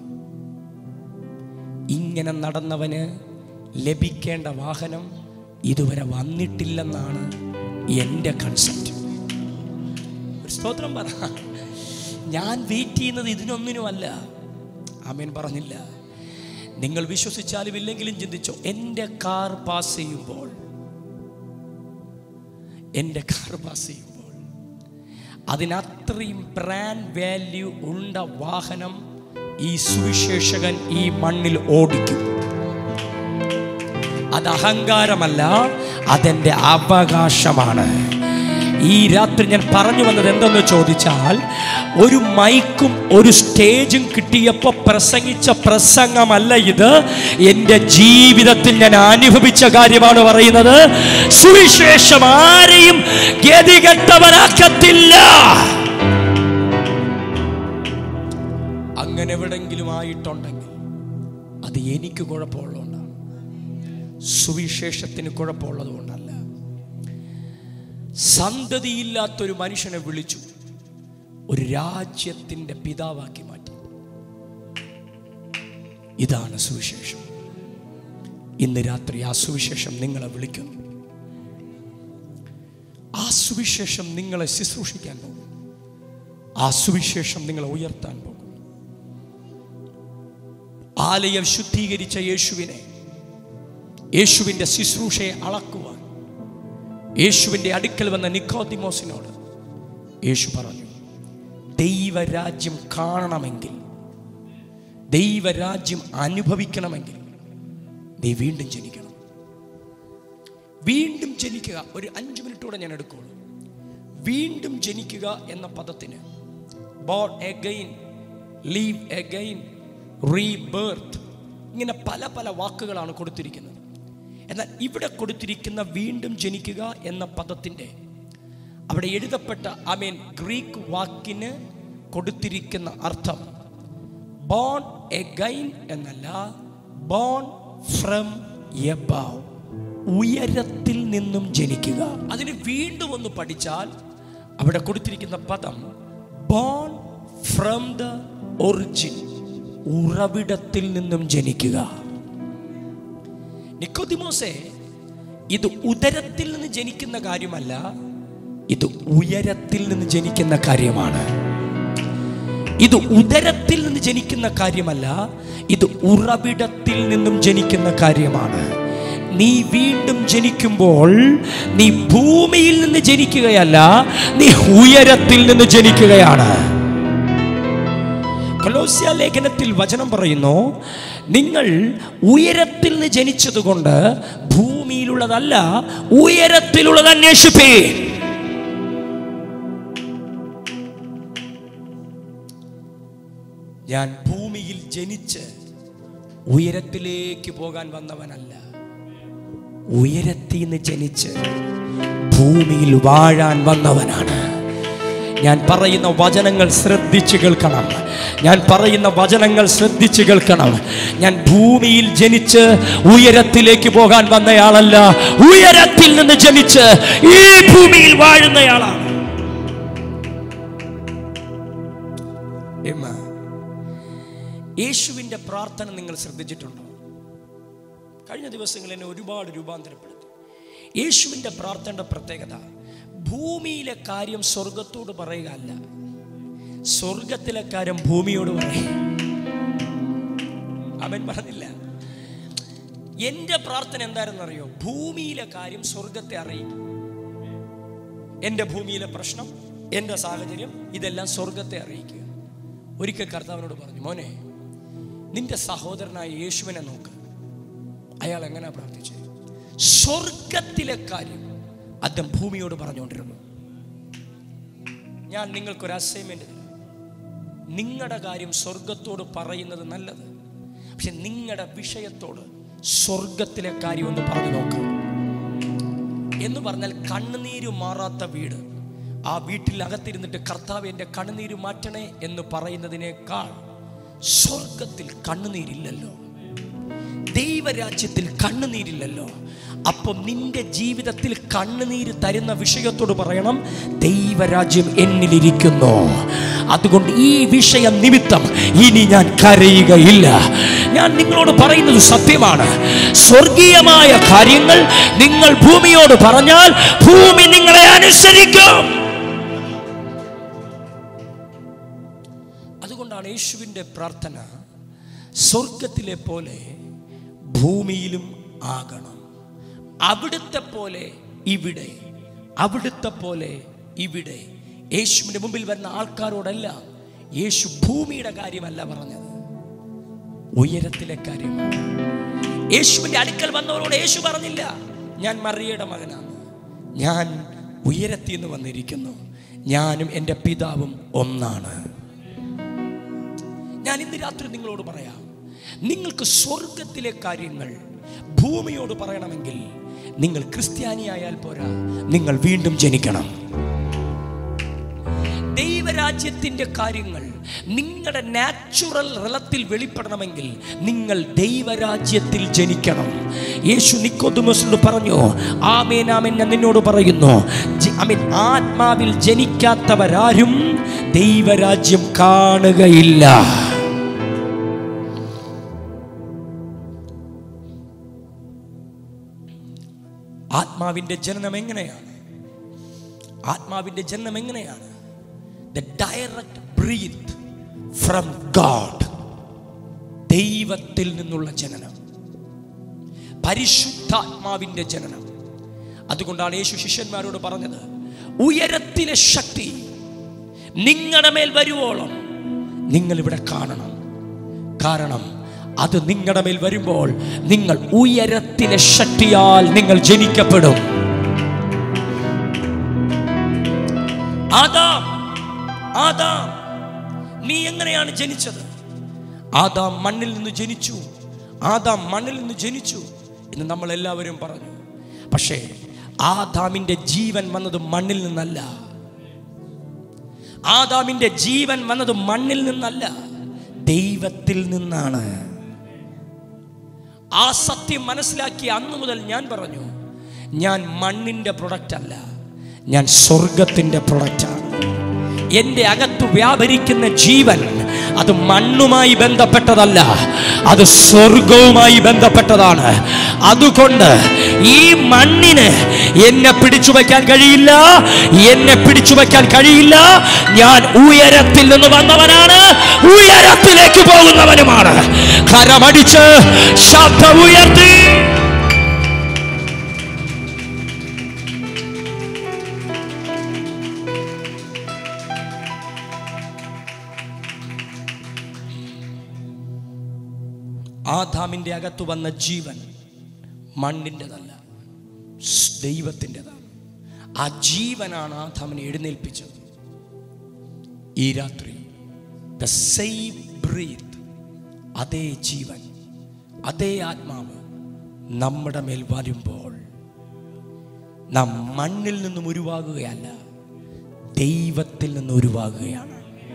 ഇങ്ങനെ നടന്നവന് ലഭിക്കേണ്ട വാഹനം ഇതുവരെ വന്നിട്ടില്ലെന്നാണ് എൻ്റെ കൺസെപ്റ്റ് ഒരു സ്തോത്രം പറ ഞാൻ വെയിറ്റ് ചെയ്യുന്നത് ഇതിനൊന്നിനുമല്ല ആമേൻ പറഞ്ഞില്ല നിങ്ങൾ വിശ്വസിച്ചാലും ഇല്ലെങ്കിലും ചിന്തിച്ചോ എൻ്റെ കാർ പാസ് ചെയ്യുമ്പോൾ എൻ്റെ കാർ പാസ് ചെയ്യുമ്പോൾ അതിനത്രയും ബ്രാൻഡ് വാല്യൂ ഉണ്ട വാഹനം ഈ സുവിശേഷകൻ ഈ മണ്ണിൽ ഓടിക്കും അത് അഹങ്കാരമല്ല അതെൻ്റെ അവകാശമാണ് ഈ രാത്രി ഞാൻ പറഞ്ഞു വന്നത് എന്തെന്ന് ചോദിച്ചാൽ ഒരു മൈക്കും ഒരു സ്റ്റേജും കിട്ടിയപ്പോൾ പ്രസംഗിച്ച പ്രസംഗമല്ല ഇത് എൻ്റെ ജീവിതത്തിൽ ഞാൻ അനുഭവിച്ച കാര്യമാണ് പറയുന്നത് സുവിശേഷം ആരെയും ഗതികെട്ടവരാക്കത്തില്ല അങ്ങനെ എവിടെങ്കിലും ആയിട്ടുണ്ടെങ്കിൽ അത് എനിക്ക് കുഴപ്പമുള്ളതുകൊണ്ടാണ് സുവിശേഷത്തിന് കുഴപ്പമുള്ളത് കൊണ്ടല്ല സന്തതിയില്ലാത്തൊരു മനുഷ്യനെ വിളിച്ചു ഒരു രാജ്യത്തിൻ്റെ പിതാവാക്കി മാറ്റി ഇതാണ് സുവിശേഷം ഇന്ന് രാത്രി ആ സുവിശേഷം നിങ്ങളെ വിളിക്കുന്നു ആ സുവിശേഷം നിങ്ങളെ ശുശ്രൂഷിക്കാൻ പോകും ആ സുവിശേഷം നിങ്ങളെ ഉയർത്താൻ പോകും ആലയം ശുദ്ധീകരിച്ച യേശുവിനെ യേശുവിൻ്റെ ശുശ്രൂഷയെ അളക്കുവാൻ യേശുവിൻ്റെ അടുക്കൽ വന്ന നിക്കോദിമോസിനോട് യേശു പറഞ്ഞു ദൈവരാജ്യം കാണണമെങ്കിൽ ദൈവരാജ്യം അനുഭവിക്കണമെങ്കിൽ നീ വീണ്ടും ജനിക്കണം വീണ്ടും ജനിക്കുക ഒരു അഞ്ച് മിനിറ്റോടെ ഞാൻ എടുക്കുള്ളൂ വീണ്ടും ജനിക്കുക എന്ന പദത്തിന് born again live again rebirth ഇങ്ങനെ പല പല വാക്കുകളാണ് കൊടുത്തിരിക്കുന്നത് എന്നാൽ ഇവിടെ കൊടുത്തിരിക്കുന്ന വീണ്ടും ജനിക്കുക എന്ന പദത്തിൻ്റെ അവിടെ എഴുതപ്പെട്ട ഐ മീൻ ഗ്രീക്ക് വാക്കിന് കൊടുത്തിരിക്കുന്ന അർത്ഥം ബോൺ എഗൈൻ എന്നല്ല ബോൺ ഫ്രം എബവ് ഉയരത്തിൽ നിന്നും ജനിക്കുക അതിന് വീണ്ടും ഒന്ന് പഠിച്ചാൽ അവിടെ കൊടുത്തിരിക്കുന്ന പദം ബോൺ ഫ്രം ദ ഒറിജിൻ ഉറവിടത്തിൽ നിന്നും ജനിക്കുക നിക്കോദിമോസെ ഇത് ഉദരത്തിൽ നിന്ന് ജനിക്കുന്ന കാര്യമല്ല ഇത് ഉയരത്തിൽ നിന്ന് ജനിക്കുന്ന കാര്യമാണ് ഇത് ഉദരത്തിൽ നിന്ന് ജനിക്കുന്ന കാര്യമല്ല ഇത് ഉറവിടത്തിൽ നിന്നും ജനിക്കുന്ന കാര്യമാണ് നീ വീണ്ടും ജനിക്കുമ്പോൾ നീ ഭൂമിയിൽ നിന്ന് ജനിക്കുകയല്ല നീ ഉയരത്തിൽ നിന്ന് ജനിക്കുകയാണ് കൊലോസ്യ ലേഖനത്തിൽ വചനം പറയുന്നു നിങ്ങൾ ഉയരത്തിൽ നിന്ന് ജനിച്ചതുകൊണ്ട് ഭൂമിയിലുള്ളതല്ല ഉയരത്തിലുള്ളത് അന്വേഷിപ്പേ ഞാൻ ഭൂമിയിൽ ജനിച്ച് ഉയരത്തിലേക്ക് പോകാൻ വന്നവനല്ല ഉയരത്തിൽ നിന്ന് ജനിച്ച് ഭൂമിയിൽ വാഴാൻ വന്നവനാണ് ഞാൻ പറയുന്ന വചനങ്ങൾ ശ്രദ്ധിച്ചു കേൾക്കണം ഞാൻ പറയുന്ന വചനങ്ങൾ ശ്രദ്ധിച്ചു കേൾക്കണം ഞാൻ ഭൂമിയിൽ ജനിച്ച് ഉയരത്തിലേക്ക് പോകാൻ വന്നയാളല്ല ഉയരത്തിൽ നിന്ന് ജനിച്ച് ഈ ഭൂമിയിൽ വാഴുന്നയാളാണ് Amen. യേശുവിൻ്റെ പ്രാർത്ഥന നിങ്ങൾ ശ്രദ്ധിച്ചിട്ടുണ്ടോ കഴിഞ്ഞ ദിവസങ്ങളിൽ എന്നെ ഒരുപാട് രൂപാന്തരപ്പെടുത്തി യേശുവിൻ്റെ പ്രാർത്ഥനയുടെ പ്രത്യേകത ഭൂമിയിലെ കാര്യം സ്വർഗത്തോട് പറയുക അല്ല സ്വർഗത്തിലെ കാര്യം ഭൂമിയോട് പറയും അവൻ പറഞ്ഞില്ല എൻ്റെ പ്രാർത്ഥന എന്തായിരുന്നറിയോ ഭൂമിയിലെ കാര്യം സ്വർഗത്തെ അറിയിക്കും എൻ്റെ ഭൂമിയിലെ പ്രശ്നം എൻ്റെ സാഹചര്യം ഇതെല്ലാം സ്വർഗത്തെ അറിയിക്കുക ഒരിക്കൽ കർത്താവിനോട് പറഞ്ഞു മോനെ നിന്റെ സഹോദരനായ യേശുവിനെ നോക്ക് അയാൾ എങ്ങനെ പ്രാർത്ഥിച്ചത് സ്വർഗത്തിലെ കാര്യം അദ്ദേഹം ഭൂമിയോട് പറഞ്ഞുകൊണ്ടിരുന്നു ഞാൻ നിങ്ങൾക്കൊരു അസൈൻമെന്റ് തരാം നിങ്ങളുടെ കാര്യം സ്വർഗത്തോട് പറയുന്നത് നല്ലത് പക്ഷെ നിങ്ങളുടെ വിഷയത്തോട് സ്വർഗത്തിലെ കാര്യം ഒന്ന് പറഞ്ഞു നോക്കുക എന്ന് പറഞ്ഞാൽ കണ്ണുനീര് മാറാത്ത വീട് ആ വീട്ടിൽ അകത്തിരുന്നിട്ട് കർത്താവ് എൻ്റെ കണ്ണുനീര് മാറ്റണേ എന്ന് പറയുന്നതിനേക്കാൾ സ്വർഗത്തിൽ കണ്ണുനീരില്ലല്ലോ ദൈവരാജ്യത്തിൽ കണ്ണുനീരില്ലല്ലോ അപ്പം നിന്റെ ജീവിതത്തിൽ കണ്ണുനീര് തരുന്ന വിഷയത്തോട് പറയണം ദൈവരാജ്യം എന്നിലിരിക്കുന്നു അതുകൊണ്ട് ഈ വിഷയം നിമിത്തം ഇനി ഞാൻ കരയുകയില്ല ഞാൻ നിങ്ങളോട് പറയുന്നത് സത്യമാണ് സ്വർഗീയമായ കാര്യങ്ങൾ നിങ്ങൾ ഭൂമിയോട് പറഞ്ഞാൽ ഭൂമി നിങ്ങളെ അനുസരിക്കും അതുകൊണ്ടാണ് യേശുവിൻ്റെ പ്രാർത്ഥന സ്വർഗത്തിലെ പോലെ ഭൂമിയിലും ആകണം അവിടുത്തെ പോലെ ഇവിടെ അവിടുത്തെ പോലെ ഇവിടെ യേശുവിൻ്റെ മുമ്പിൽ വരുന്ന ആൾക്കാരോടല്ല യേശു ഭൂമിയുടെ കാര്യമല്ല പറഞ്ഞത് ഉയരത്തിലെ കാര്യമാണ് യേശുവിൻ്റെ അടുക്കൽ വന്നവരോട് യേശു പറഞ്ഞില്ല ഞാൻ മറിയയുടെ മകനാണ് ഞാൻ ഉയരത്തിൽ നിന്ന് വന്നിരിക്കുന്നു ഞാനും എൻ്റെ പിതാവും ഒന്നാണ് ഞാൻ ഇന്ന് രാത്രി നിങ്ങളോട് പറയാം നിങ്ങൾക്ക് സ്വർഗത്തിലെ കാര്യങ്ങൾ ഭൂമിയോട് പറയണമെങ്കിൽ നിങ്ങൾ ക്രിസ്ത്യാനിയായാൽ പോരാ നിങ്ങൾ വീണ്ടും ജനിക്കണം ദൈവരാജ്യത്തിൻ്റെ കാര്യങ്ങൾ നിങ്ങളുടെ നാച്ചുറൽ റലത്തിൽ വെളിപ്പെടണമെങ്കിൽ നിങ്ങൾ ദൈവരാജ്യത്തിൽ ജനിക്കണം യേശു നിക്കോതുമസിനോട് പറഞ്ഞു ആമേൻ ആമേൻ ഞാൻ നിന്നോട് പറയുന്നു ജ- ആമേൻ ആത്മാവിൽ ജനിക്കാത്തവരാരും ദൈവരാജ്യം കാണുകയില്ല ആത്മാവിൻ്റെ ജനനം എങ്ങനെയാണ് ആത്മാവിൻ്റെ ജനനം എങ്ങനെയാണ് the direct breath from God ദൈവത്തിൽ നിന്നുള്ള ജനനം പരിശുദ്ധാത്മാവിൻ്റെ ജനനം അതുകൊണ്ടാണ് യേശു ശിഷ്യന്മാരോട് പറഞ്ഞത് ഉയരത്തിലെ ശക്തി നിങ്ങളുടെ മേൽ വരുവോളം നിങ്ങൾ ഇവിടെ കാണണം കാരണം അത് നിങ്ങളുടെ മേൽ വരുമ്പോൾ നിങ്ങൾ ഉയരത്തിലെ ശക്തിയാൽ നിങ്ങൾ ജനിക്കപ്പെടും ആദാം ആദാം നീ എങ്ങനെയാണ് ജനിച്ചത് ആദാം മണ്ണിൽ നിന്ന് ജനിച്ചു ആദാം മണ്ണിൽ നിന്ന് ജനിച്ചു എന്ന് നമ്മൾ എല്ലാവരും പറഞ്ഞു പക്ഷേ ആദാമിന്റെ ജീവൻ വന്നത് മണ്ണിൽ നിന്നല്ല ആദാമിന്റെ ജീവൻ വന്നത് മണ്ണിൽ നിന്നല്ല ദൈവത്തിൽ നിന്നാണ് ആ സത്യം മനസ്സിലാക്കി അന്നു മുതൽ ഞാൻ പറഞ്ഞു ഞാൻ മണ്ണിന്റെ പ്രൊഡക്റ്റ് അല്ല ഞാൻ സ്വർഗത്തിന്റെ പ്രൊഡക്റ്റാണ് എൻ്റെ അകത്ത് വ്യാപരിക്കുന്ന ജീവൻ അത് മണ്ണുമായി ബന്ധപ്പെട്ടതല്ല അത് സ്വർഗവുമായി ബന്ധപ്പെട്ടതാണ് അതുകൊണ്ട് ഈ മണ്ണിന് എന്നെ പിടിച്ചു വയ്ക്കാൻ കഴിയില്ല എന്നെ പിടിച്ചു വയ്ക്കാൻ കഴിയില്ല ഞാൻ ഉയരത്തിൽ നിന്ന് വന്നവനാണ് ഉയരത്തിലേക്ക് പോകുന്നവനുമാണ് കരമടിച്ച് ശബ്ദം ഉയർത്തി ആദാമിൻ്റെ അകത്ത് വന്ന ജീവൻ മണ്ണിൻ്റെതല്ല സ് ദൈവത്തിൻ്റെതാണ് ആ ജീവനാണ് ആദാമിനെ എഴുന്നേൽപ്പിച്ചത് ഈ രാത്രി ദ സെയിം ബ്രീത്ത് അതേ ജീവൻ അതേ ആത്മാവ് നമ്മുടെ മേൽ വരുമ്പോൾ നാം മണ്ണിൽ നിന്നും ഉരുവാകുകയല്ല ദൈവത്തിൽ നിന്ന് ഉരുവാകുകയാണ്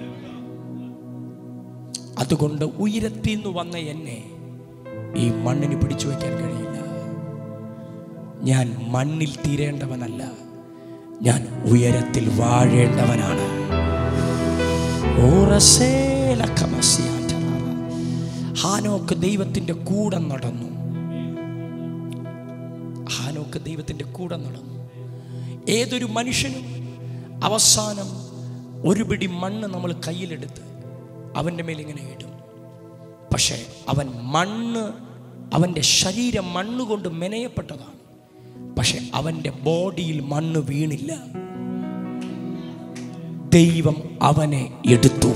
അതുകൊണ്ട് ഉയരത്തിൽ നിന്ന് വന്ന എന്നെ ഈ മണ്ണിന് പിടിച്ചു വയ്ക്കാൻ കഴിയില്ല ഞാൻ മണ്ണിൽ തീരേണ്ടവനല്ല ഞാൻ ഉയരത്തിൽ വാഴേണ്ടവനാണ് ഓറസേലക്കമസിയാറ്ററാറ. ഹാനോക്ക് ദൈവത്തിന്റെ കൂടെ നടന്നു ഹാനോക്ക് ദൈവത്തിന്റെ കൂടെ നടന്നു ഏതൊരു മനുഷ്യനും അവസാനം ഒരു പിടി മണ്ണ് നമ്മൾ കയ്യിലെടുത്ത് അവൻ്റെ മേൽ ഇങ്ങനെ ഇടും പക്ഷേ അവൻ മണ്ണ് അവൻ്റെ ശരീരം മണ്ണ് കൊണ്ട് മെനയപ്പെട്ടതാണ് പക്ഷെ അവൻ്റെ ബോഡിയിൽ മണ്ണ് വീണില്ല ദൈവം അവനെ എടുത്തു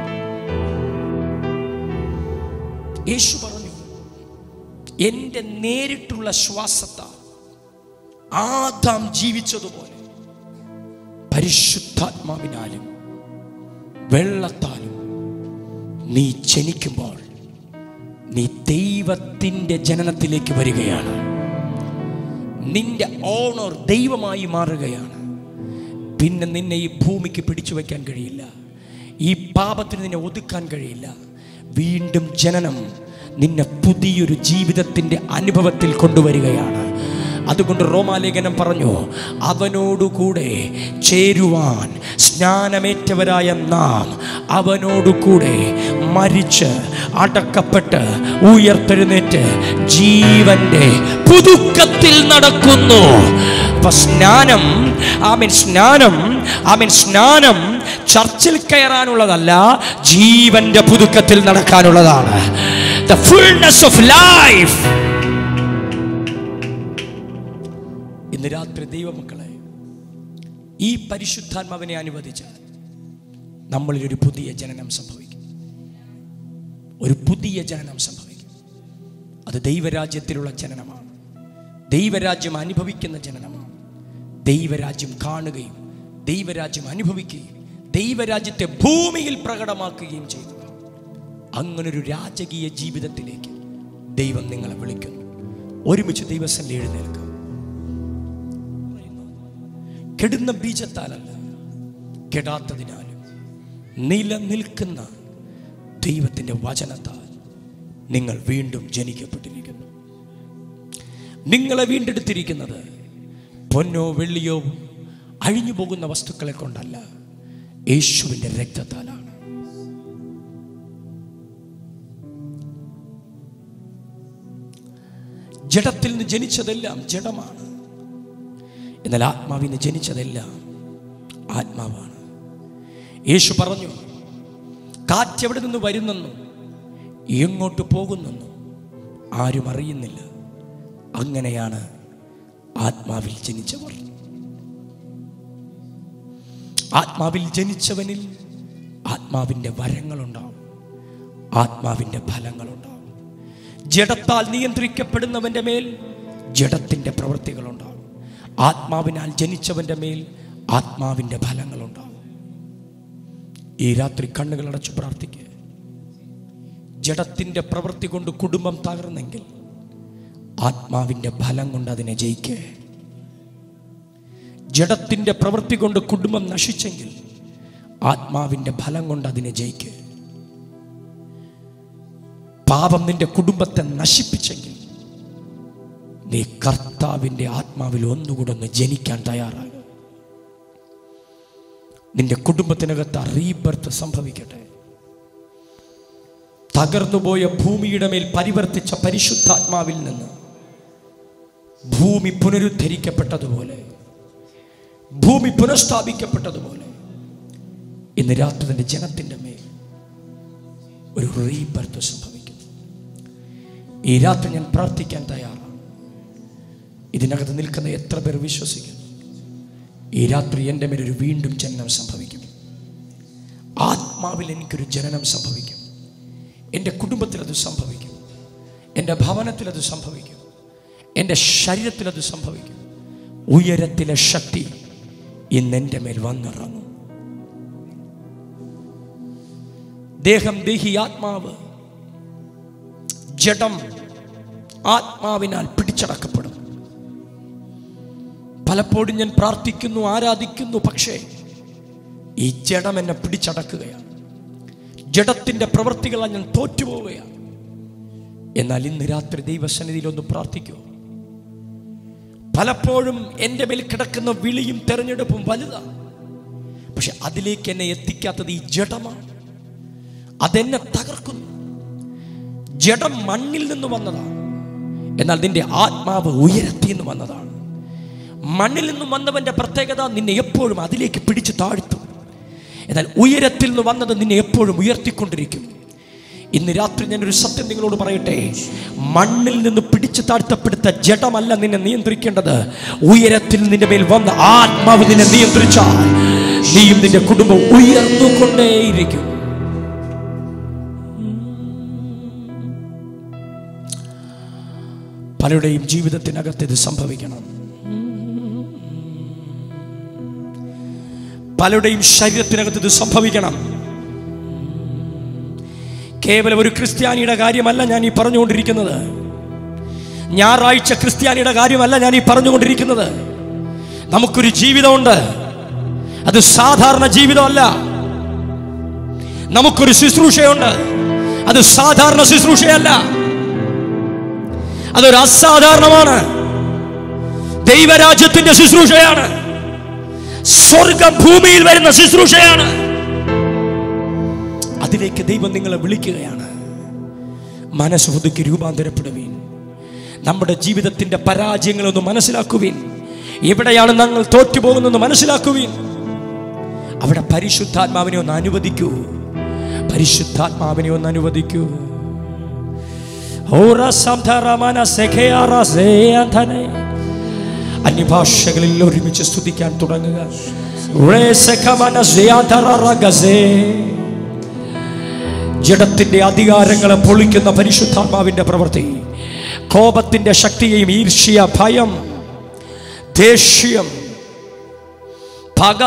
യേശു പറഞ്ഞു എൻ്റെ നേരിട്ടുള്ള ശ്വാസത്താൽ ആദാം ജീവിച്ചതുപോലെ പരിശുദ്ധാത്മാവിനാലും വെള്ളത്താലും നീ ജനിക്കുമ്പോൾ നീ ദൈവത്തിൻ്റെ ജനനത്തിലേക്ക് വരികയാണ് നിന്റെ ഓണർ ദൈവമായി മാറുകയാണ് പിന്നെ നിന്നെ ഈ ഭൂമിക്ക് പിടിച്ചു വയ്ക്കാൻ കഴിയില്ല ഈ പാപത്തിന് നിന്നെ ഒതുക്കാൻ കഴിയില്ല വീണ്ടും ജനനം നിന്നെ പുതിയൊരു ജീവിതത്തിൻ്റെ അനുഭവത്തിൽ കൊണ്ടുവരികയാണ് അതുകൊണ്ട് റോമാലേഖനം പറഞ്ഞു അവനോടുകൂടെ ചേരുവാൻ സ്നാനമേറ്റവരായ നാം അവനോടുകൂടെ മരിച്ച് അടക്കപ്പെട്ട് ഉയർത്തെഴുന്നേറ്റ് ജീവന്റെ പുതുക്കത്തിൽ നടക്കുന്നു അപ്പൊ സ്നാനം ആമീൻ സ്നാനം ആമീൻ സ്നാനം ചർച്ചിൽ കയറാനുള്ളതല്ല ജീവന്റെ പുതുക്കത്തിൽ നടക്കാനുള്ളതാണ് ദ ഫുൾനെസ് ഓഫ് ലൈഫ് ഇന്ന് രാത്രി ദൈവമക്കളെ ഈ പരിശുദ്ധാത്മാവിനെ അനുവദിച്ച് നമ്മളിൽ ഒരു പുതിയ ജനനം സംഭവിക്കും ഒരു പുതിയ ജനനം സംഭവിക്കും അത് ദൈവരാജ്യത്തിലുള്ള ജനനമാണ് ദൈവരാജ്യം അനുഭവിക്കുന്ന ജനനമാണ് ദൈവരാജ്യം കാണുകയും ദൈവരാജ്യം അനുഭവിക്കുകയും ദൈവരാജ്യത്തെ ഭൂമിയിൽ പ്രകടമാക്കുകയും ചെയ്തു അങ്ങനൊരു രാജകീയ ജീവിതത്തിലേക്ക് ദൈവം നിങ്ങളെ വിളിക്കുന്നു ഒരുമിച്ച് ദൈവസന്റെ എഴുന്നേൽക്കുക കെടുന്ന ബീജത്താലല്ല കെടാത്തതിനാലും നിലനിൽക്കുന്ന ദൈവത്തിൻ്റെ വചനത്താൽ നിങ്ങൾ വീണ്ടും ജനിക്കപ്പെട്ടിരിക്കുന്നു നിങ്ങളെ വീണ്ടെടുത്തിരിക്കുന്നത് പൊന്നോ വെള്ളിയോ അഴിഞ്ഞു പോകുന്ന വസ്തുക്കളെ കൊണ്ടല്ല യേശുവിൻ്റെ രക്തത്താലാണ് ജഡത്തിൽ നിന്ന് ജനിച്ചതെല്ലാം ജഡമാണ് എന്നാൽ ആത്മാവിൽ നിന്ന് ജനിച്ചതെല്ലാം ആത്മാവാണ് യേശു പറഞ്ഞു കാറ്റ് എവിടെ നിന്ന് വരുന്നെന്നും എങ്ങോട്ട് പോകുന്നെന്നും ആരും അറിയുന്നില്ല അങ്ങനെയാണ് ആത്മാവിൽ ജനിച്ചവർ ആത്മാവിൽ ജനിച്ചവനിൽ ആത്മാവിൻ്റെ വരങ്ങളുണ്ടാവും ആത്മാവിൻ്റെ ഫലങ്ങളുണ്ടാവും ജഡത്താൽ നിയന്ത്രിക്കപ്പെടുന്നവൻ്റെ മേൽ ജഡത്തിൻ്റെ പ്രവൃത്തികളുണ്ടാവും ആത്മാവിനാൽ ജനിച്ചവൻ്റെ മേൽ ആത്മാവിൻ്റെ ഫലങ്ങളുണ്ടാവും ഈ രാത്രി കണ്ണുകൾ അടച്ചു പ്രാർത്ഥിക്കുക ജഡത്തിൻ്റെ പ്രവൃത്തി കൊണ്ട് കുടുംബം തകർന്നെങ്കിൽ ആത്മാവിൻ്റെ ഫലം കൊണ്ട് അതിനെ ജയിക്കുക ജഡത്തിൻ്റെ പ്രവൃത്തി കൊണ്ട് കുടുംബം നശിച്ചെങ്കിൽ ആത്മാവിൻ്റെ ഫലം കൊണ്ട് അതിനെ ജയിക്കുക പാപം നിന്റെ കുടുംബത്തെ നശിപ്പിച്ചെങ്കിൽ നീ കർത്താവിൻ്റെ ആത്മാവിൽ ഒന്നുകൂടെ ഒന്ന് ജനിക്കാൻ തയ്യാറാകും നിന്റെ കുടുംബത്തിനകത്ത് ആ റീബർത്ത് സംഭവിക്കട്ടെ തകർന്നുപോയ ഭൂമിയുടെ മേൽ പരിവർത്തിച്ച പരിശുദ്ധാത്മാവിൽ നിന്ന് ഭൂമി പുനരുദ്ധരിക്കപ്പെട്ടതുപോലെ ഭൂമി പുനഃസ്ഥാപിക്കപ്പെട്ടതുപോലെ ഇന്ന് രാത്രി തന്റെ ജനത്തിൻ്റെ മേൽ ഒരു റീബർത്ത് സംഭവിക്കും ഈ രാത്രി ഞാൻ പ്രാർത്ഥിക്കാൻ തയ്യാറാണ് ഇതിനകത്ത് നിൽക്കുന്ന എത്ര പേർ വിശ്വസിക്കുന്നു ഈ രാത്രി എൻ്റെ മേലൊരു വീണ്ടും ജനനം സംഭവിക്കും ആത്മാവിൽ എനിക്കൊരു ജനനം സംഭവിക്കും എൻ്റെ കുടുംബത്തിൽ അത് സംഭവിക്കും എൻ്റെ ഭവനത്തിൽ അത് സംഭവിക്കും എൻ്റെ ശരീരത്തിൽ അത് സംഭവിക്കും ഉയരത്തിലെ ശക്തി ഇന്ന് എൻ്റെ മേൽ വന്നിറങ്ങും ദേഹം ദേഹി ആത്മാവ് ജഡം ആത്മാവിനാൽ പിടിച്ചടക്കപ്പെടും പലപ്പോഴും ഞാൻ പ്രാർത്ഥിക്കുന്നു ആരാധിക്കുന്നു പക്ഷേ ഈ ജഡം എന്നെ പിടിച്ചടക്കുകയാണ് ജഡത്തിൻ്റെ പ്രവൃത്തികളാൽ ഞാൻ തോറ്റുപോവുകയാണ് എന്നാൽ ഇന്ന് രാത്രി ദൈവസന്നിധിയിൽ ഒന്ന് പ്രാർത്ഥിക്കൂ പലപ്പോഴും എൻ്റെ മേൽ കിടക്കുന്ന വിളിയും തെരഞ്ഞെടുപ്പും വലുതാണ് പക്ഷെ അതിലേക്ക് എന്നെ എത്തിക്കാത്തത് ഈ ജഡമാണ് അതെന്നെ തകർക്കുന്നു ജഡം മണ്ണിൽ നിന്ന് വന്നതാണ് എന്നാൽ നിന്റെ ആത്മാവ് ഉയരത്തിൽ നിന്ന് വന്നതാണ് മണ്ണിൽ നിന്നും വന്നവന്റെ പ്രത്യേകത നിന്നെ എപ്പോഴും അതിലേക്ക് പിടിച്ചു താഴ്ത്തും എന്നാൽ ഉയരത്തിൽ നിന്ന് വന്നത് നിന്നെ എപ്പോഴും ഉയർത്തിക്കൊണ്ടിരിക്കും ഇന്ന് രാത്രി ഞാനൊരു സത്യം നിങ്ങളോട് പറയട്ടെ മണ്ണിൽ നിന്ന് പിടിച്ചു താഴ്ത്തപ്പെടുത്ത ജഡമല്ല നിന്നെ നിയന്ത്രിക്കേണ്ടത് ഉയരത്തിൽ നിന്റെ മേൽ വന്ന ആത്മാവ് നിന്നെ നിയന്ത്രിച്ചാൽ നീയും നിന്റെ കുടുംബം ഉയർന്നുകൊണ്ടേയിരിക്കും പലരുടെയും ജീവിതത്തിനകത്ത് ഇത് സംഭവിക്കണം പലരുടെയും ശരീരത്തിനകത്ത് ഇത് സംഭവിക്കണം കേവലം ഒരു ക്രിസ്ത്യാനിയുടെ കാര്യമല്ല ഞാൻ ഈ പറഞ്ഞുകൊണ്ടിരിക്കുന്നത് ഞായറാഴ്ച ക്രിസ്ത്യാനിയുടെ കാര്യമല്ല ഞാൻ ഈ പറഞ്ഞുകൊണ്ടിരിക്കുന്നത് നമുക്കൊരു ജീവിതമുണ്ട് അത് സാധാരണ ജീവിതമല്ല നമുക്കൊരു ശുശ്രൂഷയുണ്ട് അത് സാധാരണ ശുശ്രൂഷയല്ല അതൊരു അസാധാരണമാണ് ദൈവരാജ്യത്തിന്റെ ശുശ്രൂഷയാണ് സ്വർഗം ഭൂമിയിൽ വരുന്ന ശുശ്രൂഷയാണ് അതിലേക്ക് ദൈവം നിങ്ങളെ വിളിക്കുകയാണ് മനസ്സുതുക്കി രൂപാന്തരപ്പെടുവീൻ നമ്മുടെ ജീവിതത്തിന്റെ പരാജയങ്ങളൊന്ന് മനസ്സിലാക്കുവീൻ എവിടെയാണ് ഞങ്ങൾ തോറ്റുപോകുന്നെന്ന് മനസ്സിലാക്കുവീൻ അവിടെ പരിശുദ്ധാത്മാവിനെ ഒന്ന് അനുവദിക്കൂ പരിശുദ്ധാത്മാവിനെ ഒന്ന് അനുവദിക്കൂ ഓറ സംധരമന സെഖയാറ സേയധനെ. അന്യഭാഷകളിൽ ഒരുമിച്ച് സ്തുതിക്കാൻ തുടങ്ങുക റേ സെഖമന സെയാധറ റഗസേ. ജഡത്തിന്റെ അധികാരങ്ങളെ പൊളിക്കുന്ന പരിശുദ്ധാത്മാവിന്റെ പ്രവൃത്തി കോപത്തിന്റെ ശക്തിയെയും ഈർഷ്യ ഭയം ദേഷ്യം പക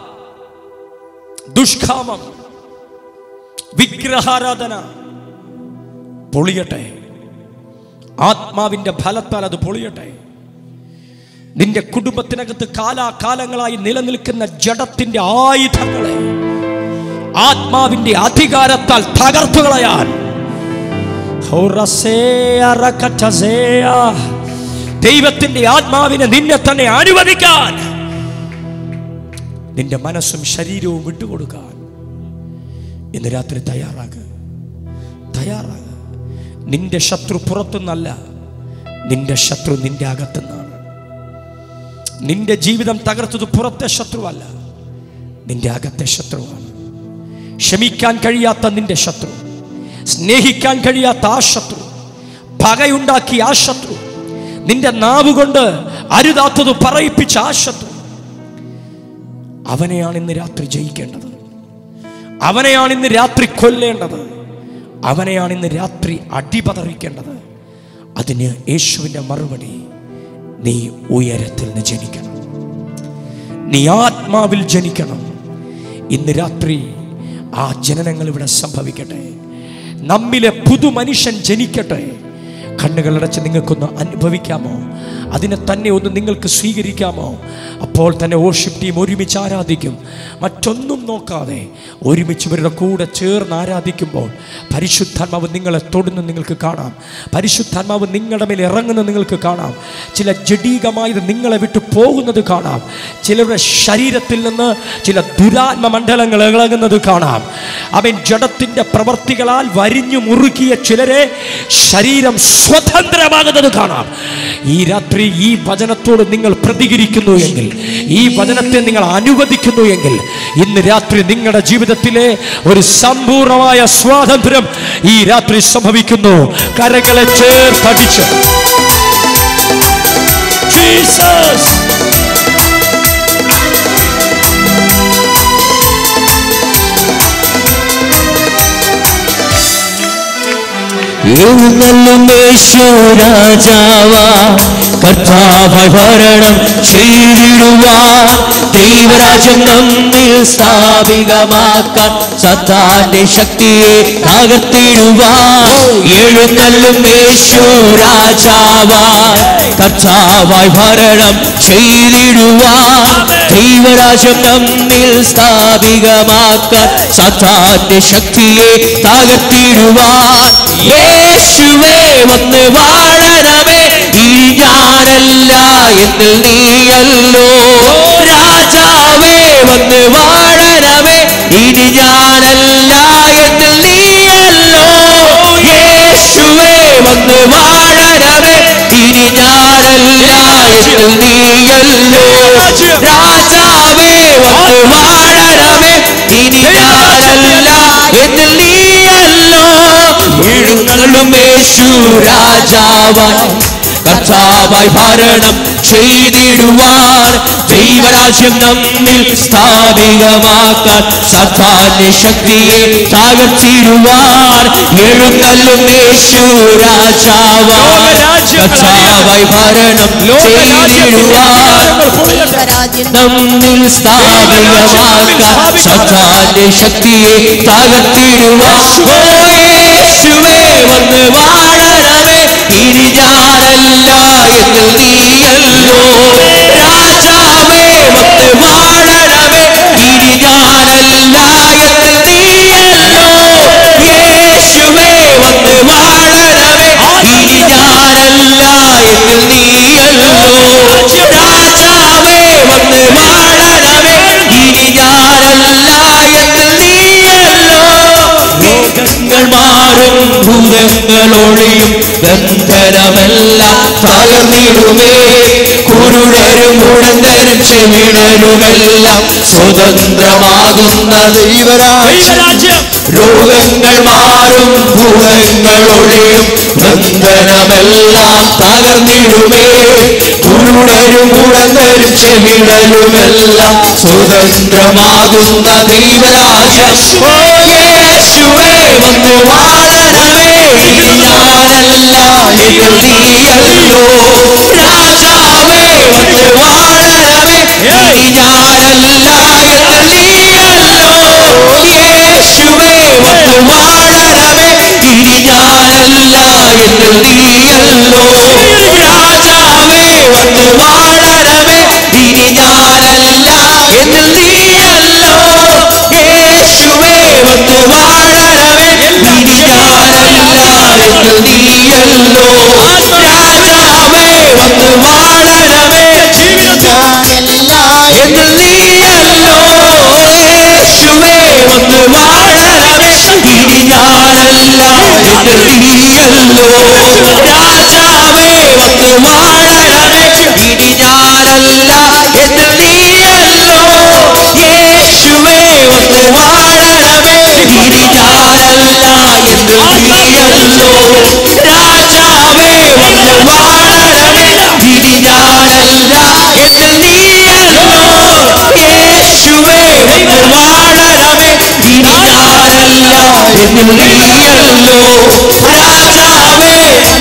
ദുഷ്കാമം വിഗ്രഹാരാധന പൊളിയട്ടെ ആത്മാവിന്റെ ഫലത്താൽ അത് പൊളിയട്ടെ നിന്റെ കുടുംബത്തിനകത്ത് കാലാകാലങ്ങളായി നിലനിൽക്കുന്ന ജഡത്തിന്റെ ആയുധങ്ങളെ ആത്മാവിന്റെ അധികാരത്താൽ തകർത്തു കളയാൻ ദൈവത്തിന്റെ ആത്മാവിനെ നിന്നെ തന്നെ അനുവദിക്കാൻ നിന്റെ മനസ്സും ശരീരവും വിട്ടുകൊടുക്കാൻ ഇന്ന് രാത്രി തയ്യാറാകുക തയ്യാറാകുക നിന്റെ ശത്രു പുറത്തുനിന്നല്ല നിന്റെ ശത്രു നിന്റെ അകത്തുനിന്നാണ് നിന്റെ ജീവിതം തകർത്തത് പുറത്തെ ശത്രുവല്ല നിന്റെ അകത്തെ ശത്രുവാണ് ക്ഷമിക്കാൻ കഴിയാത്ത നിന്റെ ശത്രു സ്നേഹിക്കാൻ കഴിയാത്ത ആ ശത്രു പകയുണ്ടാക്കി ആ ശത്രു നിന്റെ നാവ് കൊണ്ട് അരുതാത്തത് പറയിപ്പിച്ച ആ ശത്രു അവനെയാണ് ഇന്ന് രാത്രി ജയിക്കേണ്ടത് അവനെയാണ് ഇന്ന് രാത്രി കൊല്ലേണ്ടത് അവനെയാണ് ഇന്ന് രാത്രി അടിപതറിക്കേണ്ടത് അതിന് യേശുവിൻ്റെ മറുപടി നീ ഉയരത്തിൽ നിന്ന് ജനിക്കണം നീ ആത്മാവിൽ ജനിക്കണം ഇന്ന് രാത്രി ആ ജനനങ്ങൾ ഇവിടെ സംഭവിക്കട്ടെ നമ്മിലെ പുതു മനുഷ്യൻ ജനിക്കട്ടെ കണ്ണുകളടച്ച് നിങ്ങൾക്കൊന്ന് അനുഭവിക്കാമോ അതിനെ തന്നെ ഒന്ന് നിങ്ങൾക്ക് സ്വീകരിക്കാമോ അപ്പോൾ തന്നെ ഓർഷിപ്പ് ടീം ഒരുമിച്ച് ആരാധിക്കും മറ്റൊന്നും നോക്കാതെ ഒരുമിച്ച് ഇവരുടെ കൂടെ ചേർന്ന് ആരാധിക്കുമ്പോൾ പരിശുദ്ധാത്മാവ് നിങ്ങളെ തൊടുന്ന നിങ്ങൾക്ക് കാണാം പരിശുദ്ധാത്മാവ് നിങ്ങളുടെ മേൽ ഇറങ്ങുന്നത് നിങ്ങൾക്ക് കാണാം ചില ജഡീകമായത് നിങ്ങളെ വിട്ടു പോകുന്നത് കാണാം ചിലരുടെ ശരീരത്തിൽ നിന്ന് ചില ദുരാത്മ മണ്ഡലങ്ങൾ ഇളകുന്നത് കാണാം അവൻ ജഡത്തിൻ്റെ പ്രവർത്തികളാൽ വരിഞ്ഞു മുറുക്കിയ ചിലരെ ശരീരം സ്വതന്ത്രമാകുന്നത് കാണാം ഈ രാത്രി ഈ വചനത്തോട് നിങ്ങൾ പ്രതികരിക്കുന്നു എങ്കിൽ ഈ വചനത്തെ നിങ്ങൾ അനുവദിക്കുന്നു എങ്കിൽ ഇന്ന് രാത്രി നിങ്ങളുടെ ജീവിതത്തിലെ ഒരു സമ്പൂർണമായ സ്വാതന്ത്ര്യം ഈ രാത്രി സംഭവിക്കുന്നു കരകളെ ചേർത്തടിച്ച് ജീസസ് എഴുന്നള്ളും യേശു രാജാവ കർത്താവായി ഭരണം ചെയ്തിടുവാൻ ദൈവരാജ്യം നമ്മിൽ സ്ഥാപികമാക്കാൻ സത്താന്റെ ശക്തിയെ തകർത്തിടുവാൻ എഴുന്നള്ളും യേശു രാജാവ കർത്താവായി ഭരണം ചെയ്തിടുവാൻ ദൈവരാജ്യം നമ്മിൽ സ്ഥാപികമാക്കാൻ സത്താന്റെ ശക്തിയെ തകർത്തിടുവാൻ യേശുവേ വന്ന് വാഴണമേ ഇനി ഞാനല്ല എന്നിൽ നീയല്ലോ രാജാവേ വന്ന് വാഴണമേ ഇനി ഞാനല്ല എന്നിൽ നീയല്ലോ യേശുവേ വന്ന് വാഴണമേ ഇനി ഞാനല്ല എന്നിൽ നീയല്ലോ രാജാവേ വന്ന് വാഴണമേ ഇനി ഞാനല്ല എന്നിൽ നീയല്ലോ എഴുന്നള്ളും യേശു രാജാവായി കർത്താവായി ഭരണം ചെയ്തിടുവാൻ ദൈവരാജ്യം നമ്മിൽ സ്ഥാപികമാക്കാൻ സത്താന്റെ ശക്തിയെ തകർത്തിടുവാൻ എഴുന്നള്ളും യേശു രാജാവായി കർത്താവായി ഭരണം ചെയ്തിടുവാൻ നമ്മിൽ സ്ഥാപികമാക്കാൻ സത്താന്റെ ശക്തിയെ തകർത്തിടുവാൻ ഓ യേശുവേ വന്ന് വാഴണമേ ഇനി ഞാനല്ല എന്നിൽ നീയല്ലോ രാജാവേ വന്ന് വാഴണമേ ഇനി ഞാനല്ല എന്നിൽ നീയല്ലോ യേശുവേ വന്ന് വാഴണമേ ഇനി ഞാനല്ല മാറും ഭൂതങ്ങളൊഴിയും ബന്ധനമെല്ലാം തകർന്നിടുമേ കുരുടരും മുടന്തരും ചെവിടരുമെല്ലാം സ്വതന്ത്രമാകുന്ന ദൈവരാജ്യം ദൈവരാജ്യം രോഗങ്ങൾ മാറും ഭൂതങ്ങൾ ഒഴിയും ബന്ധനമെല്ലാം തകർന്നിടുമേ കുരുടരും മുടന്തരും ചെവിടലുമെല്ലാം സ്വതന്ത്രമാകുന്ന ദൈവരാജ്യം ഓ യേശുവേ വന്നു വാഴണമേ ഇനി ഞാനല്ല എങ്കിൽ നീയല്ലോ രാജാവേ വന്നു വാഴണമേ ഇനി ഞാനല്ല എങ്കിൽ നീയല്ലോ യേശുവേ വന്നു വാഴണമേ ഇനി ഞാനല്ല എങ്കിൽ നീയല്ലോ രാജാവേ വന്നു വാഴണമേ ഇനി ഞാനല്ല എങ്കിൽ നീയല്ലോ യേശുവേ വന്നു വാഴണമേ ഇനി ഞാനല്ല എങ്കിൽ നീയല്ലോ രാജാവേ വന്നു വാഴണമേ എങ്കിൽ നീയല്ലോ യേശുവേ വന്നു വാഴണമേ ഇനി ഞാനല്ല എങ്കിൽ നീയല്ലോ രാജാവേ വന്നു വാഴണമേ ഇനി ഞാനല്ല എങ്കിൽ നീയല്ലോ യേശുവേ വന്നു വാഴണമേ ഇനി ഞാനല്ല എങ്കിൽ നീയല്ലോ രാജാവേ വന്നു വാഴണമേ ഇനി ഞാനല്ല എങ്കിൽ നീയല്ലോ യേശുവേ വന്നു വാഴണമേ ഇനി ഞാനല്ല എങ്കിൽ നീയല്ലോ രാജാവേ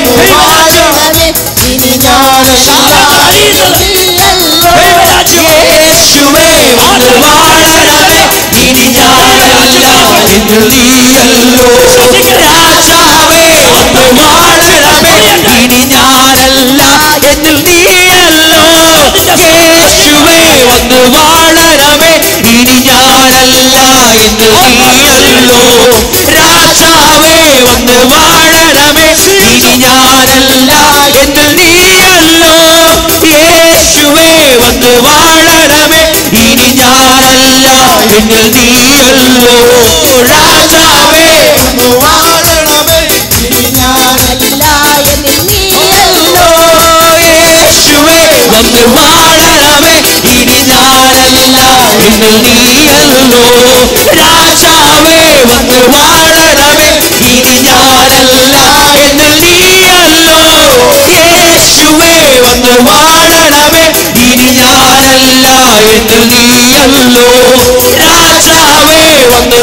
യേശുവേ വന്നു വാഴണമേ ഇനി ഞാനല്ല എങ്കിൽ നീയല്ലോ രാജാവേ വന്നു വാഴണമേ ഇനി ഞാനല്ല എങ്കിൽ നീയല്ലോ യേശുവേ വന്നു വാഴണമേ ഇനി ഞാനല്ല എങ്കിൽ നീയല്ലോ രാജാവേ വന്നു വാഴണമേ ഇനി ഞാനല്ല എങ്കിൽ നീയല്ലോ യേശുവേ വന്നു വാഴണമേ ഇനി ഞാനല്ല എങ്കിൽ നീയല്ലോ രാജാവേ യേശുവേ വന്നു വാഴണമേ ഇനി ഞാനല്ല എങ്കിൽ നീയല്ലോ രാജാവേ വന്നു വാഴണമേ ഇനി ഞാനല്ല എങ്കിൽ നീയല്ലോ യേശുവേ വന്നു വാഴണമേ ഇനി ഞാനല്ല എങ്കിൽ നീയല്ലോ രാജാവേ വന്നു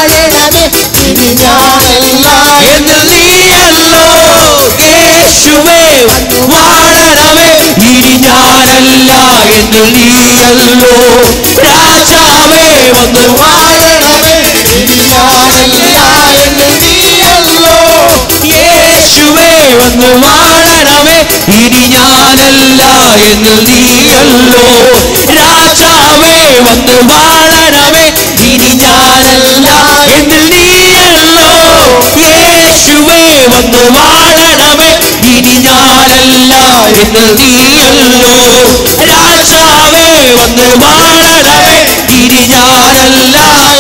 എങ്കിൽ നീയല്ലോ യേശുവേ വന്നു വാഴണമേ ഇനി ഞാനല്ല എങ്കിൽ നീയല്ലോ രാജാവേ വന്നു വാഴണമേ ഇനി ഞാനല്ല എങ്കിൽ നീയല്ലോ യേശുവേ വന്നു വാഴണമേ ഇനി ഞാനല്ല എങ്കിൽ നീയല്ലോ രാജാവേ വന്നു വാഴണമേ ഇനി ഞാനല്ല എങ്കിൽ നീയല്ലോ യേശുവേ വന്നു വാഴണമേ ഇനി ഞാനല്ല എങ്കിൽ നീയല്ലോ രാജാവേ വന്നു വാഴണമേ ഇനി ഞാനല്ല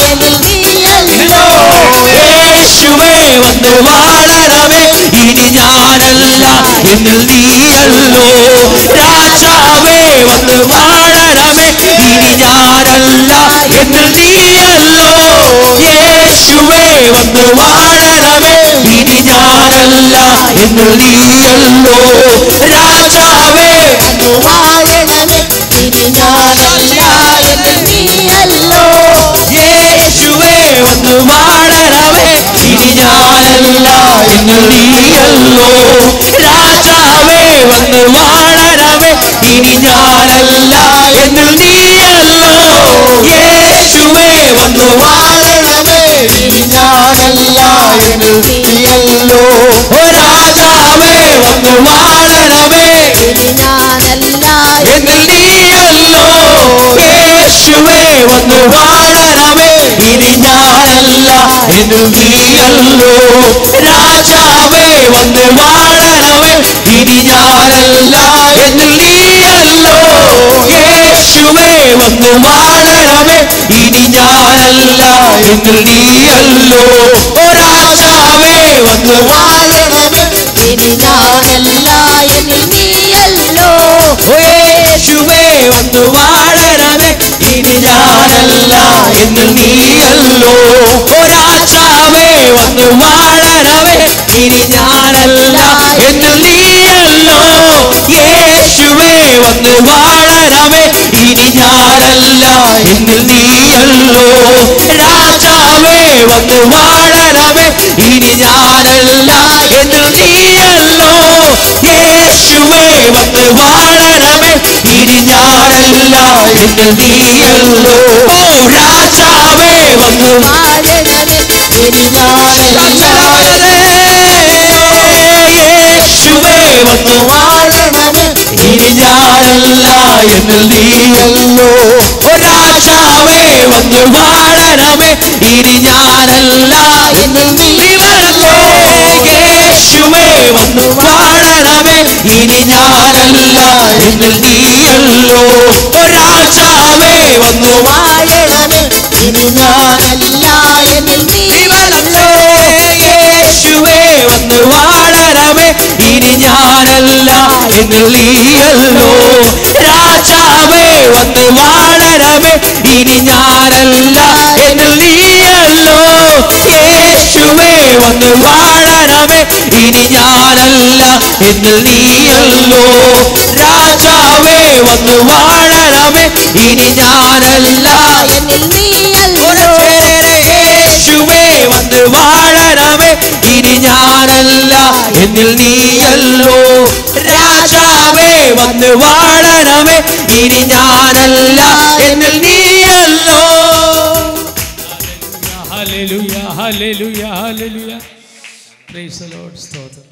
യേശുവേ വന്നു വാഴണമേ ഇനി ഞാനല്ല എങ്കിൽ നീയല്ലോ രാജാവേ വന്നു വാഴണമേ ഇനി ഞാനല്ല എങ്കിൽ നീയല്ലോ യേശുവേ വന്നു വാഴണമേ ഇനി ഞാനല്ല എങ്കിൽ നീയല്ലോ രാജാവേ യേശുവേ വന്നു വാഴണമേ ഇനി ഞാനല്ല എങ്കിൽ നീയല്ലോ രാജാവേ വന്നു വാഴണമേ ഇനി ഞാനല്ല എങ്കിൽ നീയല്ലോ യേശുവേ വന്നു വാഴണമേ ഇനി ഞാനല്ല എങ്കിൽ നീയല്ലോ ഓ രാജാവേ വന്നു വാഴണമേ എങ്കിൽ നീയല്ലോ യേശുവേ വന്നു വാഴണമേ ഇനി ഞാനല്ല എങ്കിൽ നീയല്ലോ രാജാവേ വന്നു വാഴണമേ ഇനി ഞാനല്ല എങ്കിൽ നീയല്ലോ യേശുവേ വന്നു വാഴണമേ ഇനി ഞാനല്ല എങ്കിൽ നീയല്ലോ ഓ രാജാവേ വന്ന് വാഴണമേ ഇനി ഞാനല്ല എന്നിൽ നീയല്ലോ ഓ യേശുവേ വന്ന് വാഴണമേ ഇനി ഞാനല്ല എന്ന് നീയല്ലോ ഓ രാജാവേ വന്ന് വാഴണമേ ഇനി ഞാനല്ല എന്ന് നീയല്ലോ യേശുവേ വന്ന് വാഴണമേ ഇനി ഞാനല്ല എന്ന് നീയല്ലോ രാജാവേ വന്ന് വാഴണമേ ഇനി ഞാനല്ല എന്ന് നീയല്ലോ യേശുവേ വന്ന് വാഴണമേ ഇനി ഞാനല്ല എന്ന് നീയല്ലോ ഓ രാജാവേ വന്ന് വാഴണമേ ഇനി ഞാനല്ല യേശുവേ വന്ന് വാഴണമേ ഇനി ഞാനല്ല എന്ന് നീയല്ലോ ഓ രാജാവേ വന്ന് വാഴണമേ ഇനി ഞാനല്ല എന്ന് നീവരല്ലോ യേശുവേ വന്ന് വാഴണമേ ഇനി ഞാനല്ല എന്ന് നീയല്ലോ ഓ രാജാവേ വന്ന് വാഴണമേ ഇനി ഞാനല്ല എന്നിൽ നീവരല്ലോ നീയല്ലോ യേശുവേ വന്ന് വാഴണമേ ഇനി ഞാനല്ല എന്ന് നീയല്ലോ രാജാവേ വന്ന് വാഴണമേ ഇനി ഞാനല്ല എന്ന് നീയല്ലോ യേശുവേ വന്ന് വാഴണമേ ഇനി ഞാനല്ല എന്ന് നീയല്ലോ രാജാവേ വന്ന് വാഴണമേ ഇനി ഞാനല്ല എന്നിൽ നീയല്ലോ യേശുവേ വന്ന് വാഴണമേ ഇനി ഞാനല്ല എന്നിൽ നീയല്ലോ രാജാവേ വന്ന് വാഴണമേ ഇനി ഞാനല്ല എന്നിൽ നീയല്ലോ Hallelujah, hallelujah, hallelujah. Praise the Lord. സ്തോത്രം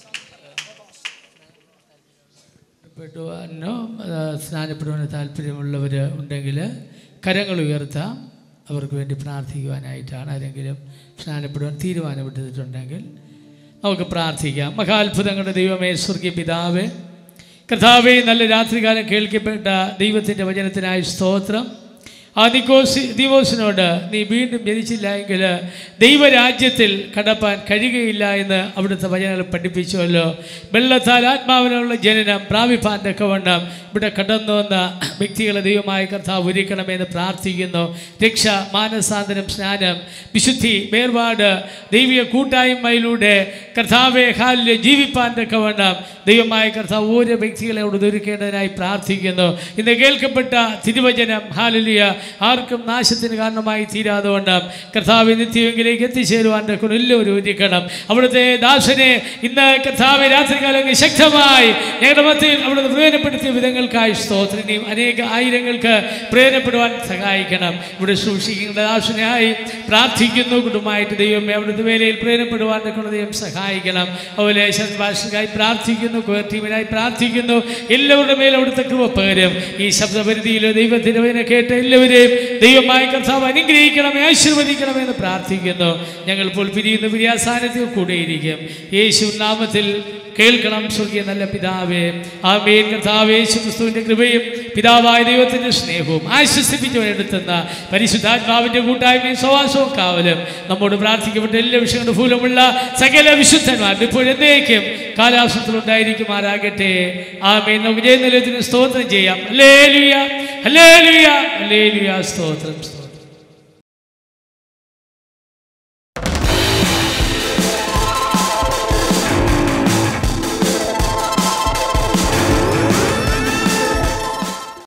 പെട്ടുവാനോ സ്നാനപ്പെടുവാനോ താല്പര്യമുള്ളവർ ഉണ്ടെങ്കിൽ കരങ്ങൾ ഉയർത്താം അവർക്ക് വേണ്ടി പ്രാർത്ഥിക്കുവാനായിട്ടാണ് ആരെങ്കിലും സ്നാനപ്പെടുവാൻ തീരുമാനമെടുത്തിട്ടുണ്ടെങ്കിൽ നമുക്ക് പ്രാർത്ഥിക്കാം മഹാത്ഭുതങ്ങളുടെ ദൈവമേ സ്വർഗീയ പിതാവേ കർത്താവേ നല്ല രാത്രികാലം കേൾക്കപ്പെട്ട ദൈവത്തിൻ്റെ വചനത്തിനായി സ്തോത്രം ആ നിക്കോസി ദിവോസിനോട് നീ വീണ്ടും ജനിച്ചില്ല എങ്കിൽ ദൈവരാജ്യത്തിൽ കടപ്പാൻ കഴിയുകയില്ല എന്ന് അവിടുത്തെ വചനങ്ങൾ പഠിപ്പിച്ചുവല്ലോ വെള്ളത്താൽ ആത്മാവിനുള്ള ജനനം പ്രാപിപ്പാൻ തക്കവണ്ണം ഇവിടെ കടന്നു വന്ന വ്യക്തികളെ ദൈവമായ കർത്താവ് ഒരുക്കണമെന്ന് പ്രാർത്ഥിക്കുന്നു രക്ഷ മാനസാന്തരം സ്നാനം വിശുദ്ധി വേർപാട് ദൈവിക കൂട്ടായ്മയിലൂടെ കർത്താവെ ഹാലിൽ ജീവിപ്പാൻ തക്കവണ്ണം ദൈവമായ കർത്താവ് ഓരോ വ്യക്തികളെ അവിടെ ഒരുക്കേണ്ടതിനായി പ്രാർത്ഥിക്കുന്നു ഇന്ന് കേൾക്കപ്പെട്ട തിരുവചനം ഹാലിലിയ ആർക്കും നാശത്തിന് കാരണമായി തീരാതെ കൊണ്ട് കർത്താവ് നിത്യമെങ്കിലേക്ക് എത്തിച്ചേരുവാൻ തക്കണം എല്ലാവരും ഒരുക്കണം അവിടുത്തെ ദാസനെ ഇന്ന് കർത്താവ് രാത്രികാലം ശക്തമായി ഞങ്ങളുടെ മധ്യയിൽ അവിടുന്ന് പ്രയോജനപ്പെടുത്തിയ വിധങ്ങൾക്കായി സ്തോത്രനെയും അനേക ആയിരങ്ങൾക്ക് പ്രയോജനപ്പെടുവാൻ സഹായിക്കണം ഇവിടെ സൂക്ഷിക്കുന്ന ദാസനായി പ്രാർത്ഥിക്കുന്നു കുടുംബമായിട്ട് ദൈവമേ അവിടുത്തെ വേലയിൽ പ്രയോജനപ്പെടുവാൻ തക്കണം ദൈവം സഹായിക്കണം അതുപോലെ ഭാഷക്കായി പ്രാർത്ഥിക്കുന്നു കോർ ടീമിനായി പ്രാർത്ഥിക്കുന്നു എല്ലാവരുടെ മേലും അവിടുത്തെ കൃപ പകരും ഈ ശബ്ദപരിധിയിൽ ദൈവത്തിൻ്റെ വചനം കേട്ട എല്ലാവരെയും ദൈവമായ കർത്താവ് അനുഗ്രഹിക്കണമേ ആശീർവദിക്കണമേ എന്ന് പ്രാർത്ഥിക്കുന്നു ഞങ്ങൾ ഇപ്പോൾ പിരിയുന്ന പിരിയാസാനത്തിൽ കൂടെയിരിക്കും യേശു നാമത്തിൽ കേൾക്കണം സ്വർഗീയ നല്ല പിതാവേ ആമേൻ കർത്താവ് യേശു ക്രിസ്തുവിൻ്റെ കൃപയും പിതാവായ ദൈവത്തിൻ്റെ സ്നേഹവും ആശ്വസിപ്പിച്ചവരെടുത്തുന്ന പരിശുദ്ധാത്മാവിൻ്റെ കൂട്ടായ്മയും സവാസവും കാവലും നമ്മോട് പ്രാർത്ഥിക്കപ്പെട്ട എല്ലാ വിഷയങ്ങളുടെ ഫൂലമുള്ള സകല വിശുദ്ധന്മാർ ഇപ്പോഴെന്തേക്കും കാലാവസ്ഥത്തിലുണ്ടായിരിക്കുമാറാകട്ടെ ആമേൻ നമുക്ക് ജയനിലയത്തിന് സ്തോത്രം ചെയ്യാം അല്ലേ ലുയ അല്ലേ ലുയ അല്ലേ ലുയ സ്തോത്രം സ്തോത്രം